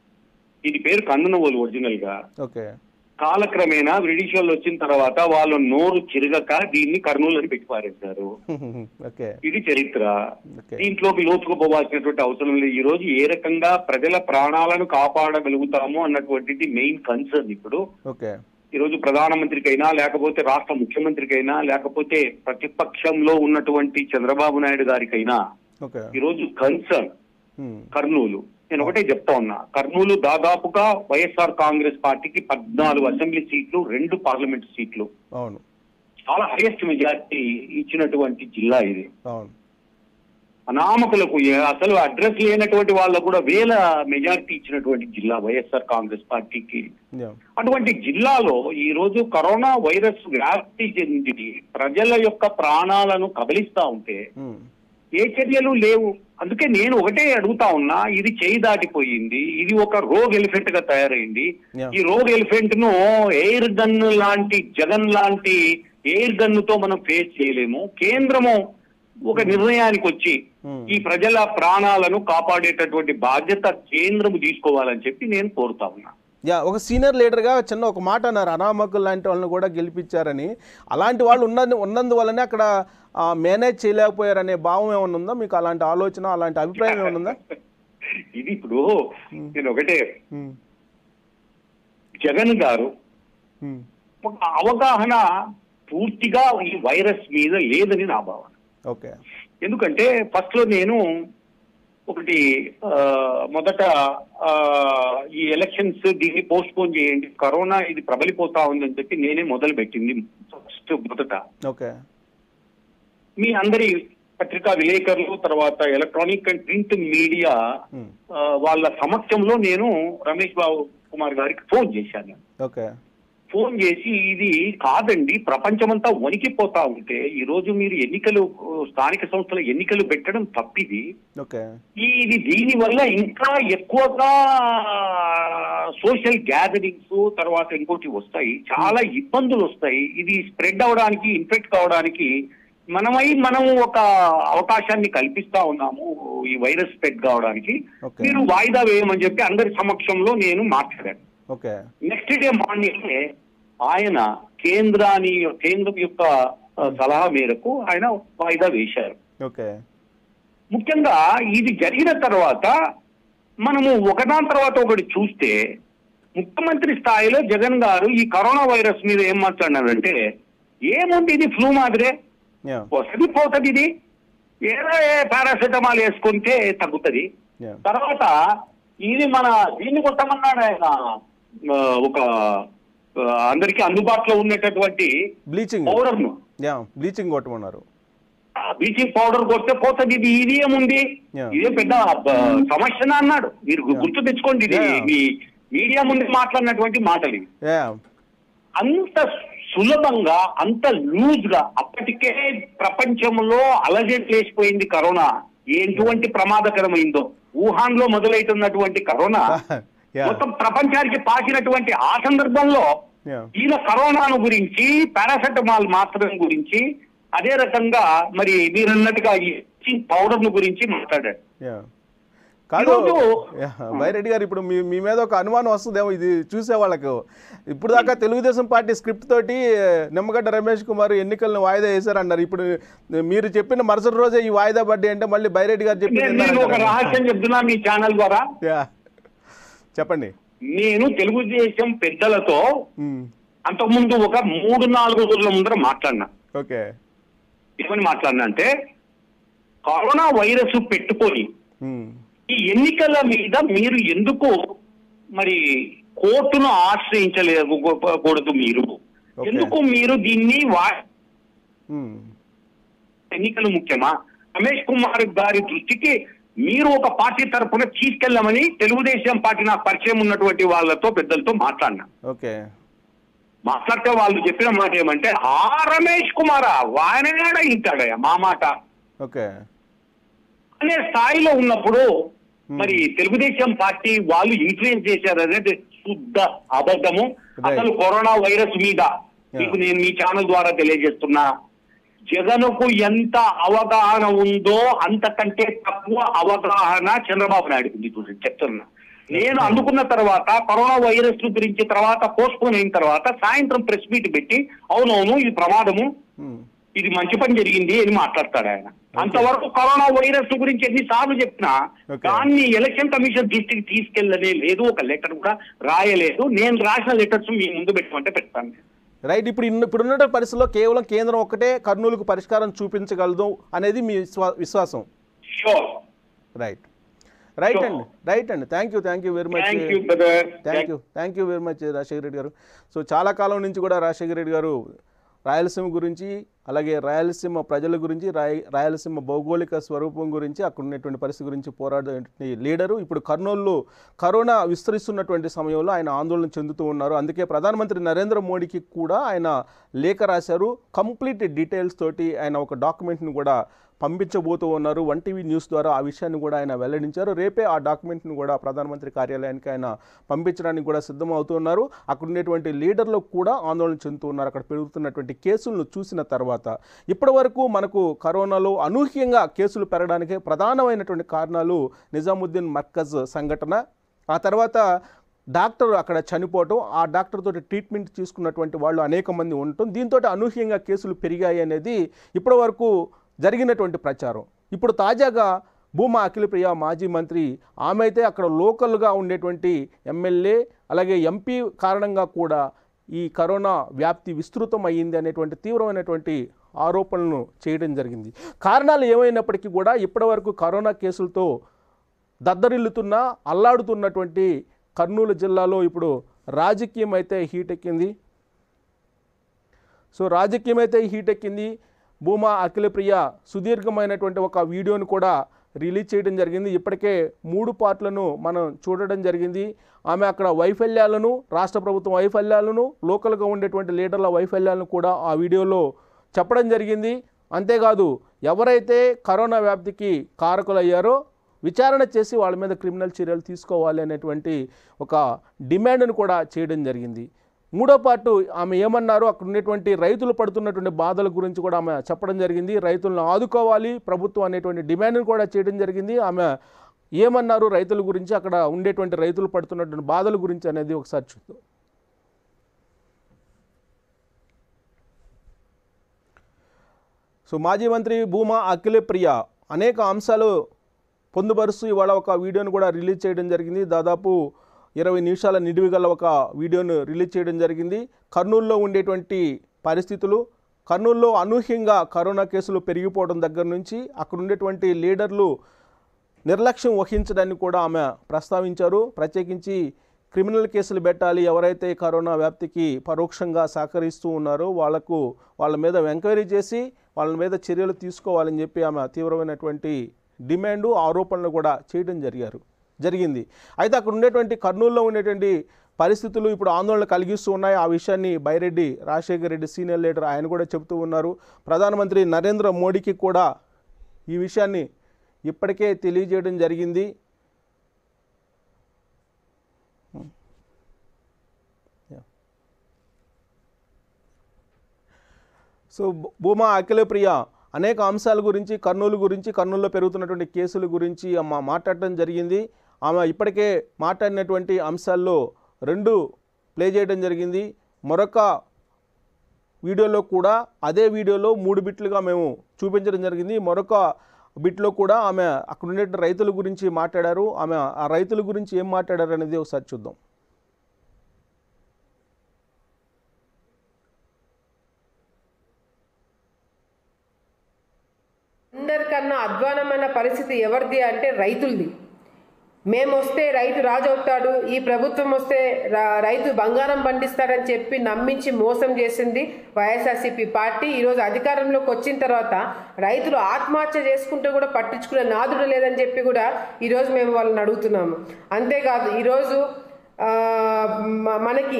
ఇది పేరు కందనవోలు ఒరిజినల్ గా ఓకే కాలక్రమేణా బ్రిటిష్ వాళ్ళు వచ్చిన తర్వాత వాళ్ళు నోరు చిరగక దీన్ని కర్నూలు అని పెట్టి పారేశారు ఓకే ఇది చరిత్ర ఓకే దీంట్లోకి లోతుకుపోవాల్సినటువంటి అవసరం లేదు ఈ రోజు ఏ రకంగా ప్రజల ప్రాణాలను కాపాడగలుగుతాము అన్నటువంటిది మెయిన్ కన్సర్న్ ఇప్పుడు ఓకే ఈ రోజు ప్రధానమంత్రికైనా లేకపోతే రాష్ట్ర ముఖ్యమంత్రికైనా లేకపోతే ప్రతిపక్షంలో ఉన్నటువంటి చంద్రబాబు నాయుడు గారికైనా ఓకే ఈ రోజు కన్సర్న్ ఉమ్, కర్నూలు నేను ఒకటే చెప్తా ఉన్నా కర్నూలు దాదాపుగా వైఎస్ఆర్ కాంగ్రెస్ పార్టీకి పద్నాలుగు అసెంబ్లీ సీట్లు రెండు పార్లమెంట్ సీట్లు అవును చాలా హైయెస్ట్ మెజార్టీ ఇచ్చినటువంటి జిల్లా ఇది అవును అనామకులకు ఏ- అసలు అడ్రస్ లేనటువంటి వాళ్ళకు కూడా వేల మెజార్టీ ఇచ్చినటువంటి జిల్లా వైఎస్ఆర్ కాంగ్రెస్ పార్టీకి యా అటువంటి జిల్లాలో ఈ రోజు కరోనా వైరస్ వ్యాప్తి చెంది ప్రజల యొక్క ప్రాణాలను కబలిస్తా ఉంటే ఉమ్, ఏ చర్యలు లేవు అందుకే నేను ఒకటే అడుగుతా ఉన్నా ఇది చేయి దాటిపోయింది ఇది ఒక రోగ్ ఎలిఫెంట్ గా తయారైంది Yeah. ఈ రోగ్ ఎలిఫెంట్ ను ఎయిర్ గన్ లాంటి జగన్ లాంటి ఎయిర్ గన్ తో మనం ఫేస్ చేయలేము కేంద్రము ఒక నిర్ణయానికి వచ్చి Hmm. ఈ ప్రజల ప్రాణాలను కాపాడేటటువంటి బాధ్యత కేంద్రము తీసుకోవాలని చెప్పి నేను కోరుతా ఉన్నా యా ఒక సీనియర్ లీడర్గా చిన్న ఒక మాట అన్నారు అనామకులు లాంటి వాళ్ళని కూడా గెలిపించారని అలాంటి వాళ్ళు ఉన్న ఉన్నందువల్లనే అక్కడ మేనేజ్ చేయలేకపోయారనే భావం ఏమైనా ఉందా మీకు అలాంటి ఆలోచన అలాంటి అభిప్రాయం ఏమైనా ఉందా ఇది ఇప్పుడు నేను ఒకటే ఉమ్, జగన్ గారు ఉమ్, ఒక అవగాహన పూర్తిగా ఈ వైరస్ మీద లేదని నా భావన ఓకే ఎందుకంటే ఫస్ట్ లో నేను ఒకటి ఆ, మొదట ఆ, ఈ ఎలక్షన్స్ దీన్ని పోస్ట్ పోన్ చేయండి కరోనా ఇది ప్రబలిపోతా ఉందని చెప్పి నేనే మొదలు పెట్టింది ఫస్ట్ మొదట ఓకే మీ అందరి పత్రికా విలేకరులు తర్వాత electronic and print media um, ఆ, వాళ్ళ సమక్షంలో నేను రమేష్ బాబు కుమార్ గారికి ఫోన్ చేశాను ఓకే ఫోన్ చేసి ఇది కాదండి ప్రపంచమంతా వణికిపోతా ఉంటే ఈ రోజు మీరు ఎన్నికలు ఆ, స్థానిక సంస్థల ఎన్నికలు పెట్టడం తప్పిది ఓకే ఈ ఇది దీని వల్ల ఇంకా ఎక్కువగా సోషల్ గ్యాదరింగ్స్ తర్వాత ఇంకోటి వస్తాయి చాలా ఇబ్బందులు వస్తాయి ఇది స్ప్రెడ్ అవడానికి ఇన్ఫెక్ట్ కావడానికి మనమై మనం ఒక అవకాశాన్ని కల్పిస్తా ఉన్నాము ఈ వైరస్ స్ప్రెడ్ కావడానికి Okay. మీరు వాయిదా వేయమని చెప్పి అందరి సమక్షంలో నేను మాట్లాడాను ఓకే నెక్స్ట్ డే మార్నింగ్ ఆయన కేంద్రాన్ని కేంద్రం యొక్క ఆ, సలహా మేరకు ఆయన వాయిదా వేశారు ఓకే ముఖ్యంగా ఇది జరిగిన తర్వాత మనము ఒకదాని తర్వాత ఒకటి చూస్తే ముఖ్యమంత్రి స్థాయిలో జగన్ గారు ఈ కరోనా వైరస్ మీద ఏం మాట్లాడినారంటే ఏముంది ఇది ఫ్లూ మాదిరే యా వస్తుంది పోతుంది ఇది ఏదో పారాసెటమాల్ వేసుకుంటే తగ్గుతుంది యా తర్వాత ఇది మన దీన్ని కొట్టమన్నాడు ఆయన ఆ, ఒక ఆ, అందరికీ అందుబాటులో ఉండేటటువంటి బ్లీచింగ్ పౌడర్ ను యా బ్లీచింగ్ కొట్టమన్నారు బ్లీచింగ్ పౌడర్ కొడితే పోతుంది ఇది ఇది ఏముంది Yeah. ఇదే పెద్ద ఆ, సమస్యనా అన్నాడు మీరు Yeah. గుర్తు తెచ్చుకోండి ఇది Yeah. మీ మీడియా ముందు మాట్లాడినటువంటి మాటలు ఇవి యా అంత సులభంగా అంత లూజ్ గా అప్పటికే ప్రపంచంలో అలజడి లేచిపోయింది కరోనా ఎటువంటి ప్రమాదకరమైందో వుహాన్ లో మొదలైతున్నటువంటి కరోనా యా మొత్తం ప్రపంచానికి పాకినటువంటి ఆ సందర్భంలో యా ఈయన కరోనాను గురించి పారాసెటమాల్ మాత్రం గురించి అదే రకంగా మరి మీరు అన్నట్టుగా ఈ పౌడర్ ను గురించి మాట్లాడాడు యా కాదు ఈరోజు- యా, బైరెడ్డి గారు ఇప్పుడు మీ మీ మీద ఒక అనుమానం వస్తుందేమో ఇది చూసే వాళ్ళకు ఇప్పుడు దాకా తెలుగుదేశం పార్టీ స్క్రిప్ట్ తోటి నిమ్మగడ్డ రమేష్ కుమార్ ఎన్నికలను వాయిదా వేశారన్నారు ఇప్పుడు మీరు చెప్పిన మరుసటి రోజే ఈ వాయిదా పడ్డాయి అంటే మళ్ళీ బైరెడ్డి గారు నేను నేను ఒక చెప్పింది రహస్యం చెప్తున్నా మీ ఛానల్ ద్వారా యా చెప్పండి నేను తెలుగుదేశం పెద్దలతో ఉమ్, అంతకుముందు ఒక మూడు నాలుగు రోజుల ముందర మాట్లాడినా ఓకే ఏమని మాట్లాడినా అంటే కరోనా వైరస్ పెట్టుకొని ఉమ్, ఈ ఎన్నికల మీద మీరు ఎందుకు మరి కోర్టును ఆశ్రయించలేకూడదు మీరు Okay. ఎందుకు మీరు దీన్ని వా ఉమ్, ఎన్నికలు ముఖ్యమా రమేష్ కుమార్ గారి దృష్టికి మీరు ఒక పార్టీ తరఫున తీసుకెళ్ళమని తెలుగుదేశం పార్టీ నాకు పరిచయం ఉన్నటువంటి వాళ్ళతో పెద్దలతో మాట్లాడినా ఓకే మాట్లాడితే వాళ్ళు చెప్పిన మాట ఏమంటే ఆ రమేష్ కుమారా వాయనాడ ఇంటాడయ్యా మా మాట ఓకే అనే స్థాయిలో ఉన్నప్పుడు మరి తెలుగుదేశం పార్టీ వాళ్ళు ఇన్ఫ్లుయెన్స్ చేశారు అనేది శుద్ధ అబద్ధము Right. అసలు కరోనా వైరస్ మీద మీకు నేను మీ ఛానల్ ద్వారా తెలియజేస్తున్నా జగన్కు ఎంత అవగాహన ఉందో అంతకంటే తక్కువ అవగాహన చంద్రబాబు నాయుడు ఉంది చూడండి చెప్తున్నా నేను అందుకున్న తర్వాత కరోనా వైరస్ గురించి తర్వాత పోస్ట్పోన్ అయిన తర్వాత సాయంత్రం ప్రెస్ మీట్ పెట్టి అవునవును ఇది ప్రమాదము ఉమ్, ఇది మంచి పని జరిగింది అని మాట్లాడతాడు ఆయన అంతవరకు కరోనా వైరస్ గురించి ఎన్నిసార్లు చెప్పినా Okay. దాన్ని ఎలక్షన్ కమిషన్ దృష్టికి తీసుకెళ్ళనే లేదు ఒక లెటర్ కూడా రాయలేదు నేను రాసిన లెటర్స్ మీ ముందు పెట్టమంటే పెడతాను రైట్ ఇప్పుడు ఇన్న ఇప్పుడున్న పరిస్థితుల్లో కేవలం కేంద్రం ఒక్కటే కర్నూలుకు పరిష్కారం చూపించగలదు అనేది మీ విశ్వా విశ్వాసం షూర్ రైట్ రైట్ Sure. అండి రైట్ అండి thank you thank you very much thank you brother thank you thank you very much Rajasekhara Reddy garu so చాలా కాలం నుంచి కూడా రాజశేఖర రెడ్డి గారు రాయలసీమ గురించి అలాగే రాయలసీమ ప్రజల గురించి రాయ రాయలసీమ భౌగోళిక స్వరూపం గురించి అక్కడ ఉన్నటువంటి పరిస్థితి గురించి పోరాడే లీడరు ఇప్పుడు కర్నూలులో కరోనా విస్తరిస్తున్నటువంటి సమయంలో ఆయన ఆందోళన చెందుతూ ఉన్నారు అందుకే ప్రధానమంత్రి నరేంద్ర మోడీకి కూడా ఆయన లేఖ రాశారు కంప్లీట్ డీటెయిల్స్ తోటి ఆయన ఒక డాక్యుమెంట్ని కూడా పంపించబోతూ ఉన్నారు వన్ టీవీ న్యూస్ ద్వారా ఆ విషయాన్ని కూడా ఆయన వెల్లడించారు రేపే ఆ డాక్యుమెంట్ని కూడా ప్రధానమంత్రి కార్యాలయానికి ఆయన పంపించడానికి కూడా సిద్ధం అవుతున్నారు అక్కడ ఉండేటువంటి లీడర్లు కూడా ఆందోళన చెందుతూ ఉన్నారు అక్కడ పెరుగుతున్నటువంటి కేసులను చూసిన తర్వాత ఇప్పటి వరకు మనకు కరోనాలో అనూహ్యంగా కేసులు పెరగడానికి ప్రధానమైనటువంటి కారణాలు నిజాముద్దీన్ మర్కజ్ సంఘటన ఆ తర్వాత డాక్టర్ అక్కడ చనిపోవటం ఆ డాక్టర్ తోటి ట్రీట్మెంట్ తీసుకున్నటువంటి వాళ్ళు అనేక మంది ఉండటం దీంతో అనూహ్యంగా కేసులు పెరిగాయి అనేది ఇప్పటి వరకు జరిగినటువంటి ప్రచారం ఇప్పుడు తాజాగా భూమా అఖిలప్రియ మాజీ మంత్రి ఆమె అయితే అక్కడ లోకల్గా ఉండేటువంటి ఎమ్మెల్యే అలాగే ఎంపీ కారణంగా కూడా ఈ కరోనా వ్యాప్తి విస్తృతం అయ్యింది అనేటువంటి తీవ్రమైనటువంటి ఆరోపణలను చేయడం జరిగింది కారణాలు ఏమైనప్పటికీ కూడా ఇప్పటివరకు కరోనా కేసులతో దద్దరిల్లుతున్న అల్లాడుతున్నటువంటి కర్నూలు జిల్లాలో ఇప్పుడు రాజకీయం అయితే హీట్ ఎక్కింది సో రాజకీయం అయితే హీట్ ఎక్కింది భూమా అఖిలప్రియ సుదీర్ఘమైనటువంటి ఒక వీడియోను కూడా రిలీజ్ చేయడం జరిగింది ఇప్పటికే మూడు పార్ట్లను మనం చూడడం జరిగింది ఆమె అక్కడ వైఫల్యాలను రాష్ట్ర ప్రభుత్వం వైఫల్యాలను లోకల్గా ఉండేటువంటి లీడర్ల వైఫల్యాలను కూడా ఆ వీడియోలో చెప్పడం జరిగింది అంతేకాదు ఎవరైతే కరోనా వ్యాప్తికి కారకులయ్యారో విచారణ చేసి వాళ్ళ మీద క్రిమినల్ చర్యలు తీసుకోవాలి అనేటువంటి ఒక డిమాండ్ను కూడా చేయడం జరిగింది మూడో పార్టు ఆమె ఏమన్నారు అక్కడ ఉండేటువంటి రైతులు పడుతున్నటువంటి బాధల గురించి కూడా ఆమె చెప్పడం జరిగింది రైతులను ఆదుకోవాలి ప్రభుత్వం అనేటువంటి డిమాండ్ను కూడా చేయడం జరిగింది ఆమె ఏమన్నారు రైతుల గురించి అక్కడ ఉండేటువంటి రైతులు పడుతున్నటువంటి బాధల గురించి అనేది ఒకసారి చూద్దాం సో మాజీ మంత్రి భూమా అఖిల ప్రియ అనేక అంశాలు పొందుపరుస్తూ ఇవాళ ఒక వీడియోను కూడా రిలీజ్ చేయడం జరిగింది దాదాపు ఇరవై నిమిషాల నిడివి గల ఒక వీడియోను రిలీజ్ చేయడం జరిగింది కర్నూలులో ఉండేటువంటి పరిస్థితులు కర్నూలులో అనూహ్యంగా కరోనా కేసులు పెరిగిపోవడం దగ్గర నుంచి అక్కడ ఉండేటువంటి లీడర్లు నిర్లక్ష్యం వహించడాన్ని కూడా ఆమె ప్రస్తావించారు ప్రత్యేకించి క్రిమినల్ కేసులు పెట్టాలి ఎవరైతే కరోనా వ్యాప్తికి పరోక్షంగా సహకరిస్తూ ఉన్నారో వాళ్లకు వాళ్ళ మీద ఎంక్వైరీ చేసి వాళ్ళ మీద చర్యలు తీసుకోవాలని చెప్పి ఆమె తీవ్రమైనటువంటి డిమాండు ఆరోపణలు కూడా చేయడం జరిగారు జరిగింది అయితే అక్కడ ఉండేటువంటి కర్నూలులో ఉండేటువంటి పరిస్థితులు ఇప్పుడు ఆందోళన కలిగిస్తూ ఉన్నాయి ఆ విషయాన్ని బైరెడ్డి రాజశేఖర రెడ్డి సీనియర్ లీడర్ ఆయన కూడా చెబుతూ ఉన్నారు ప్రధానమంత్రి నరేంద్ర మోడీకి కూడా ఈ విషయాన్ని ఇప్పటికే తెలియజేయడం జరిగింది సో భూ- భూమా అఖిలప్రియ అనేక అంశాల గురించి కర్నూలు గురించి కర్నూలులో పెరుగుతున్నటువంటి కేసుల గురించి ఆమె మాట్లాడటం జరిగింది ఆమె ఇప్పటికే మాట్లాడినటువంటి అంశాల్లో రెండు ప్లే చేయడం జరిగింది మరొక వీడియోలో కూడా అదే వీడియోలో మూడు బిట్లుగా మేము చూపించడం జరిగింది మరొక బిట్లో కూడా ఆమె అక్కడ ఉండే రైతుల గురించి మాట్లాడారు ఆమె ఆ రైతుల గురించి ఏం మాట్లాడారు అనేది ఒకసారి చూద్దాం అందరికన్నా అధ్వానమైన పరిస్థితి ఎవరిది అంటే రైతులది మేము వస్తే రైతు రాజు అవుతాడు ఈ ప్రభుత్వం వస్తే రా- రైతు బంగారం పండిస్తాడని చెప్పి నమ్మించి మోసం చేసింది వైఎస్ఆర్సీపీ పార్టీ ఈరోజు అధికారంలోకి వచ్చిన తర్వాత రైతులు ఆత్మహత్య చేసుకుంటే కూడా పట్టించుకునే నాదుడు లేదని చెప్పి కూడా ఈరోజు మేము వాళ్ళని అడుగుతున్నాము అంతేకాదు ఈరోజు ఆ, మ- మనకి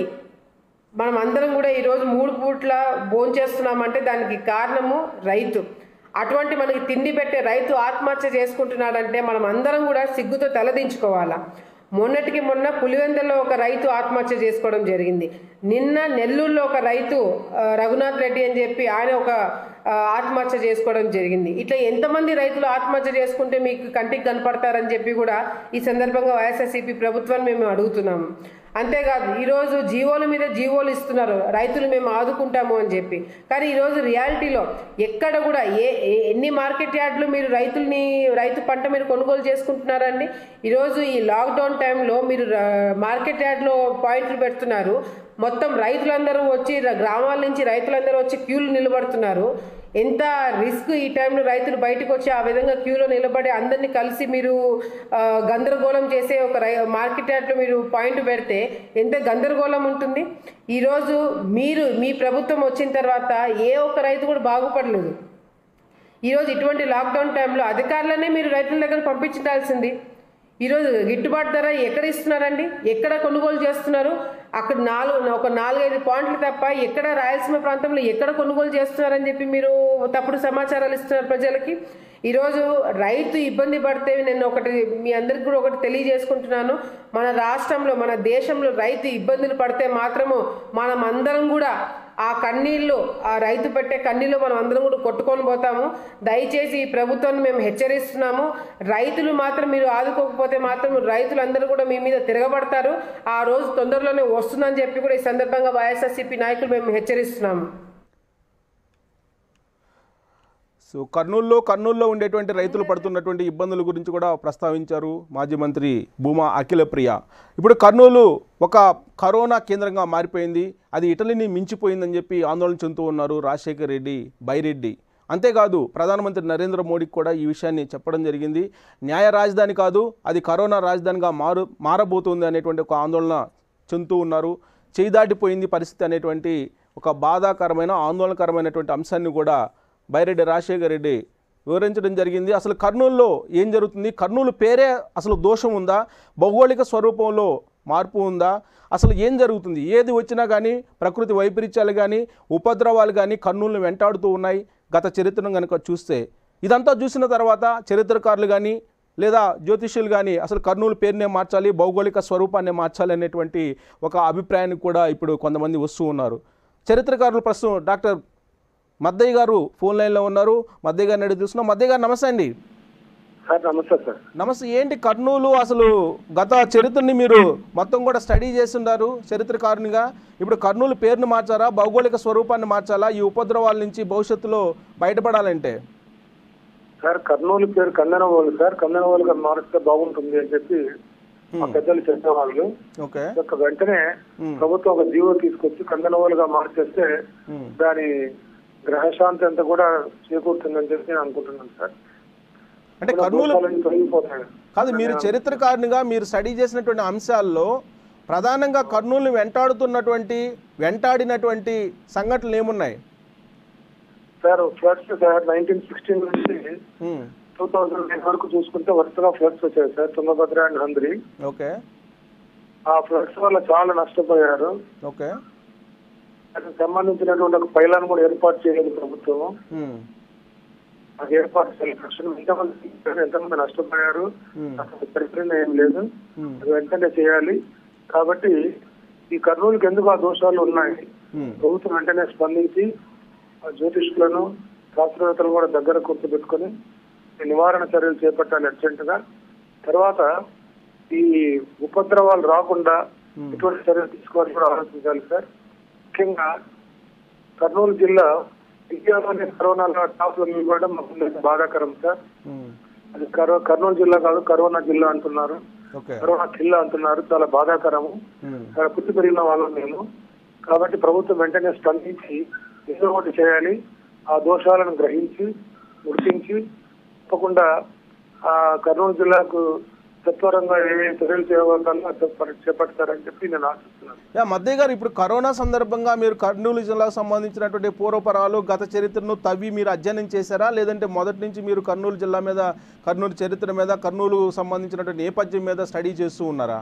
మనం అందరం కూడా ఈరోజు మూడు పూట్ల భోంచేస్తున్నామంటే దానికి కారణము రైతు అటువంటి మనకి తిండి పెట్టే రైతు ఆత్మహత్య చేసుకుంటున్నాడంటే మనం అందరం కూడా సిగ్గుతో తలదించుకోవాలా మొన్నటికి మొన్న పులివెందులో ఒక రైతు ఆత్మహత్య చేసుకోవడం జరిగింది నిన్న నెల్లూరులో ఒక రైతు ఆ, రఘునాథ్ రెడ్డి అని చెప్పి ఆయన ఒక ఆ, ఆత్మహత్య చేసుకోవడం జరిగింది ఇట్లా ఎంతమంది రైతులు ఆత్మహత్య చేసుకుంటే మీకు కంటికి కనపడతారని చెప్పి కూడా ఈ సందర్భంగా వైఎస్ఆర్సీపీ ప్రభుత్వాన్ని మేము అడుగుతున్నాము అంతేకాదు ఈరోజు జీవోల మీద జీవోలు ఇస్తున్నారు రైతులు మేము ఆదుకుంటాము అని చెప్పి కానీ ఈరోజు రియాలిటీలో ఎక్కడ కూడా ఏ ఏ- ఎన్ని మార్కెట్ యార్డులు మీరు రైతుల్ని రైతు పంట మీరు కొనుగోలు చేసుకుంటున్నారండి ఈరోజు ఈ లాక్డౌన్ టైంలో మీరు ర- మార్కెట్ యార్డ్లో పాయింట్లు పెడుతున్నారు మొత్తం రైతులందరూ వచ్చి ర- గ్రామాల నుంచి రైతులందరూ వచ్చి క్యూలు నిలబడుతున్నారు ఎంత రిస్క్ ఈ టైంలో రైతులు బయటకు వచ్చి ఆ విధంగా క్యూలో నిలబడి అందరినీ కలిసి మీరు ఆ, గందరగోళం చేసే ఒక రై మార్కెట్ యార్డ్లో మీరు పాయింట్ పెడితే ఎంత గందరగోళం ఉంటుంది ఈరోజు మీరు మీ ప్రభుత్వం వచ్చిన తర్వాత ఏ ఒక్క రైతు కూడా బాగుపడలేదు ఈరోజు ఇటువంటి లాక్డౌన్ టైంలో అధికారులనే మీరు రైతుల దగ్గర పంపించాల్సింది ఈరోజు గిట్టుబాటు ధర ఎక్కడ ఇస్తున్నారండి ఎక్కడ కొనుగోలు చేస్తున్నారు అక్కడ నాలుగు ఒక నాలుగైదు పాయింట్లు తప్ప ఎక్కడ రాయలసీమ ప్రాంతంలో ఎక్కడ కొనుగోలు చేస్తున్నారని చెప్పి మీరు తప్పుడు సమాచారాలు ఇస్తున్నారు ప్రజలకి ఈరోజు రైతు ఇబ్బంది పడితే నేను ఒకటి మీ అందరికి కూడా ఒకటి తెలియజేసుకుంటున్నాను మన రాష్ట్రంలో మన దేశంలో రైతు ఇబ్బందులు పడితే మాత్రము మనం అందరం కూడా ఆ కన్నీళ్ళు ఆ రైతు పెట్టే కన్నీళ్ళు మనం అందరం కూడా కొట్టుకొని పోతాము దయచేసి ఈ ప్రభుత్వాన్ని మేము హెచ్చరిస్తున్నాము రైతులు మాత్రం మీరు ఆదుకోకపోతే మాత్రం రైతులందరూ కూడా మీ మీద తిరగబడతారు ఆ రోజు తొందరలోనే వస్తుందని చెప్పి కూడా ఈ సందర్భంగా వైఎస్ఆర్సీపీ నాయకులు మేము హెచ్చరిస్తున్నాము సో కర్నూలులో కర్నూలులో ఉండేటువంటి రైతులు పడుతున్నటువంటి ఇబ్బందుల గురించి కూడా ప్రస్తావించారు మాజీ మంత్రి భూమా అఖిలప్రియ ఇప్పుడు కర్నూలు ఒక కరోనా కేంద్రంగా మారిపోయింది అది ఇటలీని మించిపోయిందని చెప్పి ఆందోళన చెందుతూ ఉన్నారు రాజశేఖర్ రెడ్డి బైరెడ్డి అంతేకాదు ప్రధానమంత్రి నరేంద్ర మోడీకి కూడా ఈ విషయాన్ని చెప్పడం జరిగింది న్యాయ రాజధాని కాదు అది కరోనా రాజధానిగా మారు మారబోతుంది అనేటువంటి ఒక ఆందోళన చెందుతూ ఉన్నారు చేయి దాటిపోయింది పరిస్థితి అనేటువంటి ఒక బాధాకరమైన ఆందోళనకరమైనటువంటి అంశాన్ని కూడా బైరెడ్డి రాజశేఖర్ రెడ్డి వివరించడం జరిగింది అసలు కర్నూలులో ఏం జరుగుతుంది కర్నూలు పేరే అసలు దోషం ఉందా భౌగోళిక స్వరూపంలో మార్పు ఉందా అసలు ఏం జరుగుతుంది ఏది వచ్చినా కానీ ప్రకృతి వైపరీత్యాలు కానీ ఉపద్రవాలు కానీ కర్నూలును వెంటాడుతూ ఉన్నాయి గత చరిత్రను కనుక చూస్తే ఇదంతా చూసిన తర్వాత చరిత్రకారులు కానీ లేదా జ్యోతిష్యులు కానీ అసలు కర్నూలు పేరునే మార్చాలి భౌగోళిక స్వరూపాన్ని మార్చాలి అనేటువంటి ఒక అభిప్రాయానికి కూడా ఇప్పుడు కొంతమంది వస్తూ ఉన్నారు చరిత్రకారులు ప్రస్తుతం డాక్టర్ మద్దయ్య గారు ఫోన్ లైన్లో ఉన్నారు మద్దయ్య గారిని అడిగి చూస్తున్నాం మద్దయ్య గారు నమస్తే అండి సార్ నమస్తే సార్ నమస్తే ఏంటి కర్నూలు అసలు గత చరిత్రని మీరు మొత్తం కూడా స్టడీ చేస్తున్నారు చరిత్రకారునిగా ఇప్పుడు కర్నూలు పేరును మార్చారా భౌగోళిక స్వరూపాన్ని మార్చాలా ఈ ఉపద్రవాల నుంచి భవిష్యత్తులో బయటపడాలంటే సార్ కర్నూలు పేరు కందనవోలు సార్ కందనవోలుగా మారిస్తే బాగుంటుంది అని చెప్పి మా పెద్దలు చెప్పేవాళ్ళు ఓకే యొక్క వెంటనే ప్రభుత్వం ఒక జీవో తీసుకొచ్చి కందనవోలుగా మార్చేస్తే ఉమ్. దాని గ్రహశాంతి అంతా కూడా చేకూరుతుందని చెప్పి నేను అనుకుంటున్నాను సార్ అంటే కర్నూలు దోషాలన్నీ తొలగిపోతాయి కాదు మీరు చరిత్రకారునిగా మీరు స్టడీ చేసినటువంటి అంశాల్లో ప్రధానంగా కర్నూలుని వెంటాడుతున్నటువంటి వెంటాడినటువంటి సంఘటనలు ఏమున్నాయి sir floods sir nineteen sixteen నుంచి ఉమ్. టూ థౌజండ్ నైన్ వరకు చూసుకుంటే వరుసగా ఫ్లడ్స్ వచ్చాయి sir Tungabhadra and Handri okay ఆ ఫ్లడ్స్ వల్ల చాలా నష్టపోయారు ఓకే దానికి సంబంధించినటువంటి ఒక పైలాన్ కూడా ఏర్పాటు చేయలేదు ప్రభుత్వం ఉమ్. అది ఏర్పాటు చేయాలి తక్షణం ఎంతమంది ఎంతమంది నష్టపోయారు ఉమ్. అసలు ప్రక్రియ ఏం లేదు ఉమ్. అది వెంటనే చేయాలి కాబట్టి ఈ కర్నూలుకి ఎందుకు ఆ దోషాలు ఉన్నాయి ఉమ్. ప్రభుత్వం వెంటనే స్పందించి ఆ జ్యోతిష్కులను శాస్త్రవేత్తలు కూడా దగ్గర కూర్చోబెట్టుకొని ఈ నివారణ చర్యలు చేపట్టాలి అర్జెంట్ గా తర్వాత ఈ ఉపద్రవాలు రాకుండా ఎటువంటి చర్యలు తీసుకోవాలని కూడా ఆలోచించాలి సార్ ముఖ్యంగా కర్నూలు జిల్లా ఇండియాలోనే కరోనాలో టాప్ లో నిలబడడం మాకు అందరికీ బాధాకరం సార్ ఉమ్. అది కరో కర్నూలు జిల్లా కాదు కరోనా జిల్లా అంటున్నారు ఓకే కరోనా జిల్లా అంటున్నారు చాలా బాధాకరము ఉమ్. చాలా పుట్టి పెరిగిన వాళ్ళం మేము కాబట్టి ప్రభుత్వం వెంటనే స్పందించి ఏదో ఒకటి చేయాలి ఆ దోషాలను గ్రహించి గుర్తించి తప్పకుండా ఆ కర్నూలు జిల్లాకు సత్వరంగా ఏమేమి చర్యలు చేయగలగాలో అది చెప్ప- చేపడతారని చెప్పి నేను ఆశిస్తున్నాను యా మద్దయ్య గారు ఇప్పుడు కరోనా సందర్భంగా మీరు కర్నూలు జిల్లాకు సంబంధించినటువంటి పూర్వపరాలు గత చరిత్రను తవ్వి మీరు అధ్యయనం చేశారా లేదంటే మొదటి నుంచి మీరు కర్నూలు జిల్లా మీద కర్నూలు చరిత్ర మీద కర్నూలు సంబంధించినటువంటి నేపథ్యం మీద స్టడీ చేస్తూ ఉన్నారా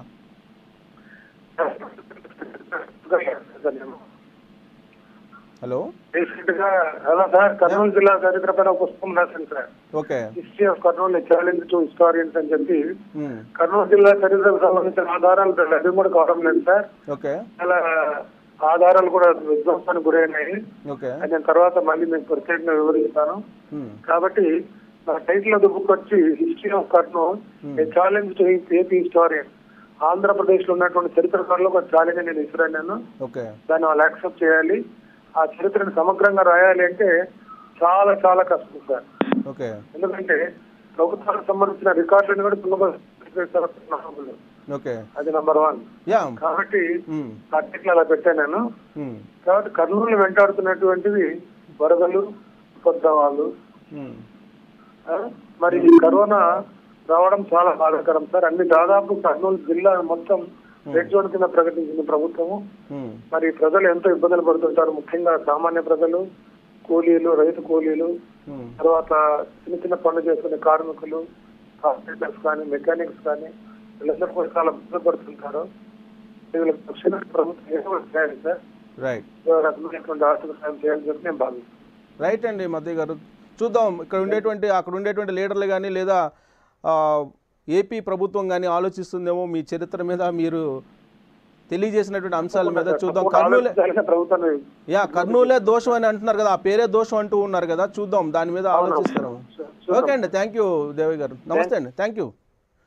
హలో రీసెంట్ గా హలో సార్ కర్నూలు జిల్లా చరిత్ర పైన ఒక పుస్తకం రాశాను sir okay history of Kurnool challenge to historians అని చెప్పి ఉమ్. కర్నూలు జిల్లా చరిత్రకు సంబంధించిన ఆధారాలు అది కూడా కావడం లేదు సార్ ఓకే చాలా ఆధారాలు కూడా విధ్వంసానికి గురైనాయి ఓకే అది నేను తర్వాత మళ్ళీ మీకు ప్రత్యేకంగా వివరిస్తాను ఉమ్. కాబట్టి నా టైటిల్ ఆఫ్ ద బుక్ వచ్చి history of Kurnool a challenge to AP historian Andhra Pradesh లో ఉన్నటువంటి చరిత్రకారులు ఒక ఛాలెంజ్ నేను ఇస్తున్నాను నేను ఓకే దాన్ని వాళ్ళు యాక్సెప్ట్ చేయాలి ఆ చరిత్రను సమగ్రంగా రాయాలి అంటే చాలా చాలా కష్టం సార్ ఓకే ఎందుకంటే ప్రభుత్వానికి సంబంధించిన రికార్డులను కూడా తుంగభద్ర ఓకే అది నంబర్ వన్ యా కాబట్టి ఉమ్. ఆర్టికల్ అలా పెట్టాను నేను ఉమ్. కాబట్టి కర్నూలు వెంటాడుతున్నటువంటివి వరదలు ఉపద్రవాలు ఉమ్. ఆ, మరి ఈ కరోనా రావడం చాలా బాధాకరం సార్ అన్ని దాదాపు కర్నూలు జిల్లా మొత్తం రెడ్ జోన్ కింద ప్రకటించింది ప్రభుత్వము ఉమ్. మరి ప్రజలు ఎంతో ఇబ్బందులు పడుతుంటారు ముఖ్యంగా సామాన్య ప్రజలు కూలీలు రైతు కూలీలు ఉమ్. తర్వాత చిన్న చిన్న పనులు చేసుకునే కార్మికులు హాస్పిటల్స్ కానీ మెకానిక్స్ కానీ వీళ్ళందరూ కూడా చాలా ఇబ్బంది పడుతుంటారు వీళ్ళకి తక్షణ ప్రభుత్వం ఏదో ఒకటి చేయాలి సార్ రైట్ ఏదో రకమైనటువంటి ఆర్థిక సాయం చేయాలని చెప్పి నేను భావిస్తున్నాను రైట్ అండి మద్దయ్య గారు చూద్దాం ఇక్కడ ఉండేటువంటి అక్కడ ఉండేటువంటి లీడర్లు కానీ లేదా ఆ, ఏపీ ప్రభుత్వం కానీ ఆలోచిస్తుందేమో మీ చరిత్ర మీద మీరు తెలియజేసినటువంటి అంశాల మీద చూద్దాం తప్పకుండా కర్నూలే ఆలోచించాలని ప్రభుత్వాన్ని యా కర్నూలే దోషం అని అంటున్నారు కదా ఆ పేరే దోషం అంటూ ఉన్నారు కదా చూద్దాం దాని మీద ఆలోచిస్తాము ఓకే అండి థ్యాంక్ యూ దేవయ్య గారు నమస్తే అండి థ్యాంక్ యూ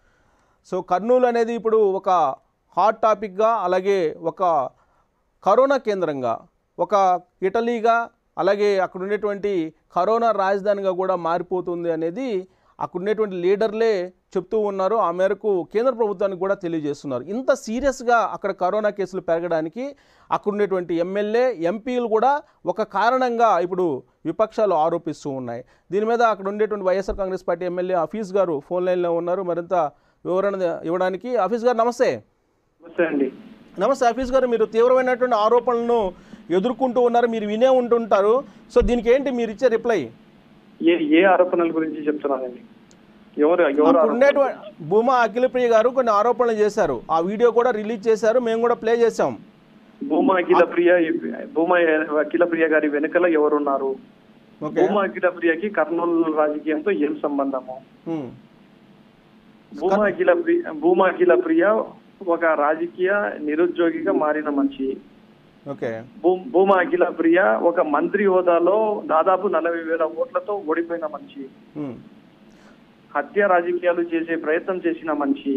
సో కర్నూలు అనేది ఇప్పుడు ఒక హాట్ టాపిక్గా అలాగే ఒక కరోనా కేంద్రంగా ఒక ఇటలీగా అలాగే అక్కడ ఉండేటువంటి కరోనా రాజధానిగా కూడా మారిపోతుంది అనేది అక్కడ ఉండేటువంటి లీడర్లే చెప్తూ ఉన్నారు ఆ మేరకు కేంద్ర ప్రభుత్వానికి కూడా తెలియజేస్తున్నారు ఇంత సీరియస్గా అక్కడ కరోనా కేసులు పెరగడానికి అక్కడ ఉండేటువంటి ఎమ్మెల్యే ఎంపీలు కూడా ఒక కారణంగా ఇప్పుడు విపక్షాలు ఆరోపిస్తూ ఉన్నాయి దీని మీద అక్కడ ఉండేటువంటి YSR Congress party MLA Hafeez garu phone లైన్లో ఉన్నారు మరింత వివరణ ఇవ్వడానికి హఫీజ్ గారు నమస్తే నమస్తే అండి నమస్తే హఫీజ్ గారు మీరు తీవ్రమైనటువంటి ఆరోపణలను ఎదుర్కొంటూ ఉన్నారు మీరు వినే ఉంటుంటారు సో దీనికి ఏంటి మీరు ఇచ్చే రిప్లై ఏ ఏ ఆరోపణల గురించి చెప్తున్నానండి ఎవరు ఎవరు అక్కడ ఉండేటువంటి భూమా అఖిలప్రియ గారు కొన్ని ఆరోపణలు చేశారు ఆ వీడియో కూడా రిలీజ్ చేశారు మేము కూడా ప్లే చేసాం భూమా అఖిల ప్రియ భూమా అఖిల ప్రియ గారి వెనుకల ఎవరున్నారు ఓకే భూమా అఖిల ప్రియకి కర్నూలు రాజకీయంతో ఏం సంబంధము ఉమ్. భూమా అఖిల ప్రియ భూమా అఖిల ప్రియ ఒక రాజకీయ నిరుద్యోగిగా మారిన మనిషి ఓకే భూ- భూమా అఖిల ప్రియ ఒక మంత్రి హోదాలో దాదాపు నలభై వేల ఓట్లతో ఓడిపోయిన మనిషి ఉమ్. హత్య రాజకీయాలు చేసే ప్రయత్నం చేసిన మనిషి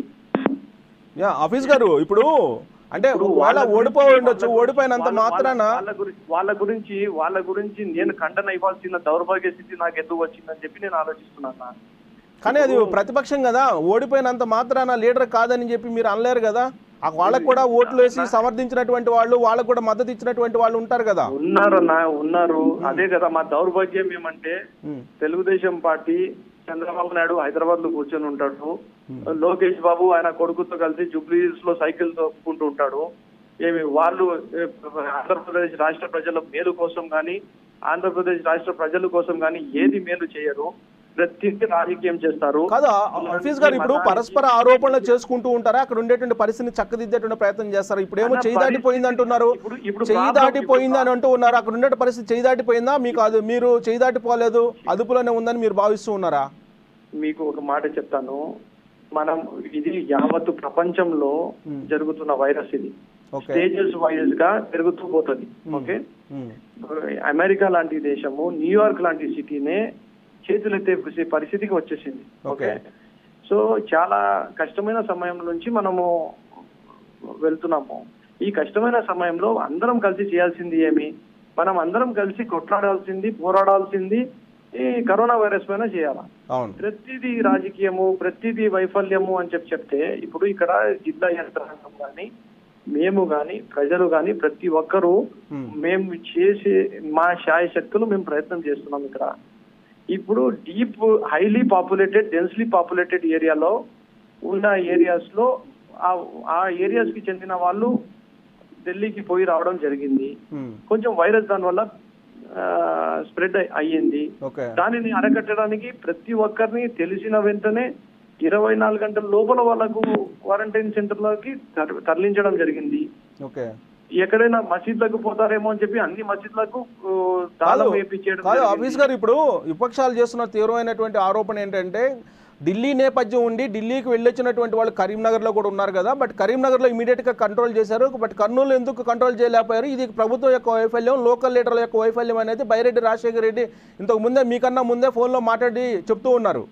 యా ఆఫీస్ గారు ఇప్పుడు అంటే ఇప్పుడు ఒకవేళ వాళ్ళ ఓడిపోయి గురించి ఉండొచ్చు వాళ్ళ ఓడిపోయినంత వాళ్ళ- మాత్రాన వాళ్ళ గురించి వాళ్ళ గురించి వాళ్ళ గురించి నేను ఖండన ఇవ్వాల్సిన దౌర్భాగ్య స్థితి నాకు ఎందుకు వచ్చిందని చెప్పి నేను ఆలోచిస్తున్నాను కానీ అది ప్రతిపక్షం కదా ఓడిపోయినంత మాత్రాన లీడర్ కాదని చెప్పి మీరు అనలేరు కదా ఆ వాళ్ళకు కూడా ఓట్లు వేసి సమర్థించినటువంటి వాళ్ళు వాళ్ళకు కూడా మద్దతు ఇచ్చినటువంటి వాళ్ళు ఉంటారు కదా ఉన్నారన్నా ఉన్నారు అదే కదా మా దౌర్భాగ్యం ఏమంటే ఉమ్, తెలుగుదేశం పార్టీ చంద్రబాబు నాయుడు హైదరాబాద్ లో కూర్చొని ఉంటాడు లోకేష్ బాబు ఆయన కొడుకుతో కలిసి జూబ్లీస్ లో సైకిల్ తొక్కుంటూ ఉంటాడు ఏమి వాళ్ళు ఏ, ఆంధ్రప్రదేశ్ రాష్ట్ర ప్రజల మేలు కోసం కానీ ఆంధ్రప్రదేశ్ రాష్ట్ర ప్రజల కోసం కానీ ఏది మేలు చేయరు ప్రతిదీ రాజకీయం చేస్తారు కాదు ఆ- ఆఫీస్ గారు ఇప్పుడు పరస్పర ఆరోపణలు చేసుకుంటూ ఉంటారా అక్కడ ఉండేటువంటి పరిస్థితిని చక్కదిద్దేటువంటి ప్రయత్నం చేస్తారు ఇప్పుడు ఏమో అన్న, చేయి దాటిపోయింది అంటున్నారు ఇప్పుడు- ఇప్పుడు చేయి problem- దాటిపోయింది అని అంటూ ఉన్నారు అక్కడ ఉండే పరిస్థితి చేయి దాటిపోయిందా మీకు అది మీరు చేయి దాటిపోలేదు అదుపులోనే ఉందని మీరు భావిస్తూ ఉన్నారా మీకు ఒక మాట చెప్తాను మనం ఇది యావత్తు ప్రపంచంలో జరుగుతున్న వైరస్ ఇది ఓకే స్టేజెస్ వైజ్ గా పెరుగుతూ పోతుంది ఓకే ఉమ్, అమెరికా లాంటి దేశము న్యూయార్క్ లాంటి సిటీనే చేతులెత్తే పరిస్థి- పరిస్థితికి వచ్చేసింది ఓకే సో చాలా కష్టమైన సమయం నుంచి మనము వెళ్తున్నాము ఈ కష్టమైన సమయంలో అందరం కలిసి చేయాల్సింది ఏమి మనం అందరం కలిసి కొట్లాడాల్సింది పోరాడాల్సింది ఈ కరోనా వైరస్ పైన చేయాలా అవును ప్రతిదీ రాజకీయము ప్రతిదీ వైఫల్యము అని చెప్పి చెప్తే ఇప్పుడు ఇక్కడ జిల్లా యంత్రాంగం కానీ మేము కానీ ప్రజలు కానీ ప్రతి ఒక్కరూ Hmm. మేము చేసే మా శాయశక్తులు మేము ప్రయత్నం చేస్తున్నాం ఇక్కడ ఇప్పుడు deep highly populated densely populated ఏరియాలో ఉన్న ఏరియాస్ లో ఆ- ఆ ఏరియాస్ కి చెందిన వాళ్ళు ఢిల్లీకి పోయి రావడం జరిగింది ఉమ్, కొంచెం వైరస్ దానివల్ల స్ప్రెడ్ అయ్యింది ఓకే దానిని అరకట్టడానికి ప్రతి ఒక్కరిని తెలిసిన వెంటనే ఇరవై నాలుగు గంటల లోపల వాళ్ళకు క్వారంటైన్ సెంటర్లకి తర- తరలించడం జరిగింది ఓకే ఎక్కడైనా మసీద్లకు పోతారేమో అని చెప్పి అన్ని మసీద్లకు ఆ, కాదు తాళం వేపించేయడం కాదు జరిగింది. ఆఫీస్ గారు ఇప్పుడు విపక్షాలు చేస్తున్న తీవ్రమైనటువంటి ఆరోపణ ఏంటంటే ఢిల్లీ నేపథ్యం ఉండి ఢిల్లీకి వెళ్ళొచ్చినటువంటి వాళ్ళు కరీంనగర్లో కూడా ఉన్నారు కదా బట్ కరీంనగర్లో ఇమీడియట్గా కంట్రోల్ చేశారు బట్ కర్నూలు ఎందుకు కంట్రోల్ చేయలేకపోయారు ఇది ప్రభుత్వం యొక్క వైఫల్యం లోకల్ లీడర్ల యొక్క వైఫల్యం అనేది బైరెడ్డి రాజశేఖర రెడ్డి ఇంతకు ముందే మీకన్నా ముందే ఫోన్లో మాట్లాడి చెప్తూ ఉన్నారు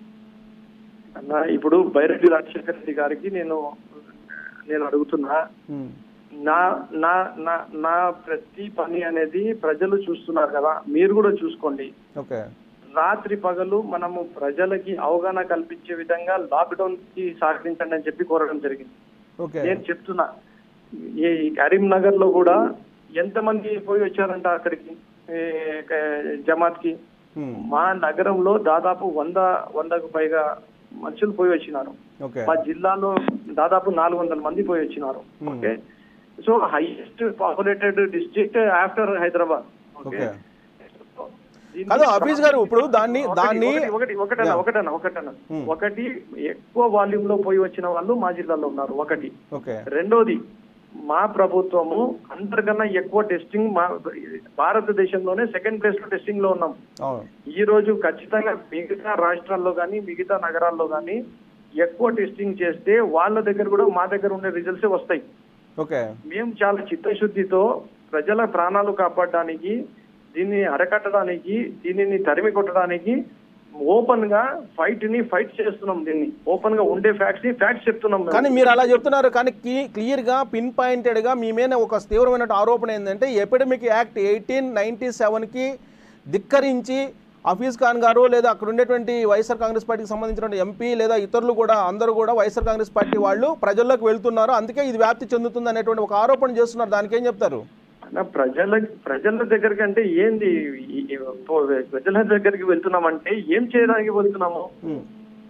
అన్న ఇప్పుడు బైరెడ్డి రాజశేఖర రెడ్డి గారికి నేను నేను అడుగుతున్నా ఉమ్, నా నా నా నా ప్రతి పని అనేది ప్రజలు చూస్తున్నారు కదా మీరు కూడా చూసుకోండి ఓకే రాత్రి పగలు మనము ప్రజలకి అవగాహన కల్పించే విధంగా లాక్డౌన్ కి సహకరించండి అని చెప్పి కోరడం జరిగింది ఓకే నేను చెప్తున్నా ఈ కరీంనగర్ లో కూడా ఎంతమంది పోయి వచ్చారంట అక్కడికి ఏ, క- జమాత్ కి ఉమ్, మా నగరంలో దాదాపు వంద వందకు పైగా మనుషులు పోయి వచ్చినారు ఓకే మా జిల్లాలో దాదాపు నాలుగు వందల మంది పోయి వచ్చినారు Hmm. Okay so highest populated district after Hyderabad okay దీన్ని కాదు, ఆఫీస్ గారు, ఇప్పుడు దాన్ని- ఒకటి- దాన్ని- ఒకటి- ఒకటి ఒకటన్నా Yeah. ఒకటన్నా ఒకటన్నా Hmm. ఒకటి ఎక్కువ వాల్యూమ్ లో పోయి వచ్చిన వాళ్ళు మా జిల్లాలో ఉన్నారు ఒకటి ఓకే రెండోది మా ప్రభుత్వము అందరికన్నా ఎక్కువ టెస్టింగ్ మా భారతదేశంలోనే సెకండ్ ప్లేస్ లో టెస్టింగ్ లో ఉన్నాం అవును ఈ రోజు ఖచ్చితంగా మిగతా రాష్ట్రాల్లో కానీ మిగతా నగరాల్లో కానీ ఎక్కువ టెస్టింగ్ చేస్తే వాళ్ళ దగ్గర కూడా మా దగ్గర ఉండే రిజల్ట్స్ వస్తాయి ఓకే మేము చాలా చిత్తశుద్ధితో ప్రజల ప్రాణాలు కాపాడడానికి దీన్ని అరకట్టడానికి దీనిని తరిమి కొట్టడానికి ఓపెన్ గా ఫైట్ ని ఫైట్ చేస్తున్నాం దీన్ని ఓపెన్ గా ఉండే ఫ్యాక్ట్స్ ని ఫ్యాక్ట్స్ చెప్తున్నాం మేము. కానీ మీరు అలా చెప్తున్నారు కానీ క్లియర్ గా పిన్ పాయింటెడ్ గా మీ మీద ఒక తీవ్రమైన ఆరోపణ ఏంటంటే ఎపిడమిక్ యాక్ట్ ఎయిటీన్ నైన్టీ కి ధిక్కరించి హఫీజ్ ఖాన్ గారు లేదా అక్కడ ఉండేటువంటి వైఎస్ఆర్ కాంగ్రెస్ పార్టీకి సంబంధించిన ఎంపీ లేదా ఇతరులు కూడా అందరూ కూడా వైఎస్ఆర్ కాంగ్రెస్ పార్టీ వాళ్ళు ప్రజల్లోకి వెళ్తున్నారు అందుకే ఇది వ్యాప్తి చెందుతుంది అనేటువంటి ఒక ఆరోపణ చేస్తున్నారు దానికి ఏం చెప్తారు నా ప్రజల ప్రజల దగ్గరికి అంటే ఏంది ఈ- ఈ- పో- ప్రజల దగ్గరికి వెళ్తున్నామంటే ఏం చేయడానికి వెళ్తున్నాము ఉమ్,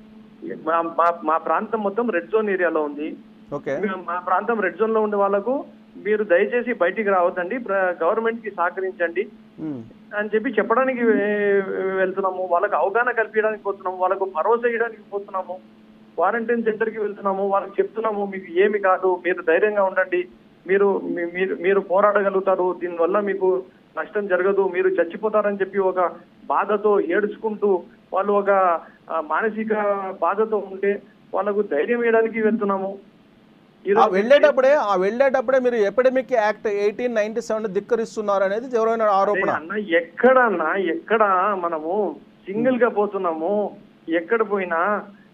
మా మా- మా ప్రాంతం మొత్తం రెడ్ జోన్ ఏరియాలో ఉంది ఓకే మేము- మా ప్రాంతం రెడ్ జోన్ లో ఉండే వాళ్ళకు మీరు దయచేసి బయటికి రావద్దండి గవర్నమెంట్ కి సహకరించండి ఉమ్, అని చెప్పి చెప్పడానికి వే- వెళ్తున్నాము వాళ్ళకి అవగాహన కల్పించడానికి పోతున్నాము వాళ్ళకు భరోసా ఇవ్వడానికి పోతున్నాము క్వారంటైన్ సెంటర్ కి వెళ్తున్నాము వాళ్ళకి చెప్తున్నాము మీకు ఏమి కాదు మీరు ధైర్యంగా ఉండండి మీరు మీ- మీరు మీరు పోరాడగలుగుతారు దీనివల్ల మీకు నష్టం జరగదు మీరు చచ్చిపోతారని చెప్పి ఒక బాధతో ఏడుచుకుంటూ వాళ్ళు ఒక ఆ, మానసిక బాధతో ఉంటే వాళ్ళకు ధైర్యం ఇవ్వడానికి వెళ్తున్నాము ఆ ఈరోజు వెళ్ళేటప్పుడే ఆ వెళ్ళేటప్పుడే మీరు epidemic act eighteen ninety seven ధిక్కరిస్తున్నారు అనేది తీవ్రమైన ఆరోపణ అదే అన్న ఎక్కడ అన్న ఎక్కడ మనము సింగిల్ గా పోతున్నాము ఎక్కడ పోయినా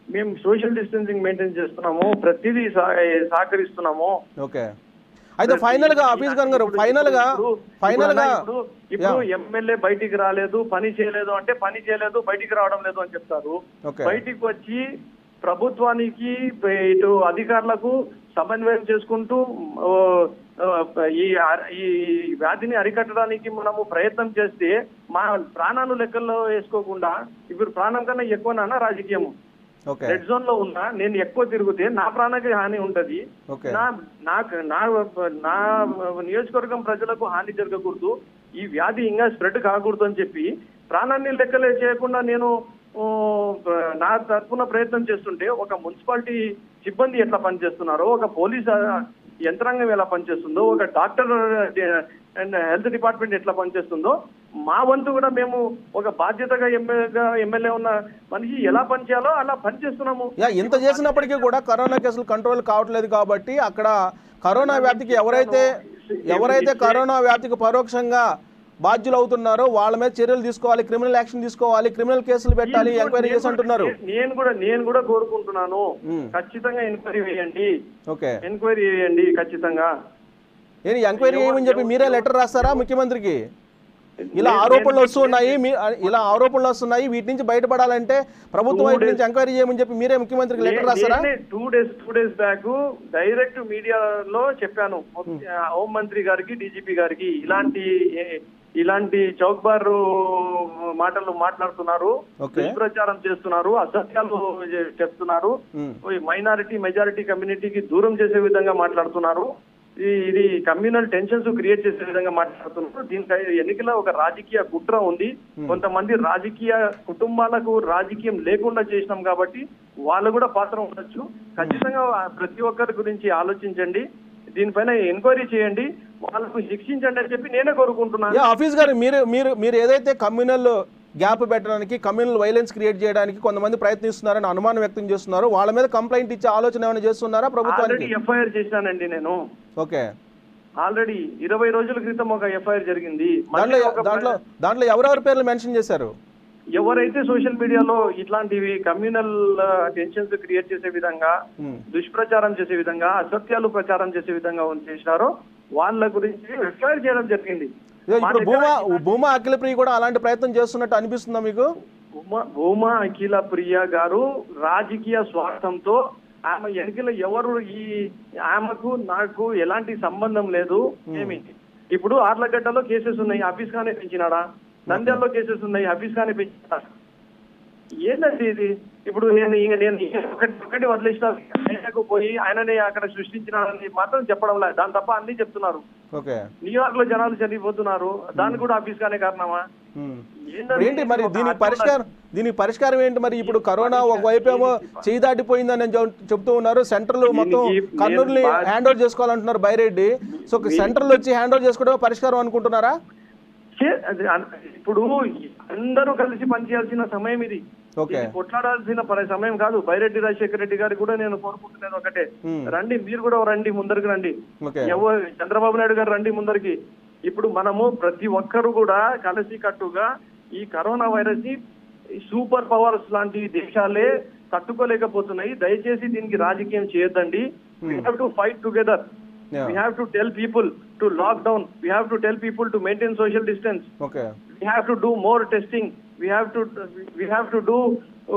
మేము సోషల్ డిస్టెన్సింగ్ మెయింటైన్ చేస్తున్నాము ప్రతిదీ సహ- సహకరిస్తున్నాము ఓకే అయితే ఫైనల్ గా ఆఫీస్ గారు ఇప్పుడు- ఫైనల్ గా ఇప్పుడు- ఫైనల్ గా ఇప్పుడు ఇప్పుడు ఎమ్మెల్యే బయటికి రాలేదు పని చేయలేదు అంటే పని చేయలేదు బయటికి రావడం లేదు అని చెప్తారు ఓకే. బయటికి వచ్చి ప్రభుత్వానికి ఇటు అధికారులకు సమన్వయం చేసుకుంటూ ఓ, ఆ, ఈ అర- ఈ వ్యాధిని అరికట్టడానికి మనము ప్రయత్నం చేస్తే మా ప్రాణాలు లెక్కల్లో వేసుకోకుండా ఇప్పుడు ప్రాణం కన్నా ఎక్కువనా రాజకీయము ఓకే రెడ్ జోన్ లో ఉన్నా నేను ఎక్కువ తిరిగితే నా ప్రాణానికి హాని ఉంటది ఓకే. నా నాకు నా నా నియోజకవర్గం ప్రజలకు హాని జరగకూడదు ఈ వ్యాధి ఇంకా స్ప్రెడ్ కాకూడదు అని చెప్పి ప్రాణాన్ని లెక్కలే చేయకుండా నేను ఓ, నా తరఫున ప్రయత్నం చేస్తుంటే ఒక మున్సిపాలిటీ సిబ్బంది ఎట్లా పనిచేస్తున్నారో ఒక పోలీస్ ఆ, యంత్రాంగం ఎలా పనిచేస్తుందో ఒక డాక్టర్ అండ్ హెల్త్ డిపార్ట్మెంట్ ఎట్లా పనిచేస్తుందో మా వంతు కూడా మేము ఒక బాధ్యతగా ఎమ్మెల్యేగా ఎమ్మెల్యే ఉన్న మనిషి ఎలా పనిచేయాలో అలా పనిచేస్తున్నాము యా ఇంత చేసినప్పటికీ కూడా కరోనా కేసులు కంట్రోల్ కావట్లేదు కాబట్టి అక్కడ కరోనా వ్యాప్తికి ఎవరైతే ఎవరైతే కరోనా వ్యాప్తికి పరోక్షంగా బాధ్యులు అవుతున్నారో వాళ్ళ మీద చర్యలు తీసుకోవాలి క్రిమినల్ యాక్షన్ తీసుకోవాలి క్రిమినల్ కేసులు పెట్టాలి ఎంక్వైరీ చేసి అంటున్నారు నేను కూడా నేను కూడా కోరుకుంటున్నాను మ్మ్. ఖచ్చితంగా ఎంక్వైరీ వేయండి ఓకే ఎంక్వైరీ వేయండి ఖచ్చితంగా నేను ఎంక్వైరీ చేయమని చెప్పి మీరే లెటర్ రాస్తారా ముఖ్యమంత్రికి ఇలా ఆరోపణలు వస్తున్నాయి మీ ఇలా ఆరోపణలు వస్తున్నాయి వీటి నుంచి బయటపడాలంటే ప్రభుత్వం వైపు నుంచి ఎంక్వైరీ చేయమని చెప్పి మీరే ముఖ్యమంత్రికి లెటర్ రాస్తారా two days two days back direct మీడియాలో చెప్పాను హోం మంత్రి గారికి డీజీపీ గారికి ఇలాంటి ఇలాంటి చౌక్బార్ మాటలు మాట్లాడుతున్నారు ఓకే. దుష్ప్రచారం చేస్తున్నారు అసత్యాలు చెప్తున్నారు మ్మ్. మైనారిటీ మెజారిటీ కమ్యూనిటీకి దూరం చేసే విధంగా మాట్లాడుతున్నారు ఈ- ఇది కమ్యూనల్ టెన్షన్స్ క్రియేట్ చేసే విధంగా మాట్లాడుతున్నారు దీనిపై ఎన్నికల ఒక రాజకీయ కుట్ర ఉంది కొంతమంది రాజకీయ కుటుంబాలకు రాజకీయం లేకుండా చేసినాం కాబట్టి వాళ్ళు కూడా పాత్ర ఉండొచ్చు ఖచ్చితంగా ప్రతి ఒక్కరి గురించి ఆలోచించండి దీనిపైన ఎంక్వైరీ చేయండి వాళ్ళకు శిక్షించండి అని చెప్పి నేనే కోరుకుంటున్నాను యా ఆఫీస్ గారు మీరు మీరు మీరు ఏదైతే కమ్యూనల్ గ్యాప్ పెట్టడానికి కమ్యూనల్ వైలెన్స్ క్రియేట్ చేయడానికి కొంతమంది ప్రయత్నిస్తున్నారని అనుమానం వ్యక్తం చేస్తున్నారు వాళ్ళ మీద కంప్లైంట్ ఇచ్చే ఆలోచన ఏమైనా చేస్తున్నారా ఆల్రెడీ ప్రభుత్వానికి ఎఫ్ఐఆర్ చేశానండి నేను ఓకే ఆల్రెడీ ఇరవై రోజుల క్రితం ఒక ఎఫ్ఐఆర్ జరిగింది దాంట్లో మళ్ళీ ఒక దాంట్లో దాంట్లో ఎవరెవరి పేర్లు మెన్షన్ చేశారు ఎవరైతే సోషల్ మీడియాలో ఇట్లాంటివి కమ్యూనల్ టెన్షన్స్ క్రియేట్ చేసే విధంగా Hmm. దుష్ప్రచారం చేసే విధంగా అసత్యాలు ప్రచారం చేసే విధంగా చేసినారో వాళ్ళ గురించి ఎఫ్ఐఆర్ చేయడం జరిగింది ఇదిగో మా ఇప్పుడు దగ్గర భూమా భూమా అఖిలప్రియ కూడా అలాంటి ప్రయత్నం చేస్తున్నట్టు అనిపిస్తుందా మీకు భూమా- భూమా అఖిల ప్రియ గారు రాజకీయ స్వార్థంతో ఆమె ఎన్నికల ఎవరు ఈ ఆమెకు నాకు ఎలాంటి సంబంధం లేదు ఏమి ఇప్పుడు ఆర్లగడ్డలో కేసెస్ ఉన్నాయి ఆఫీస్ గానే పెంచినాడా నంద్యాలలో కేసెస్ ఉన్నాయి ఆఫీస్ గానే పెంచినాడా ఏంటండి ఇది ఇప్పుడు నేను ఇంక నేను ఒకటి ఒకటి వదిలేసిన ఆయనకు పోయి ఆయననే అక్కడ సృష్టించినాడని మాత్రం చెప్పడం లేదు దాని తప్ప అన్ని చెప్తున్నారు ఓకే న్యూయార్క్ లో జనాలు చనిపోతున్నారు దానికి కూడా ఆఫీస్ గానే కారణమా ఉమ్. ఏంటండి ఇప్పుడు ఏంటి మరి ఒక దీనికి అర్థం పరిష్కారం దీనికి పరిష్కారం ఏంటి మరి ఇప్పుడు కరోనా ఒకవైపు ఏమో చేయి దాటిపోయిందని నేను చెప్- చెప్తూ ఉన్నారు సెంటర్లు మొత్తం దీనికి కర్నూలుని నేను బా- హ్యాండ్ ఓవర్ చేసుకోవాలంటున్నారు బైరెడ్డి సో సెంటర్లు వచ్చి హ్యాండ్ ఓవర్ చేసుకోవడం పరిష్కారం అనుకుంటున్నారా చే- అది అన్- ఇప్పుడు అందరూ కలిసి పనిచేయాల్సిన సమయం ఇది ఓకే. ఇది కొట్లాడాల్సిన పరి- సమయం కాదు బైరెడ్డి రాజశేఖర రెడ్డి గారికి కూడా నేను కోరుకుంటున్నది ఒకటే Hmm. రండి మీరు కూడా రండి ముందరికి రండి ఓకే. ఎవరు చంద్రబాబు నాయుడు గారు రండి ముందరికి ఇప్పుడు మనము ప్రతి ఒక్కరు కూడా కలిసి కట్టుగా ఈ కరోనా వైరస్ ని సూపర్ పవర్స్ లాంటి దేశాలే తట్టుకోలేకపోతున్నాయి దయచేసి దీనికి రాజకీయం చేయొద్దండి we have to fight together Yeah. we have to tell people to lock down we have to tell people to maintain social distance okay we have to do more testing we have to we have to do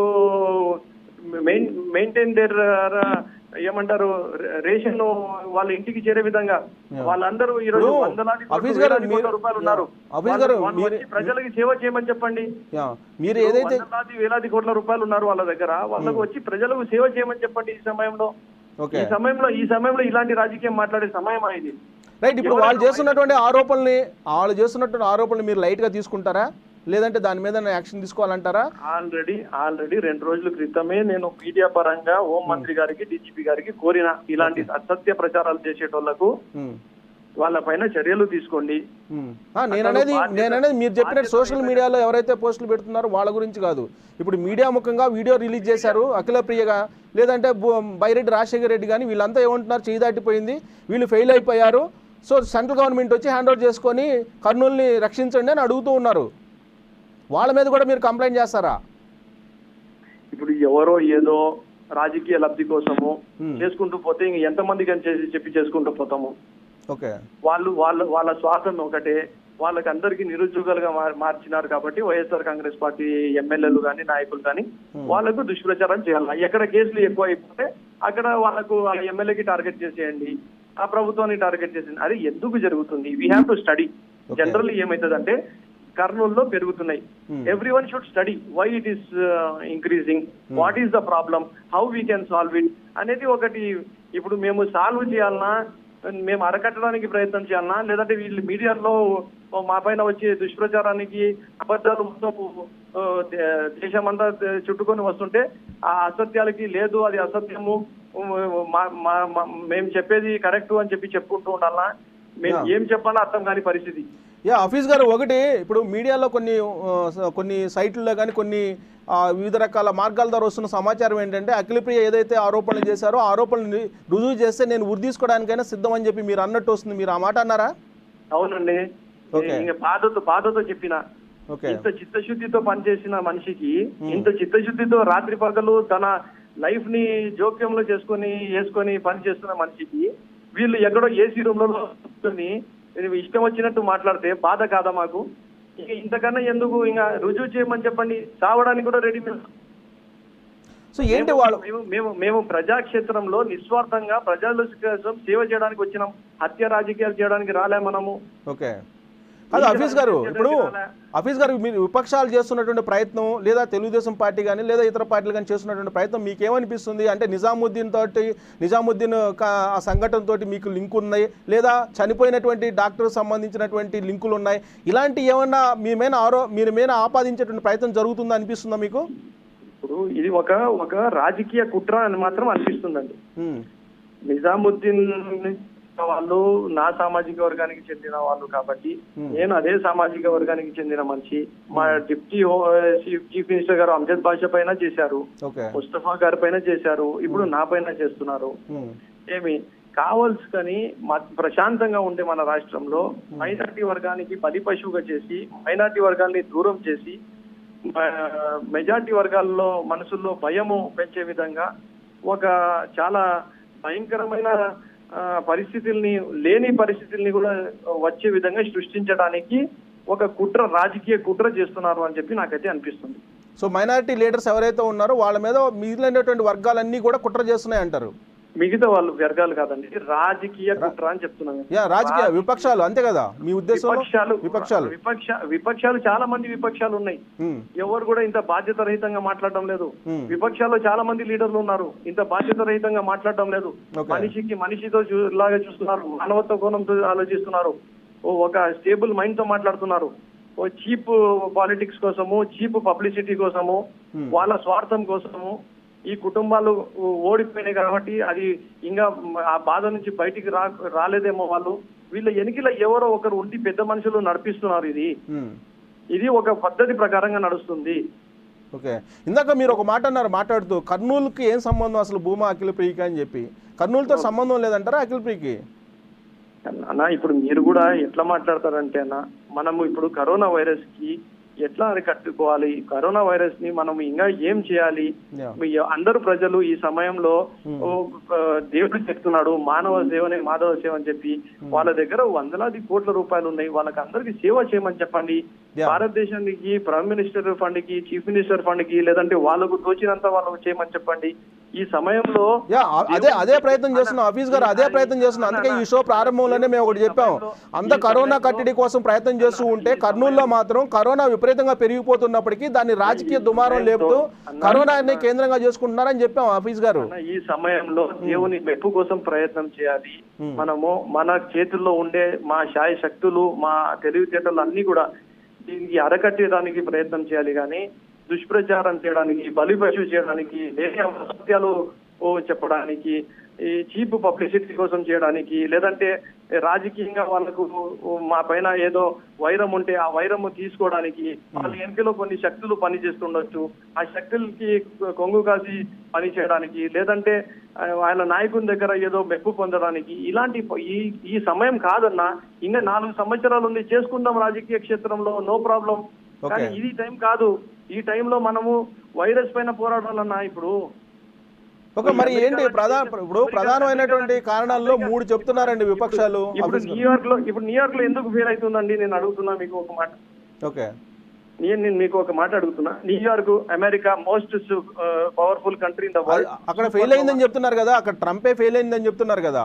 uh, main, maintain their uh, ఏమంటారు ration వాళ్ళ ఇంటికి చేరే విధంగా వాళ్ళందరూ ఈ రోజు ఇప్పుడు వందలాది కోట్లు, ఆఫీస్ గారు వేలాది కోట్ల మీరు- రూపాయలు ఉన్నారు ఆఫీస్ వాళ్ళు- గారు వాళ్ళు మీరు- వచ్చి ప్రజలకి సేవ చేయమని చెప్పండి యా మీరు ఏదైతే వందలాది వేలాది కోట్ల రూపాయలు ఉన్నారు వాళ్ళ దగ్గర వాళ్ళకు వచ్చి ప్రజలకు సేవ చేయమని చెప్పండి ఈ సమయంలో ఓకే ఈ సమయంలో ఈ సమయంలో ఇలాంటి రాజకీయం మాట్లాడే సమయం ఇది రైట్ ఇప్పుడు వాళ్ళు చేస్తున్నటువంటి ఆరోపణల్ని వాళ్ళు చేస్తున్నటువంటి ఆరోపణలు మీరు లైట్ గా తీసుకుంటారా లేదంటే దాని మీద యాక్షన్ తీసుకోవాలంటారా ఆల్రెడీ ఆల్రెడీ రెండు రోజుల క్రితమే నేను మీడియా పరంగా హోం మంత్రి గారికి డీజీపీ గారికి కోరిన ఇలాంటి అసత్య ప్రచారాలు చేసేటోళ్లకు ఉమ్. వాళ్ళ పైన చర్యలు తీసుకోండి ఉమ్. ఆ, నేననేది నేననేది మీరు చెప్పినట్టు సోషల్ మీడియాలో ఎవరైతే పోస్టులు పెడుతున్నారో వాళ్ళ గురించి కాదు ఇప్పుడు మీడియా ముఖంగా వీడియో రిలీజ్ చేశారు అఖిల ప్రియగా లేదంటే బు- బైరెడ్డి రాజశేఖర రెడ్డి కానీ వీళ్ళంతా ఏమంటున్నారు చేయి దాటిపోయింది వీళ్ళు ఫెయిల్ అయిపోయారు సో సెంట్రల్ గవర్నమెంట్ వచ్చి హ్యాండ్ ఓవర్ చేసుకొని కర్నూలుని రక్షించండి అని అడుగుతూ ఉన్నారు వాళ్ళ మీద కూడా మీరు కంప్లైంట్ చేస్తారా ఇప్పుడు ఎవరో ఏదో రాజకీయ లబ్ధి కోసము Hmm. చేసుకుంటూ పోతే ఇంక ఎంతమందికి అని చేసి చెప్పి చేసుకుంటూ పోతాము ఓకే వాళ్ళు వాళ్ళ వాళ్ళ స్వార్థం ఒకటే వాళ్ళకి అందరికీ నిరుద్యోగాలుగా మార్- మార్చినారు కాబట్టి వైఎస్ఆర్ కాంగ్రెస్ పార్టీ ఎమ్మెల్యేలు కానీ నాయకులు కానీ వాళ్ళకు దుష్ప్రచారం చేయాలి ఎక్కడ కేసులు ఎక్కువ అయిపోతే అక్కడ వాళ్ళకు ఆ ఎమ్మెల్యేకి టార్గెట్ చేసేయండి ఆ ప్రభుత్వాన్ని టార్గెట్ చేసేయండి అది ఎందుకు జరుగుతుంది we have to study Okay. Generally ఏమైతుందంటే కర్నూలులో పెరుగుతున్నాయి Hmm. Everyone should study why it is increasing what is the problem how we can solve it అనేది ఒకటి ఇప్పుడు మేము సాల్వ్ చేయాలన్నా మేము అరకట్టడానికి ప్రయత్నం చేయాలన్నా లేదంటే వీళ్ళు మీడియాలో మా పైన వచ్చే దుష్ప్రచారానికి అబద్ధాలు మొత్తం ఆ, దే- దేశమంతా చుట్టుకొని వస్తుంటే ఆ అసత్యాలకి లేదు అది అసత్యము మా- మా- మా- మేము చెప్పేది కరెక్ట్ అని చెప్పి చెప్పుకుంటూ ఉండాలన్నా మేము Yeah. ఏం చెప్పాలో అర్థం కాని పరిస్థితి యా ఆఫీస్ గారు ఒకటి ఇప్పుడు మీడియాలో కొన్ని ఆ, స- కొన్ని సైట్లలో కానీ కొన్ని ఆ, వివిధ రకాల మార్గాల ద్వారా వస్తున్న సమాచారం ఏంటంటే అఖిలప్రియ ఏదైతే ఆరోపణలు చేశారో ఆ ఆరోపణలు రుజువు చేస్తే నేను ఉరి తీసుకోవడానికైనా సిద్ధం అని చెప్పి మీరు అన్నట్టు వస్తుంది మీరు ఆ మాట అన్నారా అవునండి Okay. ఇంకా బాధతో బాధతో చెప్పిన ఓకే ఇంత చిత్తశుద్ధితో పనిచేసిన మనిషికి ఇంత చిత్తశుద్ధితో రాత్రి పగలు తన లైఫ్ ని జోక్యంలో చేసుకొని వేసుకొని పని చేస్తున్న మనిషికి వీళ్ళు ఎక్కడో ఏసీ రూమ్ లో కూర్చొని ఇది ఇష్టం వచ్చినట్టు మాట్లాడితే బాధ కాదా మాకు ఇక ఇంతకన్నా ఎందుకు ఇంకా రుజువు చేయమని చెప్పండి చావడానికి కూడా రెడీ మేము సో ఏంటి వాళ్ళు మేము మేము మేము ప్రజాక్షేత్రంలో నిస్వార్థంగా ప్రజల కోసం సేవ చేయడానికి వచ్చినాం హత్య రాజకీయాలు చేయడానికి రాలే మనము ఓకే కాదు హఫీజ్ గారు ఇప్పుడు హఫీజ్ గారు మీరు విపక్షాలు చేస్తున్నటువంటి ప్రయత్నం లేదా తెలుగుదేశం పార్టీ కానీ లేదా ఇతర పార్టీలు కానీ చేస్తున్నటువంటి ప్రయత్నం మీకేమనిపిస్తుంది అంటే నిజాముద్దీన్ తోటి నిజాముద్దీన్ క- ఆ సంఘటన తోటి మీకు లింక్ ఉన్నాయి లేదా చనిపోయినటువంటి డాక్టర్ సంబంధించినటువంటి లింకులు ఉన్నాయి ఇలాంటి ఏమన్నా మీ మీద ఆరో మీరు మీద ఆపాదించేటువంటి ప్రయత్నం జరుగుతుందా అనిపిస్తుందా మీకు ఇప్పుడు ఇది ఒక ఒక రాజకీయ కుట్ర అని మాత్రం అనిపిస్తుందండి ఉమ్, నిజాముద్దీన్ వాళ్ళు నా సామాజిక వర్గానికి చెందిన వాళ్ళు కాబట్టి నేను అదే సామాజిక వర్గానికి చెందిన మనిషి మా డిప్టీ హో- చీఫ్ చీఫ్ మినిస్టర్ గారు అంజద్ బాషా పైన చేశారు ఓకే ముస్తఫా గారి పైన చేశారు ఇప్పుడు నా పైన చేస్తున్నారు ఉమ్, ఏమి కావాల్సుకని మ- ప్రశాంతంగా ఉండే మన రాష్ట్రంలో మైనార్టీ వర్గానికి బలి పశువుగా చేసి మైనార్టీ వర్గాల్ని దూరం చేసి మెజార్టీ వర్గాల్లో మనసుల్లో భయము పెంచే విధంగా ఒక చాలా భయంకరమైన ఆ, పరిస్థితుల్ని లేని పరిస్థితుల్ని కూడా వచ్చే విధంగా సృష్టించడానికి ఒక కుట్ర రాజకీయ కుట్ర చేస్తున్నారు అని చెప్పి నాకైతే అనిపిస్తుంది సో మైనారిటీ లీడర్స్ ఎవరైతే ఉన్నారో వాళ్ళ మీద మిగిలినటువంటి వర్గాలన్నీ కూడా కుట్ర చేస్తున్నాయి అంటారు మిగతా వాళ్ళు వర్గాలు కాదండి రాజకీయ కుట్ర అని చెప్తున్నాను యా రాజకీయ విపక్షాలు అంతే కదా మీ ఉద్దేశంలో విపక్షాలు విపక్షాలు విపక్ష విపక్షాలు చాలా మంది విపక్షాలు ఉన్నాయి ఉమ్, ఎవరు కూడా ఇంత బాధ్యత రహితంగా మాట్లాడడం లేదు Hmm. విపక్షాల్లో చాలా మంది లీడర్లు ఉన్నారు ఇంత బాధ్యత రహితంగా మాట్లాడడం లేదు Okay. మనిషికి మనిషితో చూ- లాగా చూస్తున్నారు మానవత్వ కోణంతో ఆలోచిస్తున్నారు ఓ ఒక స్టేబుల్ మైండ్ తో మాట్లాడుతున్నారు ఓ చీప్ పాలిటిక్స్ కోసము చీప్ పబ్లిసిటీ కోసము వాళ్ళ స్వార్థం కోసము ఈ కుటుంబాలు ఓడిపోయినాయి కాబట్టి అది ఇంకా ఆ బాధ నుంచి బయటికి రా రాలేదేమో వాళ్ళు వీళ్ళ ఎనికిల ఎవరో ఒకరు ఉండి పెద్ద మనుషులు నడిపిస్తున్నారు ఇది ఉమ్. ఇది ఒక పద్ధతి ప్రకారంగా నడుస్తుంది ఓకే ఇందాక మీరు ఒక మాట అన్నారు మాట్లాడుతూ కర్నూలుకి ఏం సంబంధం అసలు భూమా అఖిల ప్రియకి అని చెప్పి కర్నూలుతో సంబంధం లేదంటారా అఖిల ప్రియకి అన్న ఇప్పుడు మీరు కూడా ఎట్లా మాట్లాడతారంటే అన్న మనము ఇప్పుడు కరోనా వైరస్ కి ఎట్లా అరికట్టుకోవాలి కరోనా వైరస్ ని మనం ఇంకా ఏం చేయాలి Yeah. మీ అందరు ప్రజలు ఈ సమయంలో ఓ, ఆ, దేవుడు చెప్తున్నాడు మానవ సేవనే మాధవ సేవ అని చెప్పి వాళ్ళ దగ్గర వందలాది కోట్ల రూపాయలు ఉన్నాయి వాళ్ళకి అందరికి సేవ చేయమని చెప్పండి Yeah. భారతదేశానికి ప్రైమ్ మినిస్టర్ ఫండ్ కి చీఫ్ మినిస్టర్ ఫండ్ కి లేదంటే వాళ్ళకు తోచినంత వాళ్ళకు చేయమని చెప్పండి ఈ సమయంలో యా అ- అదే అదే ప్రయత్నం చేస్తున్నాం ఆఫీస్ గారు అదే ప్రయత్నం చేస్తున్నాం అందుకే ఈ షో ప్రారంభంలోనే మేము ఒకటి చెప్పాం అంత కరోనా కట్టడి కోసం ప్రయత్నం చేస్తూ ఉంటే కర్నూలులో మాత్రం కరోనా విపరీతంగా పెరిగిపోతున్నప్పటికీ దాన్ని రాజకీయ దుమారం లేపుతూ కరోనాని కేంద్రంగా చేసుకుంటున్నారని చెప్పాం ఆఫీస్ గారు అన్న, ఈ సమయంలో దేవుని మెప్పు కోసం ప్రయత్నం చేయాలి మనము మన చేతుల్లో ఉండే మా శాయ శక్తులు మా తెలివితేటలు అన్ని కూడా దీనికి అరకట్టేదానికి ప్రయత్నం చేయాలి కానీ దుష్ప్రచారం చేయడానికి బలి పశువు చేయడానికి లేని అసత్యాలు ఓ చెప్పడానికి ఈ చీప్ పబ్లిసిటీ కోసం చేయడానికి లేదంటే రాజకీయంగా వాళ్ళకు మా పైన ఏదో వైరం ఉంటే ఆ వైరము తీసుకోవడానికి వాళ్ళ వెనుకలో కొన్ని శక్తులు పని చేస్తుండొచ్చు ఆ శక్తులకి కొంగు కాసి పని చేయడానికి లేదంటే ఆ, వాళ్ళ నాయకుని దగ్గర ఏదో మెప్పు పొందడానికి ఇలాంటి ప- ఈ ఈ సమయం కాదన్నా ఇంకా నాలుగు సంవత్సరాలు ఉంది చేసుకుందాం రాజకీయ క్షేత్రంలో నో ప్రాబ్లం Okay. కానీ ఇది టైం కాదు ఈ టైంలో మనము వైరస్ పైన పోరాడాలన్నా ఇప్పుడు ఒక మరి ఏంటి ప్రధాన ఇప్పుడు ప్రధానమైనటువంటి కారణాల్లో మూడు చెప్తున్నారండి విపక్షాలు ఇప్పుడు ఆఫీస్ న్యూయార్క్ లో ఇప్పుడు న్యూయార్క్ లో ఎందుకు ఫెయిల్ అవుతుందండి నేను అడుగుతున్నా మీకు ఒక మాట ఓకే నేను నేను మీకు ఒక మాట అడుగుతున్నా New York America most powerful country in the world అక్కడ ఫెయిల్ అయిందని చెప్తున్నారు కదా అక్కడ ట్రంపే ఫెయిల్ అయిందని చెప్తున్నారు కదా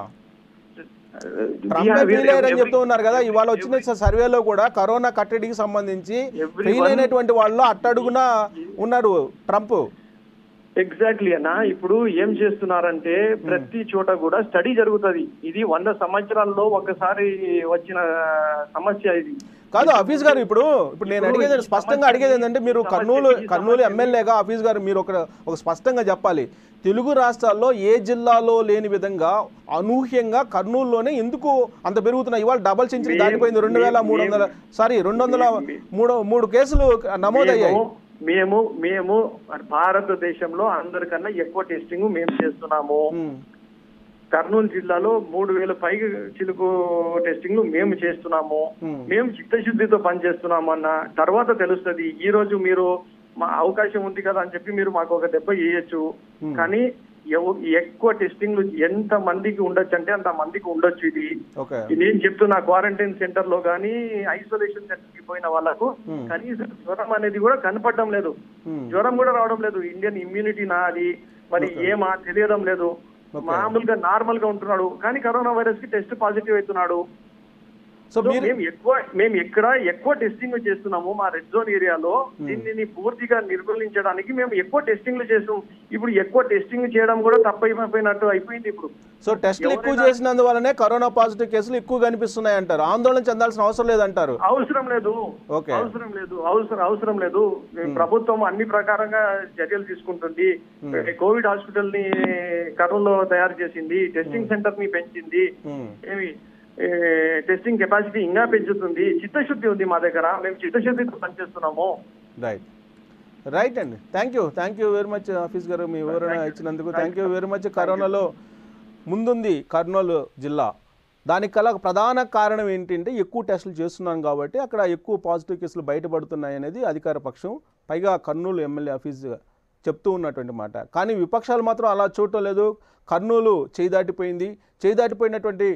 ట్రంపే ఫెయిల్ అయ్యారని చెప్తూ ఉన్నారు కదా ఇవాళ వచ్చిన స- సర్వేలో కూడా కరోనా కట్టడికి సంబంధించి Everyone- ఫెయిల్ అయినటువంటి వాళ్ళు అట్టడుగున ఉన్నారు ట్రంప్ ఎగ్జాక్ట్లీ అన్న ఇప్పుడు ఏం చేస్తున్నారంటే ప్రతి చోట కూడా స్టడీ జరుగుతది ఇది వంద సంవత్సరాల్లో ఒకసారి వచ్చిన సమస్య ఇది కాదు హఫీజ్ గారు ఇప్పుడు ఇప్పుడు నేను ఇప్పుడు అడిగేది ఈ స్పష్టంగా సమస్య- అడిగేది ఏంటంటే మీరు ఈ కర్నూలు సమస్య- ఈ కర్నూలు సమస్య- ఎమ్మెల్యేగా హఫీజ్ గారు మీరు ఒక ఒక స్పష్టంగా చెప్పాలి తెలుగు రాష్ట్రాల్లో ఏ జిల్లాలో లేని విధంగా అనూహ్యంగా కర్నూలులోనే ఎందుకు అంత పెరుగుతున్నాయి ఇవాళ డబల్ సెంచరీ మేము- దాటిపోయింది రెండు వేల మూడు వందల సారీ రెండు వందల మూడు మూడు కేసులు నమోదయ్యాయి మేము- మేము మేము భారతదేశంలో అందరికన్నా ఎక్కువ టెస్టింగ్ మేము చేస్తున్నాము ఉమ్, కర్నూలు జిల్లాలో మూడు వేల పైగా చిలుకు టెస్టింగ్ మేము చేస్తున్నాము Hmm. మేము చిత్తశుద్ధితో పనిచేస్తున్నాము అన్న తర్వాత తెలుస్తది ఈ రోజు మీరు మా అవకాశం ఉంది కదా అని చెప్పి మీరు మాకు ఒక దెబ్బ వేయచ్చు కానీ ఎవ- ఎక్కువ టెస్టింగ్ ఎంత మందికి ఉండొచ్చు అంటే అంత మందికి ఉండొచ్చు ఇది ఓకే నేను చెప్తున్నా క్వారంటైన్ సెంటర్ లో కానీ ఐసోలేషన్ సెంటర్ కి పోయిన వాళ్ళకు కనీసం జ్వరం అనేది కూడా కనపడడం లేదు Hmm. జ్వరం కూడా రావడం లేదు ఇండియన్ ఇమ్యూనిటీ నాది మరి ఏమా తెలియడం లేదు మామూలుగా నార్మల్ గా ఉంటున్నాడు కానీ కరోనా వైరస్ కి టెస్ట్ పాజిటివ్ అవుతున్నాడు సో సో మీరు మేము ఎక్కువ మేము ఎక్కడ ఎక్కువ టెస్టింగ్ చేస్తున్నాము మా రెడ్ జోన్ ఏరియాలో దీనిని పూర్తిగా నిర్మూలించడానికి మేము ఎక్కువ టెస్టింగ్లు చేస్తాం ఇప్పుడు ఎక్కువ టెస్టింగ్ చేయడం కూడా తప్పైపోయినట్టు అయిపోయింది ఇప్పుడు సో టెస్టులు ఎక్కువ చేసినందువల్లనే కరోనా పాజిటివ్ కేసులు ఎక్కువ కనిపిస్తున్నాయి అంటారు ఆందోళన చెందాల్సిన అవసరం లేదంటారు అవసరం లేదు ఓకే. అవసరం లేదు అవసరం అవసరం లేదు ప్రభుత్వం అన్ని ప్రకారంగా చర్యలు తీసుకుంటుంది కోవిడ్ హాస్పిటల్ ని కర్నూలులో తయారు చేసింది టెస్టింగ్ సెంటర్ ని పెంచింది ఉమ్. ఏమి ఏ, టెస్టింగ్ కెపాసిటీ ఇంకా పెంచుతుంది చిత్తశుద్ధి ఉంది మా దగ్గర మేము చిత్తశుద్ధితో పనిచేస్తున్నాము రైట్ రైట్ అండి thank you thank you very much office గారు మీ వివరణ ఇచ్చినందుకు థ్యాంక్ యూ వెరీ మచ్ కరోనాలో ముందుంది కర్నూలు జిల్లా దానికి కల ప్రధాన కారణం ఏంటంటే ఎక్కువ టెస్టులు చేస్తున్నాం కాబట్టి అక్కడ ఎక్కువ పాజిటివ్ కేసులు బయటపడుతున్నాయి అనేది అధికార పక్షం పైగా కర్నూలు ఎమ్మెల్యే ఆఫీస్ చెప్తూ ఉన్నటువంటి మాట కానీ విపక్షాలు మాత్రం అలా చూడటం లేదు కర్నూలు చేయి దాటిపోయింది చేయి దాటిపోయినటువంటి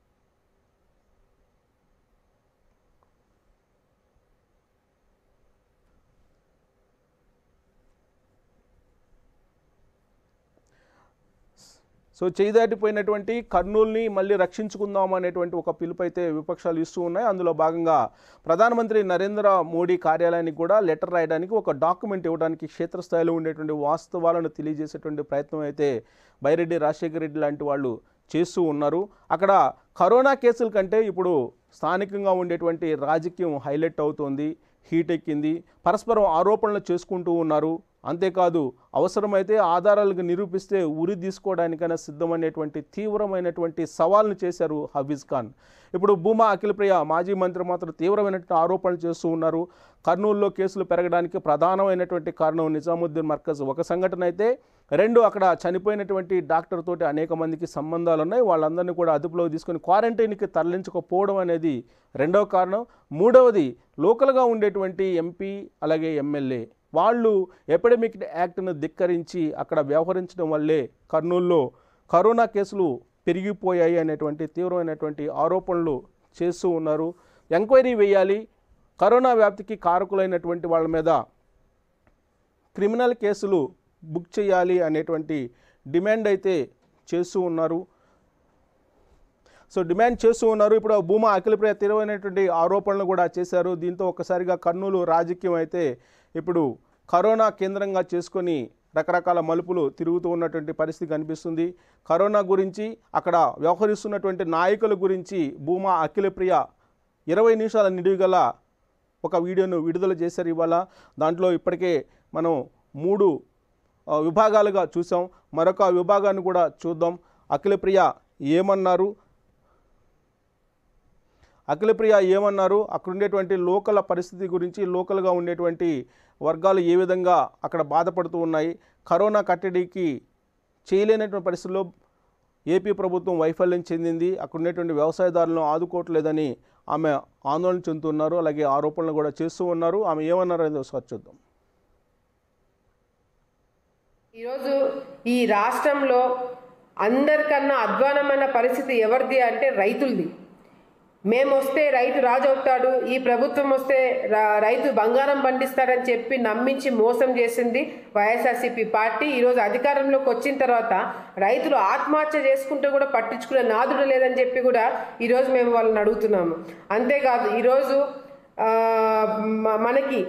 సో చేయి దాటిపోయినటువంటి కర్నూల్ని మళ్ళీ రక్షించుకుందాం అనేటువంటి ఒక పిలుపు అయితే విపక్షాలు ఇస్తూ ఉన్నాయి అందులో భాగంగా ప్రధానమంత్రి నరేంద్ర మోడీ కార్యాలయానికి కూడా లెటర్ రాయడానికి ఒక డాక్యుమెంట్ ఇవ్వడానికి క్షేత్రస్థాయిలో ఉండేటువంటి వాస్తవాలను తెలియజేసేటువంటి ప్రయత్నం అయితే బైరెడ్డి రాజశేఖర రెడ్డి లాంటి వాళ్ళు చేస్తూ ఉన్నారు అక్కడ కరోనా కేసుల కంటే ఇప్పుడు స్థానికంగా ఉండేటువంటి రాజకీయం హైలైట్ అవుతోంది హీట్ ఎక్కింది పరస్పరం ఆరోపణలు చేసుకుంటూ ఉన్నారు అంతేకాదు అవసరమైతే ఆధారాలకు నిరూపిస్తే ఉరి తీసుకోవడానికైనా సిద్ధమనేటువంటి తీవ్రమైనటువంటి సవాల్ను చేశారు హఫీజ్ ఖాన్ ఇప్పుడు భూమా అఖిలప్రియ మాజీ మంత్రి మాత్రం తీవ్రమైనటువంటి ఆరోపణలు చేస్తూ ఉన్నారు కర్నూలులో కేసులు పెరగడానికి ప్రధానమైనటువంటి కారణం నిజాముద్దీన్ మర్కజ్ ఒక సంఘటన అయితే రెండు అక్కడ చనిపోయినటువంటి డాక్టర్ తోటి అనేక మందికి సంబంధాలు ఉన్నాయి వాళ్ళందరినీ కూడా అదుపులోకి తీసుకొని క్వారంటైన్కి తరలించకపోవడం అనేది రెండవ కారణం మూడవది లోకల్గా ఉండేటువంటి ఎంపీ అలాగే ఎమ్మెల్యే వాళ్ళు ఎపిడమిక్ యాక్ట్ను ధిక్కరించి అక్కడ వ్యవహరించడం వల్లే కర్నూలులో కరోనా కేసులు పెరిగిపోయాయి అనేటువంటి తీవ్రమైనటువంటి ఆరోపణలు చేస్తూ ఉన్నారు ఎంక్వైరీ వేయాలి కరోనా వ్యాప్తికి కారకులైనటువంటి వాళ్ళ మీద క్రిమినల్ కేసులు బుక్ చేయాలి అనేటువంటి డిమాండ్ అయితే చేస్తూ ఉన్నారు సో డిమాండ్ చేస్తూ ఉన్నారు ఇప్పుడు ఆ భూమా అఖిలప్రియ తీవ్రమైనటువంటి ఆరోపణలు కూడా చేశారు దీంతో ఒక్కసారిగా కర్నూలు రాజకీయం అయితే ఇప్పుడు కరోనా కేంద్రంగా చేసుకొని రకరకాల మలుపులు తిరుగుతూ ఉన్నటువంటి పరిస్థితి కనిపిస్తుంది కరోనా గురించి అక్కడ వ్యవహరిస్తున్నటువంటి నాయకుల గురించి భూమా అఖిలప్రియ ఇరవై నిమిషాల నిడివిగల ఒక వీడియోను విడుదల చేశారు ఇవాళ దాంట్లో ఇప్పటికే మనం మూడు ఆ, విభాగాలుగా చూసాం మరొక విభాగాన్ని కూడా చూద్దాం అఖిలప్రియ ఏమన్నారు అఖిలప్రియ ఏమన్నారు అక్కడ ఉండేటువంటి లోకల్ పరిస్థితి గురించి లోకల్గా ఉండేటువంటి వర్గాలు ఏ విధంగా అక్కడ బాధపడుతూ ఉన్నాయి కరోనా కట్టడికి చేయలేనటువంటి పరిస్థితుల్లో ఏపీ ప్రభుత్వం వైఫల్యం చెందింది అక్కడ ఉన్నటువంటి వ్యవసాయదారులను ఆదుకోవట్లేదని ఆమె ఆందోళన చెందుతున్నారు అలాగే ఆరోపణలు కూడా చేస్తూ ఉన్నారు ఆమె ఏమన్నారో అనేది ఒకసారి చూద్దాం ఈరోజు ఈ రాష్ట్రంలో అందరికన్నా అధ్వానమైన పరిస్థితి ఎవరిది అంటే రైతులది మేము వస్తే రైతు రాజు అవుతాడు ఈ ప్రభుత్వం వస్తే రా- రైతు బంగారం పండిస్తాడని చెప్పి నమ్మించి మోసం చేసింది వైఎస్ఆర్సీపీ పార్టీ ఈరోజు అధికారంలోకి వచ్చిన తర్వాత రైతులు ఆత్మహత్య చేసుకుంటూ కూడా పట్టించుకునే నాదుడు లేదని చెప్పి కూడా ఈరోజు మేము వాళ్ళని అడుగుతున్నాము అంతేకాదు ఈరోజు ఆ, మ- మనకి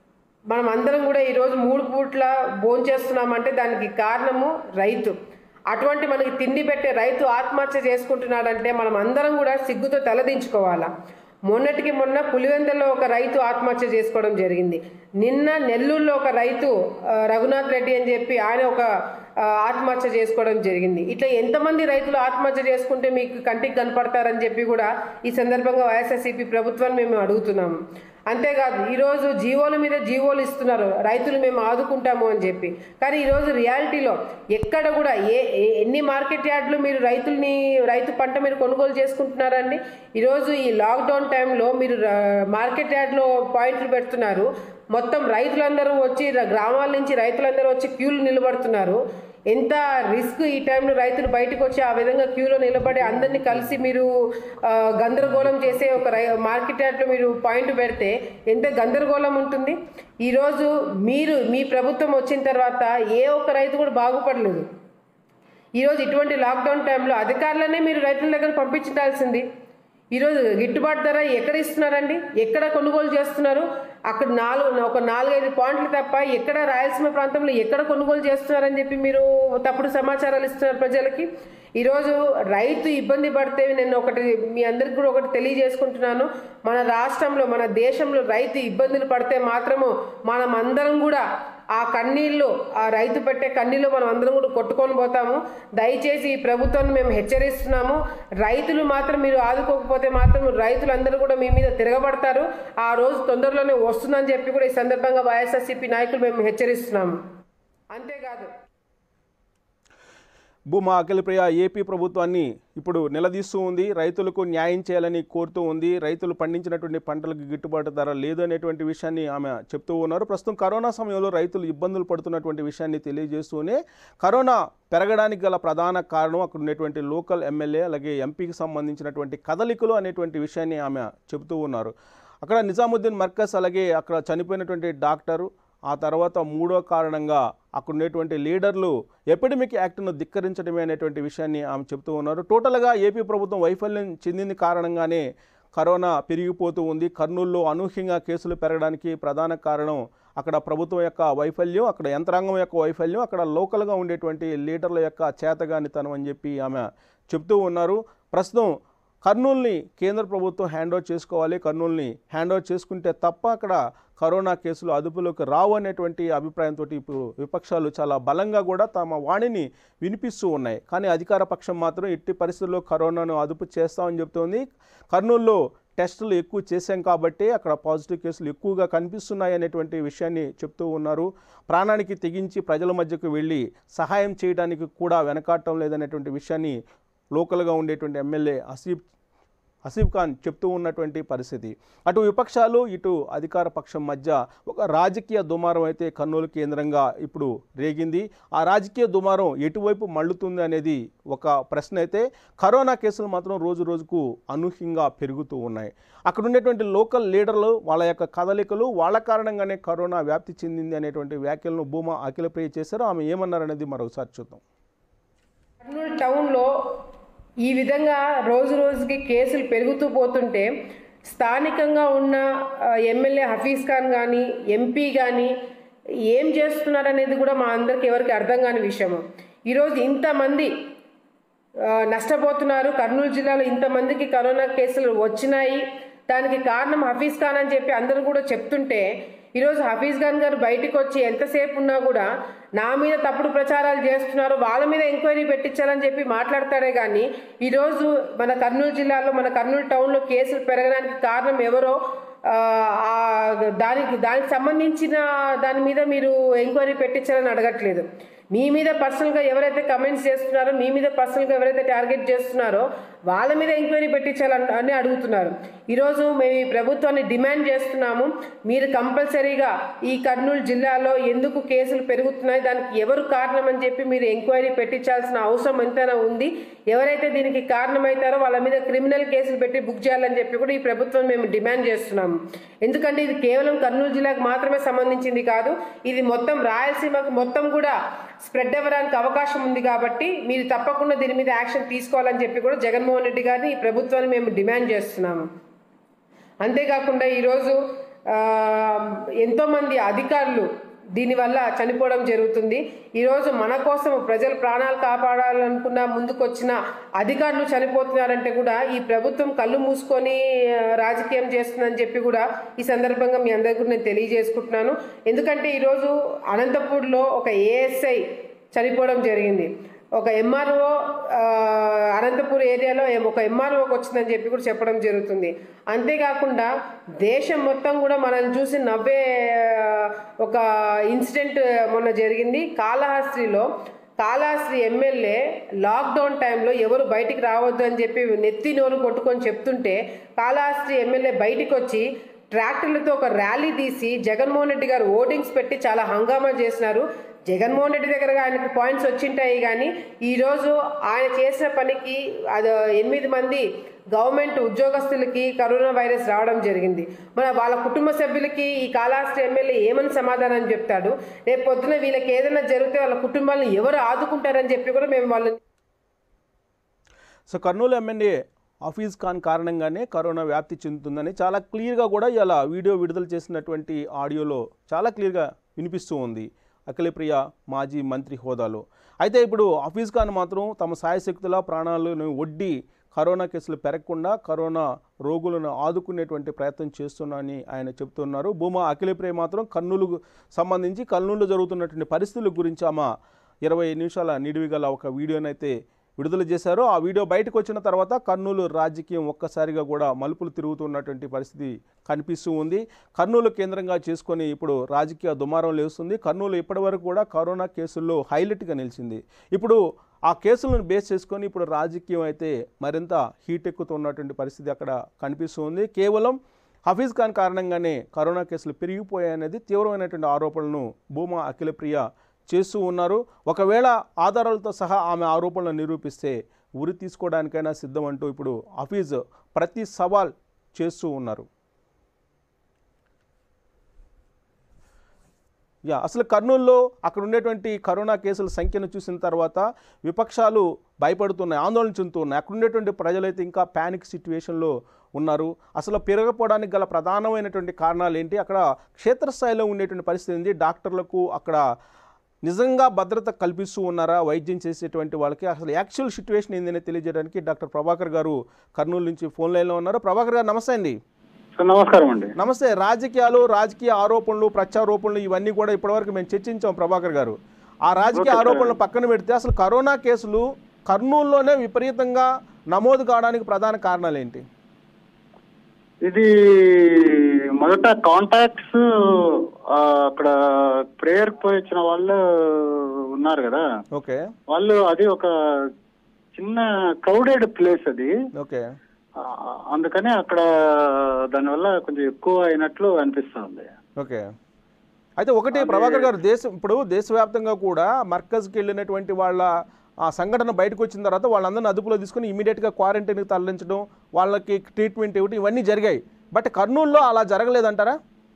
మనం అందరం కూడా ఈరోజు మూడు పూట్ల భోంచేస్తున్నామంటే దానికి కారణము రైతు అటువంటి మనకి తిండి పెట్టే రైతు ఆత్మహత్య చేసుకుంటున్నాడంటే మనం అందరం కూడా సిగ్గుతో తలదించుకోవాలా మొన్నటికి మొన్న పులివెందులో ఒక రైతు ఆత్మహత్య చేసుకోవడం జరిగింది నిన్న నెల్లూరులో ఒక రైతు ఆ, రఘునాథ్ రెడ్డి అని చెప్పి ఆయన ఒక ఆ, ఆత్మహత్య చేసుకోవడం జరిగింది ఇట్లా ఎంతమంది రైతులు ఆత్మహత్య చేసుకుంటే మీకు కంటికి కనపడతారని చెప్పి కూడా ఈ సందర్భంగా వైఎస్ఆర్సీపీ ప్రభుత్వాన్ని మేము అడుగుతున్నాము అంతేకాదు ఈరోజు జీవోల మీద జీవోలు ఇస్తున్నారు రైతులు మేము ఆదుకుంటాము అని చెప్పి కానీ ఈరోజు రియాలిటీలో ఎక్కడ కూడా ఏ ఏ- ఎన్ని మార్కెట్ యార్డులు మీరు రైతుల్ని రైతు పంట మీరు కొనుగోలు చేసుకుంటున్నారండి ఈరోజు ఈ లాక్డౌన్ టైంలో మీరు ర- మార్కెట్ యార్డ్లో పాయింట్లు పెడుతున్నారు మొత్తం రైతులందరూ వచ్చి ర- గ్రామాల నుంచి రైతులందరూ వచ్చి క్యూలు నిలబడుతున్నారు ఎంత రిస్క్ ఈ టైంలో రైతులు బయటకు వచ్చి ఆ విధంగా క్యూలో నిలబడి అందరినీ కలిసి మీరు ఆ, గందరగోళం చేసే ఒక రై మార్కెట్ యార్డ్లో మీరు పాయింట్ పెడితే ఎంత గందరగోళం ఉంటుంది ఈరోజు మీరు మీ ప్రభుత్వం వచ్చిన తర్వాత ఏ ఒక్క రైతు కూడా బాగుపడలేదు ఈరోజు ఇటువంటి లాక్డౌన్ టైంలో అధికారులనే మీరు రైతుల దగ్గర పంపించాల్సింది ఈరోజు గిట్టుబాటు ధర ఎక్కడ ఇస్తున్నారండి ఎక్కడ కొనుగోలు చేస్తున్నారు అక్కడ నాలుగు ఒక నాలుగైదు పాయింట్లు తప్ప ఎక్కడ రాయలసీమ ప్రాంతంలో ఎక్కడ కొనుగోలు చేస్తున్నారని చెప్పి మీరు తప్పుడు సమాచారాలు ఇస్తున్నారు ప్రజలకి ఈరోజు రైతు ఇబ్బంది పడితే నేను ఒకటి మీ అందరికి కూడా ఒకటి తెలియజేసుకుంటున్నాను మన రాష్ట్రంలో మన దేశంలో రైతు ఇబ్బందులు పడితే మాత్రము మనం అందరం కూడా ఆ కన్నీళ్ళు ఆ రైతు పెట్టే కన్నీళ్ళు మనం అందరం కూడా కొట్టుకొని పోతాము దయచేసి ఈ ప్రభుత్వాన్ని మేము హెచ్చరిస్తున్నాము రైతులు మాత్రం మీరు ఆదుకోకపోతే మాత్రం రైతులందరూ కూడా మీ మీద తిరగబడతారు ఆ రోజు తొందరలోనే వస్తుందని చెప్పి కూడా ఈ సందర్భంగా వైఎస్ఆర్సీపీ నాయకులు మేము హెచ్చరిస్తున్నాము అంతేకాదు భూమా అఖిలప్రియ ఏపీ ప్రభుత్వాన్ని ఇప్పుడు నిలదీస్తూ ఉంది రైతులకు న్యాయం చేయాలని కోరుతూ ఉంది రైతులు పండించినటువంటి పంటలకు గిట్టుబాటు ధర లేదు అనేటువంటి విషయాన్ని ఆమె చెప్తూ ఉన్నారు ప్రస్తుతం కరోనా సమయంలో రైతులు ఇబ్బందులు పడుతున్నటువంటి విషయాన్ని తెలియజేస్తూనే కరోనా పెరగడానికి గల ప్రధాన కారణం అక్కడ ఉన్నటువంటి లోకల్ ఎమ్మెల్యే అలాగే ఎంపీకి సంబంధించినటువంటి కదలికలు అనేటువంటి విషయాన్ని ఆమె చెబుతూ ఉన్నారు అక్కడ నిజాముద్దీన్ మర్కస్ అలాగే అక్కడ చనిపోయినటువంటి డాక్టరు ఆ తర్వాత మూడో కారణంగా అక్కడ ఉన్నటువంటి లీడర్లు ఎపిడమిక్ యాక్ట్ను ధిక్కరించడమే అనేటువంటి విషయాన్ని ఆమె చెప్తూ ఉన్నారు టోటల్గా ఏపీ ప్రభుత్వం వైఫల్యం చెందింది కారణంగానే కరోనా పెరిగిపోతూ ఉంది కర్నూలులో అనూహ్యంగా కేసులు పెరగడానికి ప్రధాన కారణం అక్కడ ప్రభుత్వం యొక్క వైఫల్యం అక్కడ యంత్రాంగం యొక్క వైఫల్యం అక్కడ లోకల్గా ఉండేటువంటి లీడర్ల యొక్క చేతగానితనం అని చెప్పి ఆమె చెప్తూ ఉన్నారు ప్రస్తుతం కర్నూల్ని కేంద్ర ప్రభుత్వం హ్యాండ్ ఓవర్ చేసుకోవాలి కర్నూల్ని హ్యాండ్ ఓవర్ చేసుకుంటే తప్ప అక్కడ కరోనా కేసులు అదుపులోకి రావు అనేటువంటి అభిప్రాయంతో ఇప్పుడు విపక్షాలు చాలా బలంగా కూడా తమ వాణిని వినిపిస్తూ ఉన్నాయి కానీ అధికార పక్షం మాత్రం ఎట్టి పరిస్థితుల్లో కరోనాను అదుపు చేస్తామని చెప్తోంది కర్నూలులో టెస్టులు ఎక్కువ చేశాం కాబట్టి అక్కడ పాజిటివ్ కేసులు ఎక్కువగా కనిపిస్తున్నాయి అనేటువంటి విషయాన్ని చెప్తూ ఉన్నారు ప్రాణానికి తెగించి ప్రజల మధ్యకు వెళ్ళి సహాయం చేయడానికి కూడా వెనకాడటం లేదనేటువంటి విషయాన్ని లోకల్గా ఉండేటువంటి ఎమ్మెల్యే అసీఫ్ అసీఫ్ ఖాన్ చెప్తూ ఉన్నటువంటి పరిస్థితి అటు విపక్షాలు ఇటు అధికార పక్షం మధ్య ఒక రాజకీయ దుమారం అయితే కర్నూలు కేంద్రంగా ఇప్పుడు రేగింది ఆ రాజకీయ దుమారం ఎటువైపు మళ్ళుతుంది అనేది ఒక ప్రశ్న అయితే కరోనా కేసులు మాత్రం రోజు రోజుకు అనూహ్యంగా పెరుగుతూ ఉన్నాయి అక్కడ ఉండేటువంటి లోకల్ లీడర్లు వాళ్ళ యొక్క కదలికలు వాళ్ళ కారణంగానే కరోనా వ్యాప్తి చెందింది అనేటువంటి వ్యాఖ్యలను భూమా అఖిలప్రియ చేశారు ఆమె ఏమన్నారనేది మరొకసారి చూద్దాం కర్నూలు టౌన్లో ఈ విధంగా రోజు రోజుకి కేసులు పెరుగుతూ పోతుంటే స్థానికంగా ఉన్న ఆ, ఎమ్మెల్యే హఫీజ్ ఖాన్ కానీ ఎంపీ కానీ ఏం చేస్తున్నారనేది కూడా మా అందరికి ఎవరికి అర్థం కాని విషయము ఈరోజు ఇంతమంది ఆ, నష్టపోతున్నారు కర్నూలు జిల్లాలో ఇంతమందికి కరోనా కేసులు వచ్చినాయి దానికి కారణం హఫీజ్ ఖాన్ అని చెప్పి అందరూ కూడా చెప్తుంటే ఈరోజు హఫీజ్ ఖాన్ గారు బయటకు వచ్చి ఎంతసేపు ఉన్నా కూడా నా మీద తప్పుడు ప్రచారాలు చేస్తున్నారు వాళ్ళ మీద ఎంక్వైరీ పెట్టించాలని చెప్పి మాట్లాడతారే కానీ ఈరోజు మన కర్నూలు జిల్లాలో మన కర్నూలు టౌన్లో కేసులు పెరగడానికి కారణం ఎవరో ఆ, ఆ, దానికి దానికి సంబంధించిన దాని మీద మీరు ఎంక్వైరీ పెట్టించాలని అడగట్లేదు మీ మీద పర్సనల్గా ఎవరైతే కమెంట్స్ చేస్తున్నారో మీ మీద పర్సనల్గా ఎవరైతే టార్గెట్ చేస్తున్నారో వాళ్ళ మీద ఎంక్వైరీ పెట్టించాలని అని అడుగుతున్నారు ఈరోజు మేము ఈ ప్రభుత్వాన్ని డిమాండ్ చేస్తున్నాము మీరు కంపల్సరీగా ఈ కర్నూలు జిల్లాలో ఎందుకు కేసులు పెరుగుతున్నాయి దానికి ఎవరు కారణం అని చెప్పి మీరు ఎంక్వైరీ పెట్టించాల్సిన అవసరం ఎంతైనా ఉంది ఎవరైతే దీనికి కారణమవుతారో వాళ్ళ మీద క్రిమినల్ కేసులు పెట్టి బుక్ చేయాలని చెప్పి కూడా ఈ ప్రభుత్వం మేము డిమాండ్ చేస్తున్నాము ఎందుకంటే ఇది కేవలం కర్నూలు జిల్లాకు మాత్రమే సంబంధించింది కాదు ఇది మొత్తం రాయలసీమకు మొత్తం కూడా స్ప్రెడ్ అవ్వడానికి అవకాశం ఉంది కాబట్టి మీరు తప్పకుండా దీని మీద యాక్షన్ తీసుకోవాలని చెప్పి కూడా జగన్మోహన్ రెడ్డి గారిని ఈ ప్రభుత్వాన్ని మేము డిమాండ్ చేస్తున్నాము అంతేకాకుండా ఈరోజు ఆ, ఎంతోమంది అధికారులు దీనివల్ల చనిపోవడం జరుగుతుంది ఈరోజు మన కోసం ప్రజల ప్రాణాలు కాపాడాలనుకున్న ముందుకొచ్చిన అధికారులు చనిపోతున్నారంటే కూడా ఈ ప్రభుత్వం కళ్ళు మూసుకొని ఆ, రాజకీయం చేస్తుందని చెప్పి కూడా ఈ సందర్భంగా మీ అందరికీ నేను తెలియజేసుకుంటున్నాను ఎందుకంటే ఈరోజు అనంతపూర్లో ఒక ఏఎస్ఐ చనిపోవడం జరిగింది ఒక ఎంఆర్ఓ అనంతపూర్ ఏరియాలో ఏం- ఒక ఎంఆర్ఓకి వచ్చిందని చెప్పి కూడా చెప్పడం జరుగుతుంది అంతేకాకుండా దేశం మొత్తం కూడా మనం చూసి నవ్వే ఆ, ఒక ఇన్సిడెంట్ మొన్న జరిగింది కాళహస్త్రిలో కాళహస్త్రి ఎమ్మెల్యే లాక్డౌన్ టైంలో ఎవరు బయటికి రావద్దు అని చెప్పి నెత్తి నోరు కొట్టుకొని చెప్తుంటే కాళహస్త్రి ఎమ్మెల్యే బయటికి వచ్చి ట్రాక్టర్లతో ఒక ర్యాలీ తీసి జగన్మోహన్ రెడ్డి గారు ఓటింగ్స్ పెట్టి చాలా హంగామా చేసినారు జగన్మోహన్ రెడ్డి దగ్గర ఆయనకి పాయింట్స్ వచ్చింటాయి కానీ ఈరోజు ఆయన చేసిన పనికి అది ఎనిమిది మంది గవర్నమెంట్ ఉద్యోగస్తులకి కరోనా వైరస్ రావడం జరిగింది మన వాళ్ళ కుటుంబ సభ్యులకి ఈ కాళహస్తి ఎమ్మెల్యే ఏమని సమాధానం చెప్తాడు రేపు పొద్దున వీళ్ళకి ఏదైనా జరిగితే వాళ్ళ కుటుంబాలను ఎవరు ఆదుకుంటారని చెప్పి కూడా మేము వాళ్ళని సో కర్నూలు ఎమ్మెల్యే హఫీజ్ ఖాన్ కారణంగానే కరోనా వ్యాప్తి చెందుతుందని చాలా క్లియర్గా కూడా ఇలా వీడియో విడుదల చేసినటువంటి ఆడియోలో చాలా క్లియర్గా వినిపిస్తూ ఉంది అఖిలప్రియ మాజీ మంత్రి హోదాలో అయితే ఇప్పుడు హఫీజ్ ఖాన్ మాత్రం తమ సాయశక్తుల ప్రాణాలను ఒడ్డి కరోనా కేసులు పెరగకుండా కరోనా రోగులను ఆదుకునేటువంటి ప్రయత్నం చేస్తున్నానని ఆయన చెప్తున్నారు భూమా అఖిలప్రియ మాత్రం కర్నూలుకు సంబంధించి కర్నూలులో జరుగుతున్నటువంటి పరిస్థితుల గురించి ఆమె ఇరవై నిమిషాల నిడివి గల ఒక వీడియోనైతే విడుదల చేశారు ఆ వీడియో బయటకు వచ్చిన తర్వాత కర్నూలు రాజకీయం ఒక్కసారిగా కూడా మలుపులు తిరుగుతున్నటువంటి పరిస్థితి కనిపిస్తూ ఉంది కర్నూలు కేంద్రంగా చేసుకొని ఇప్పుడు రాజకీయ దుమారం లేస్తుంది కర్నూలు ఇప్పటివరకు కూడా కరోనా కేసుల్లో హైలైట్గా నిలిచింది ఇప్పుడు ఆ కేసులను బేస్ చేసుకొని ఇప్పుడు రాజకీయం అయితే మరింత హీట్ ఎక్కుతున్నటువంటి పరిస్థితి అక్కడ కనిపిస్తూ ఉంది కేవలం హఫీజ్ ఖాన్ కారణంగానే కరోనా కేసులు పెరిగిపోయాయనేది తీవ్రమైనటువంటి ఆరోపణలను భూమా అఖిలప్రియ చేస్తూ ఉన్నారు ఒకవేళ ఆధారాలతో సహా ఆమె ఆరోపణలు నిరూపిస్తే ఉరి తీసుకోవడానికైనా సిద్ధం అంటూ ఇప్పుడు హఫీజ్ ప్రతి సవాల్ చేస్తూ ఉన్నారు యా అసలు కర్నూలులో అక్కడ ఉండేటువంటి కరోనా కేసుల సంఖ్యను చూసిన తర్వాత విపక్షాలు భయపడుతున్నాయి ఆందోళన చెందుతున్నాయి అక్కడ ఉండేటువంటి ప్రజలైతే ఇంకా ప్యానిక్ సిచ్యువేషన్లో ఉన్నారు అసలు పెరగపోవడానికి గల ప్రధానమైనటువంటి కారణాలు ఏంటి అక్కడ క్షేత్రస్థాయిలో ఉండేటువంటి పరిస్థితి ఏంటి డాక్టర్లకు అక్కడ నిజంగా భద్రత కల్పిస్తూ ఉన్నారా వైద్యం చేసేటువంటి వాళ్ళకి అసలు యాక్చువల్ సిచ్యువేషన్ ఏందని తెలియజేయడానికి డాక్టర్ ప్రభాకర్ గారు కర్నూలు నుంచి ఫోన్ లైన్లో ఉన్నారు ప్రభాకర్ గారు నమస్తే అండి సార్ నమస్కారం అండి నమస్తే రాజకీయాలు రాజకీయ ఆరోపణలు ప్రత్యారోపణలు ఇవన్నీ కూడా ఇప్పటివరకు మేము చర్చించాం ప్రభాకర్ గారు ఆ రాజకీయ ఆరోపణలు పక్కన పెడితే అసలు కరోనా కేసులు కర్నూలులోనే విపరీతంగా నమోదు కావడానికి ప్రధాన కారణాలు ఏంటి ఇది మొదట కాంటాక్ట్స్ అక్కడ ప్రేయర్ పోయి వచ్చిన వాళ్ళు ఉన్నారు కదా ఓకే వాళ్ళు అది ఒక చిన్న క్రౌడెడ్ ప్లేస్ అది ఓకే ఆ, అందుకని అక్కడ దానివల్ల కొంచెం ఎక్కువ అయినట్లు అనిపిస్తుంది ఓకే అయితే ఒకటి ప్రభాకర్ గారు దేశం ఇప్పుడు దేశవ్యాప్తంగా కూడా మర్కజ్కి వెళ్ళినటువంటి వాళ్ళ ఆ సంఘటన బయటకు వచ్చిన తర్వాత వాళ్ళందరిని అదుపులో తీసుకుని ఇమీడియట్గా క్వారంటైన్కి తరలించడం వాళ్ళకి ట్రీట్మెంట్ ఇవ్వడం ఇవన్నీ జరిగాయి బట్ కర్నూలులో అలా జరగలేదంటారా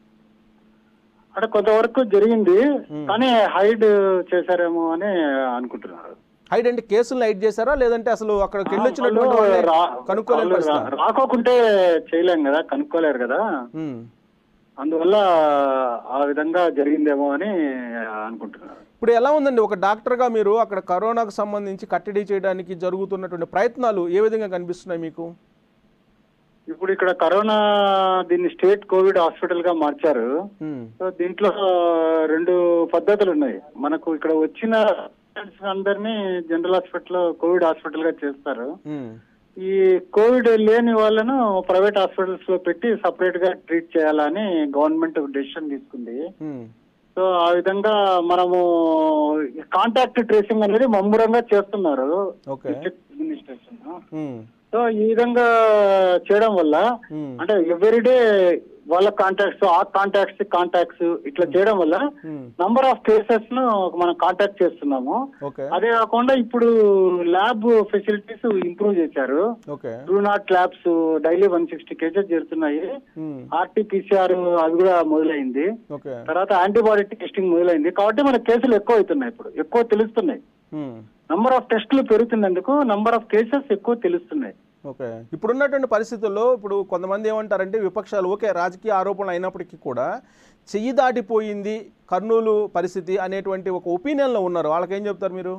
అంటే కొంతవరకు జరిగింది కానీ హైడ్ చేశారేమో అని అనుకుంటున్నారు హైడ్ అంటే కేసులను హైడ్ చేశారా లేదంటే అసలు అక్కడికి వెళ్ళి వచ్చినటువంటి వాళ్ళు వాళ్ళే రా- కనుక్కోలేని వాళ్ళు రా- పరిస్థితి రాకోకుంటే చేయలేం కదా కనుక్కోలేరు కదా ఉమ్. అందువల్ల ఆ విధంగా జరిగిందేమో అని అనుకుంటున్నారు ఇప్పుడు ఎలా ఉందండి ఒక డాక్టర్గా మీరు అక్కడ కరోనాకు సంబంధించి కట్టడి చేయడానికి జరుగుతున్నటువంటి ప్రయత్నాలు ఏ విధంగా కనిపిస్తున్నాయి మీకు ఇప్పుడు ఇక్కడ కరోనా దీన్ని స్టేట్ కోవిడ్ హాస్పిటల్ గా మార్చారు ఉమ్. సో దీంట్లో రెండు పద్ధతులు ఉన్నాయి మనకు ఇక్కడ వచ్చిన patients అందరినీ జనరల్ హాస్పిటల్ కోవిడ్ హాస్పిటల్ గా చేస్తారు ఉమ్. ఈ కోవిడ్ లేని వాళ్ళను ప్రైవేట్ హాస్పిటల్స్ లో పెట్టి సపరేట్ గా ట్రీట్ చేయాలని గవర్నమెంట్ డెసిషన్ తీసుకుంది ఉమ్. సో ఆ విధంగా మనము కాంటాక్ట్ ట్రేసింగ్ అనేది మమ్మురంగా చేస్తున్నారు okay district administration um, so ఈ విధంగా చేయడం వల్ల ఉమ్, అంటే ఎవ్రీడే వాళ్ళ కాంటాక్ట్స్ ఆ కాంటాక్ట్స్ కాంటాక్ట్స్ ఇట్లా చేయడం వల్ల ఉమ్, నంబర్ ఆఫ్ కేసెస్ ను మనం కాంటాక్ట్ చేస్తున్నాము ఓకే అదే కాకుండా ఇప్పుడు ల్యాబ్ ఫెసిలిటీస్ ఇంప్రూవ్ చేశారు okay two nought labs daily one sixty cases చేరుతున్నాయి ఉమ్, ఆర్టీపీసీఆర్ అది కూడా మొదలైంది ఓకే తర్వాత యాంటీబాడీ టెస్టింగ్ మొదలైంది కాబట్టి మన కేసులు ఎక్కువ అవుతున్నాయి ఇప్పుడు ఎక్కువ తెలుస్తున్నాయి ఉమ్, నంబర్ ఆఫ్ టెస్టులు పెరుగుతున్నందుకు నంబర్ ఆఫ్ కేసెస్ ఎక్కువ తెలుస్తున్నాయి ఓకే ఇప్పుడున్నటువంటి పరిస్థితుల్లో ఇప్పుడు కొంతమంది ఏమంటారంటే విపక్షాలు ఓకే రాజకీయ ఆరోపణలు అయినప్పటికీ కూడా చెయ్యి దాటిపోయింది కర్నూలు పరిస్థితి అనేటువంటి ఒక ఒపీనియన్లో ఉన్నారు వాళ్ళకి ఏం చెప్తారు మీరు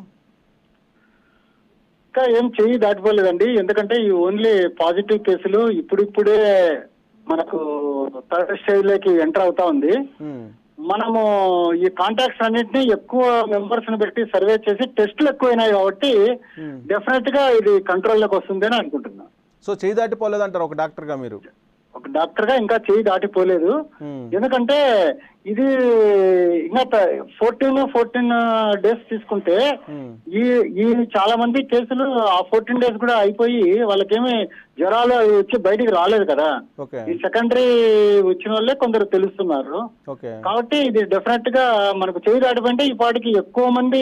ఇంకా ఏం చెయ్యి దాటిపోలేదండి ఎందుకంటే ఈ ఓన్లీ పాజిటివ్ కేసులు ఇప్పుడిప్పుడే మనకు థర్డ్ స్టేజ్ లోకి ఎంటర్ అవుతా ఉంది ఉమ్, మనము ఈ కాంటాక్ట్స్ అన్నింటినీ ఎక్కువ మెంబర్స్ ని పెట్టి సర్వే చేసి టెస్టులు ఎక్కువైనాయి కాబట్టి ఉమ్. డెఫినెట్ గా ఇది కంట్రోల్లోకి వస్తుంది అని అనుకుంటున్నా సో చెయ్యి దాటిపోలేదంటారు ఒక డాక్టర్గా మీరు ఒక డాక్టర్ గా ఇంకా చేయి దాటిపోలేదు ఉమ్, ఎందుకంటే ఇది ఇంకా ఫోర్టీన్ ఫోర్టీన్ డేస్ తీసుకుంటే ఉమ్, ఈ ఈ చాలా మంది కేసులు ఆ ఫోర్టీన్ డేస్ కూడా అయిపోయి వాళ్ళకేమి జ్వరాలు అవి వచ్చి బయటికి రాలేదు కదా ఓకే ఈ సెకండరీ వచ్చిన వాళ్ళే కొందరు తెలుస్తున్నారు ఓకే కాబట్టి ఇది డెఫినెట్ గా మనకు చేయి దాటిపోయింటే ఈ పాటికి ఎక్కువ మంది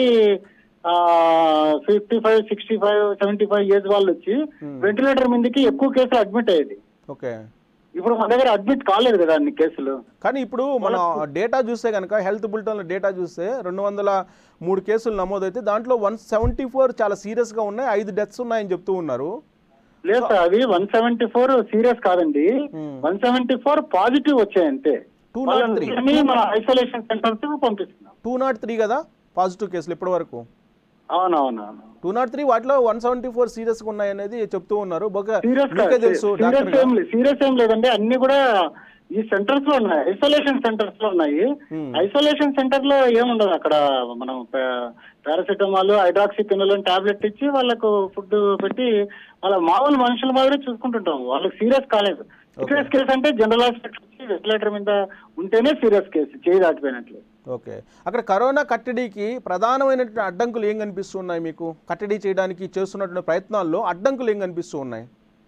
fifty five sixty five seventy five age వాళ్ళు వచ్చి Hmm. వెంటిలేటర్ మీదకి ఎక్కువ కేసులు అడ్మిట్ అయ్యేది ఓకే ఇప్పుడు మన దగ్గర అడ్మిట్ కాలేదు కదా అన్ని కేసులు కానీ ఇప్పుడు మన డేటా చూస్తే కనుక హెల్త్ బులెటిన్లో డేటా చూస్తే రెండు వందల మూడు కేసులు నమోదైతే దాంట్లో వన్ సెవెంటీ ఫోర్ చాలా సీరియస్గా ఉన్నాయి ఐదు డెత్స్ ఉన్నాయని చెప్తూ ఉన్నారు లేదు సార్ అవి వన్ సెవెంటీ ఫోర్ సీరియస్ కాదండి Hmm. One seventy four positive వచ్చాయి అంతే 203. వాళ్ళని మన ఐసోలేషన్ సెంటర్స్ పంపిస్తున్నాం టూ నాట్ త్రీ కదా పాజిటివ్ కేసులు ఇప్పటి వరకు అవునవునవును టూ నాట్ త్రీ వాటిలో వన్ సెవెంటీ ఫోర్ సీరియస్గా ఉన్నాయనేది చెప్తూ ఉన్నారు బహుశా సీరియస్ మీకే తెలుసు సీరియస్ డాక్టర్ ఏం లేదు సీరియస్ ఏం లేదండి అన్ని కూడా ఈ సెంటర్స్ లో ఉన్నాయి ఐసోలేషన్ సెంటర్స్ లో ఉన్నాయి Hmm. ఐసోలేషన్ సెంటర్ లో ఏముండదు అక్కడ మనం పారాసిటమాల్ హైడ్రాక్సిపినోల్ టాబ్లెట్ ఇచ్చి వాళ్ళకు ఫుడ్ పెట్టి వాళ్ళ మామూలు మనుషుల మాదిరి చూసుకుంటుంటాం వాళ్ళకి సీరియస్ కాలేదు సీరియస్ కేసు అంటే జనరల్ హాస్పిటల్ వచ్చి వెంటిలేటర్ మీద ఉంటేనే సీరియస్ కేసు చేయి దాటిపోయినట్లు ఓకే అక్కడ కరోనా కట్టడికి ప్రధానమైనటువంటి అడ్డంకులు ఏం కనిపిస్తూ ఉన్నాయి మీకు కట్టడి చేయడానికి చేస్తున్నటువంటి ప్రయత్నాల్లో అడ్డంకులు ఏం కనిపిస్తూ ఉన్నాయి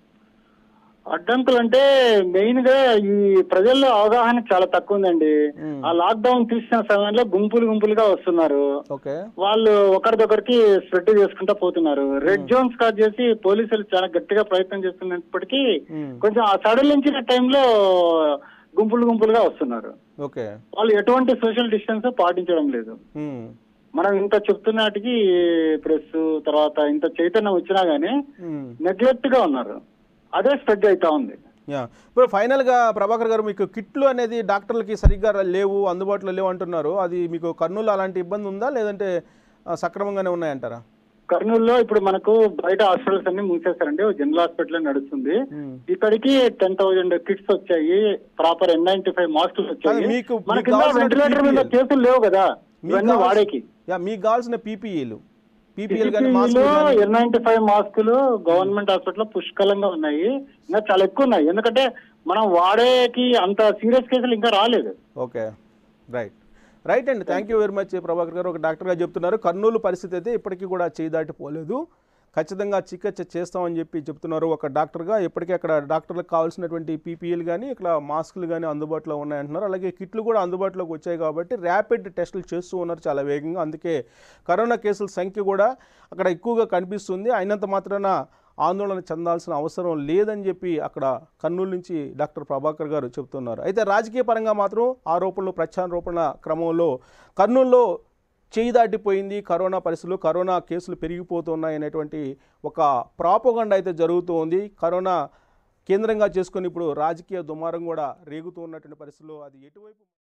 అడ్డంకులు అంటే మెయిన్ గా ఈ ప్రజల్లో అవగాహన చాలా తక్కువ ఉందండి Hmm. ఆ లాక్డౌన్ తీసిన సమయంలో గుంపులు గుంపులుగా వస్తున్నారు ఓకే వాళ్ళు ఒకరిదొకరికి స్ప్రెడ్ చేసుకుంటా పోతున్నారు రెడ్ జోన్స్ కాల్ చేసి పోలీసులు చాలా గట్టిగా ప్రయత్నం చేస్తున్నప్పటికీ Hmm. కొంచెం ఆ సడలించిన టైంలో గుంపులు గుంపులుగా వస్తున్నారు ఓకే వాళ్ళు ఎటువంటి సోషల్ డిస్టెన్స్ పాటించడం లేదు ఉమ్, మనం ఇంత చెప్తున్నటికి ప్రెస్ తర్వాత ఇంత చైతన్యం వచ్చినా గానీ ఉమ్. నెగ్లెక్ట్ గా ఉన్నారు అదే స్ప్రెడ్ అవుతా ఉంది యా ఇప్పుడు ఫైనల్గా ప్రభాకర్ గారు మీకు కిట్లు అనేది డాక్టర్లకి సరిగ్గా లేవు అందుబాటులో లేవు అంటున్నారు అది మీకు కర్నూలు అలాంటి ఇబ్బంది ఉందా లేదంటే ఆ, సక్రమంగానే ఉన్నాయంటారా కర్నూలులో ఇప్పుడు మనకు బయట హాస్పిటల్స్ అన్ని మూసేస్తారండి ఓ జనరల్ హాస్పిటల్ నడుస్తుంది ఉమ్. ఇక్కడికి టెన్ థౌజండ్ కిట్స్ వచ్చాయి ప్రాపర్ ఎన్ నైన్టీ ఫైవ్ మాస్కులు వచ్చాయి కాదు, మీకు- మన మీకు కింద కావాల్సిన వెంటిలేటర్ మీద PPE. కేసులు లేవు కదా మీకు ఇవన్నీ కావాల్సిన- వాడేకి యా మీకు కావాల్సిన పీపీఈలు పీపీఎల్ కానీ మాస్క్ ఎన్ నైన్టీ ఫైవ్ మాస్కులు గవర్నమెంట్ హాస్పిటల్ పుష్కలంగా ఉన్నాయి ఇంకా చాలా ఎక్కువ ఉన్నాయి ఎందుకంటే మనం వాడేకి అంత సీరియస్ కేసులు ఇంకా రాలేదు ఓకే రైట్ రైట్ అండి thank you very much Prabhakar గారు ఒక డాక్టర్గా చెప్తున్నారు కర్నూలు పరిస్థితి అయితే ఇప్పటికీ కూడా చేయి దాటిపోలేదు ఖచ్చితంగా చికిత్స చేస్తామని చెప్పి చెప్తున్నారు ఒక డాక్టర్గా ఇప్పటికీ అక్కడ డాక్టర్లకు కావాల్సినటువంటి పీపీఎల్ కానీ ఇక్కడ మాస్కులు కానీ అందుబాటులో ఉన్నాయంటున్నారు అలాగే కిట్లు కూడా అందుబాటులోకి వచ్చాయి కాబట్టి ర్యాపిడ్ టెస్టులు చేస్తూ ఉన్నారు చాలా వేగంగా అందుకే కరోనా కేసుల సంఖ్య కూడా అక్కడ ఎక్కువగా కనిపిస్తుంది అయినంత మాత్రాన ఆందోళన చెందాల్సిన అవసరం లేదని చెప్పి అక్కడ కర్నూలు నుంచి డాక్టర్ ప్రభాకర్ గారు చెబుతున్నారు అయితే రాజకీయ పరంగా మాత్రం ఆరోపణలు ప్రత్యారోపణ క్రమంలో కర్నూలులో చేయి దాటిపోయింది కరోనా పరిస్థితులు కరోనా కేసులు పెరిగిపోతున్నాయి అనేటువంటి ఒక ప్రాపగండ అయితే జరుగుతూ ఉంది కరోనా కేంద్రంగా చేసుకొని ఇప్పుడు రాజకీయ దుమారం కూడా రేగుతూ ఉన్నటువంటి పరిస్థితుల్లో అది ఎటువైపు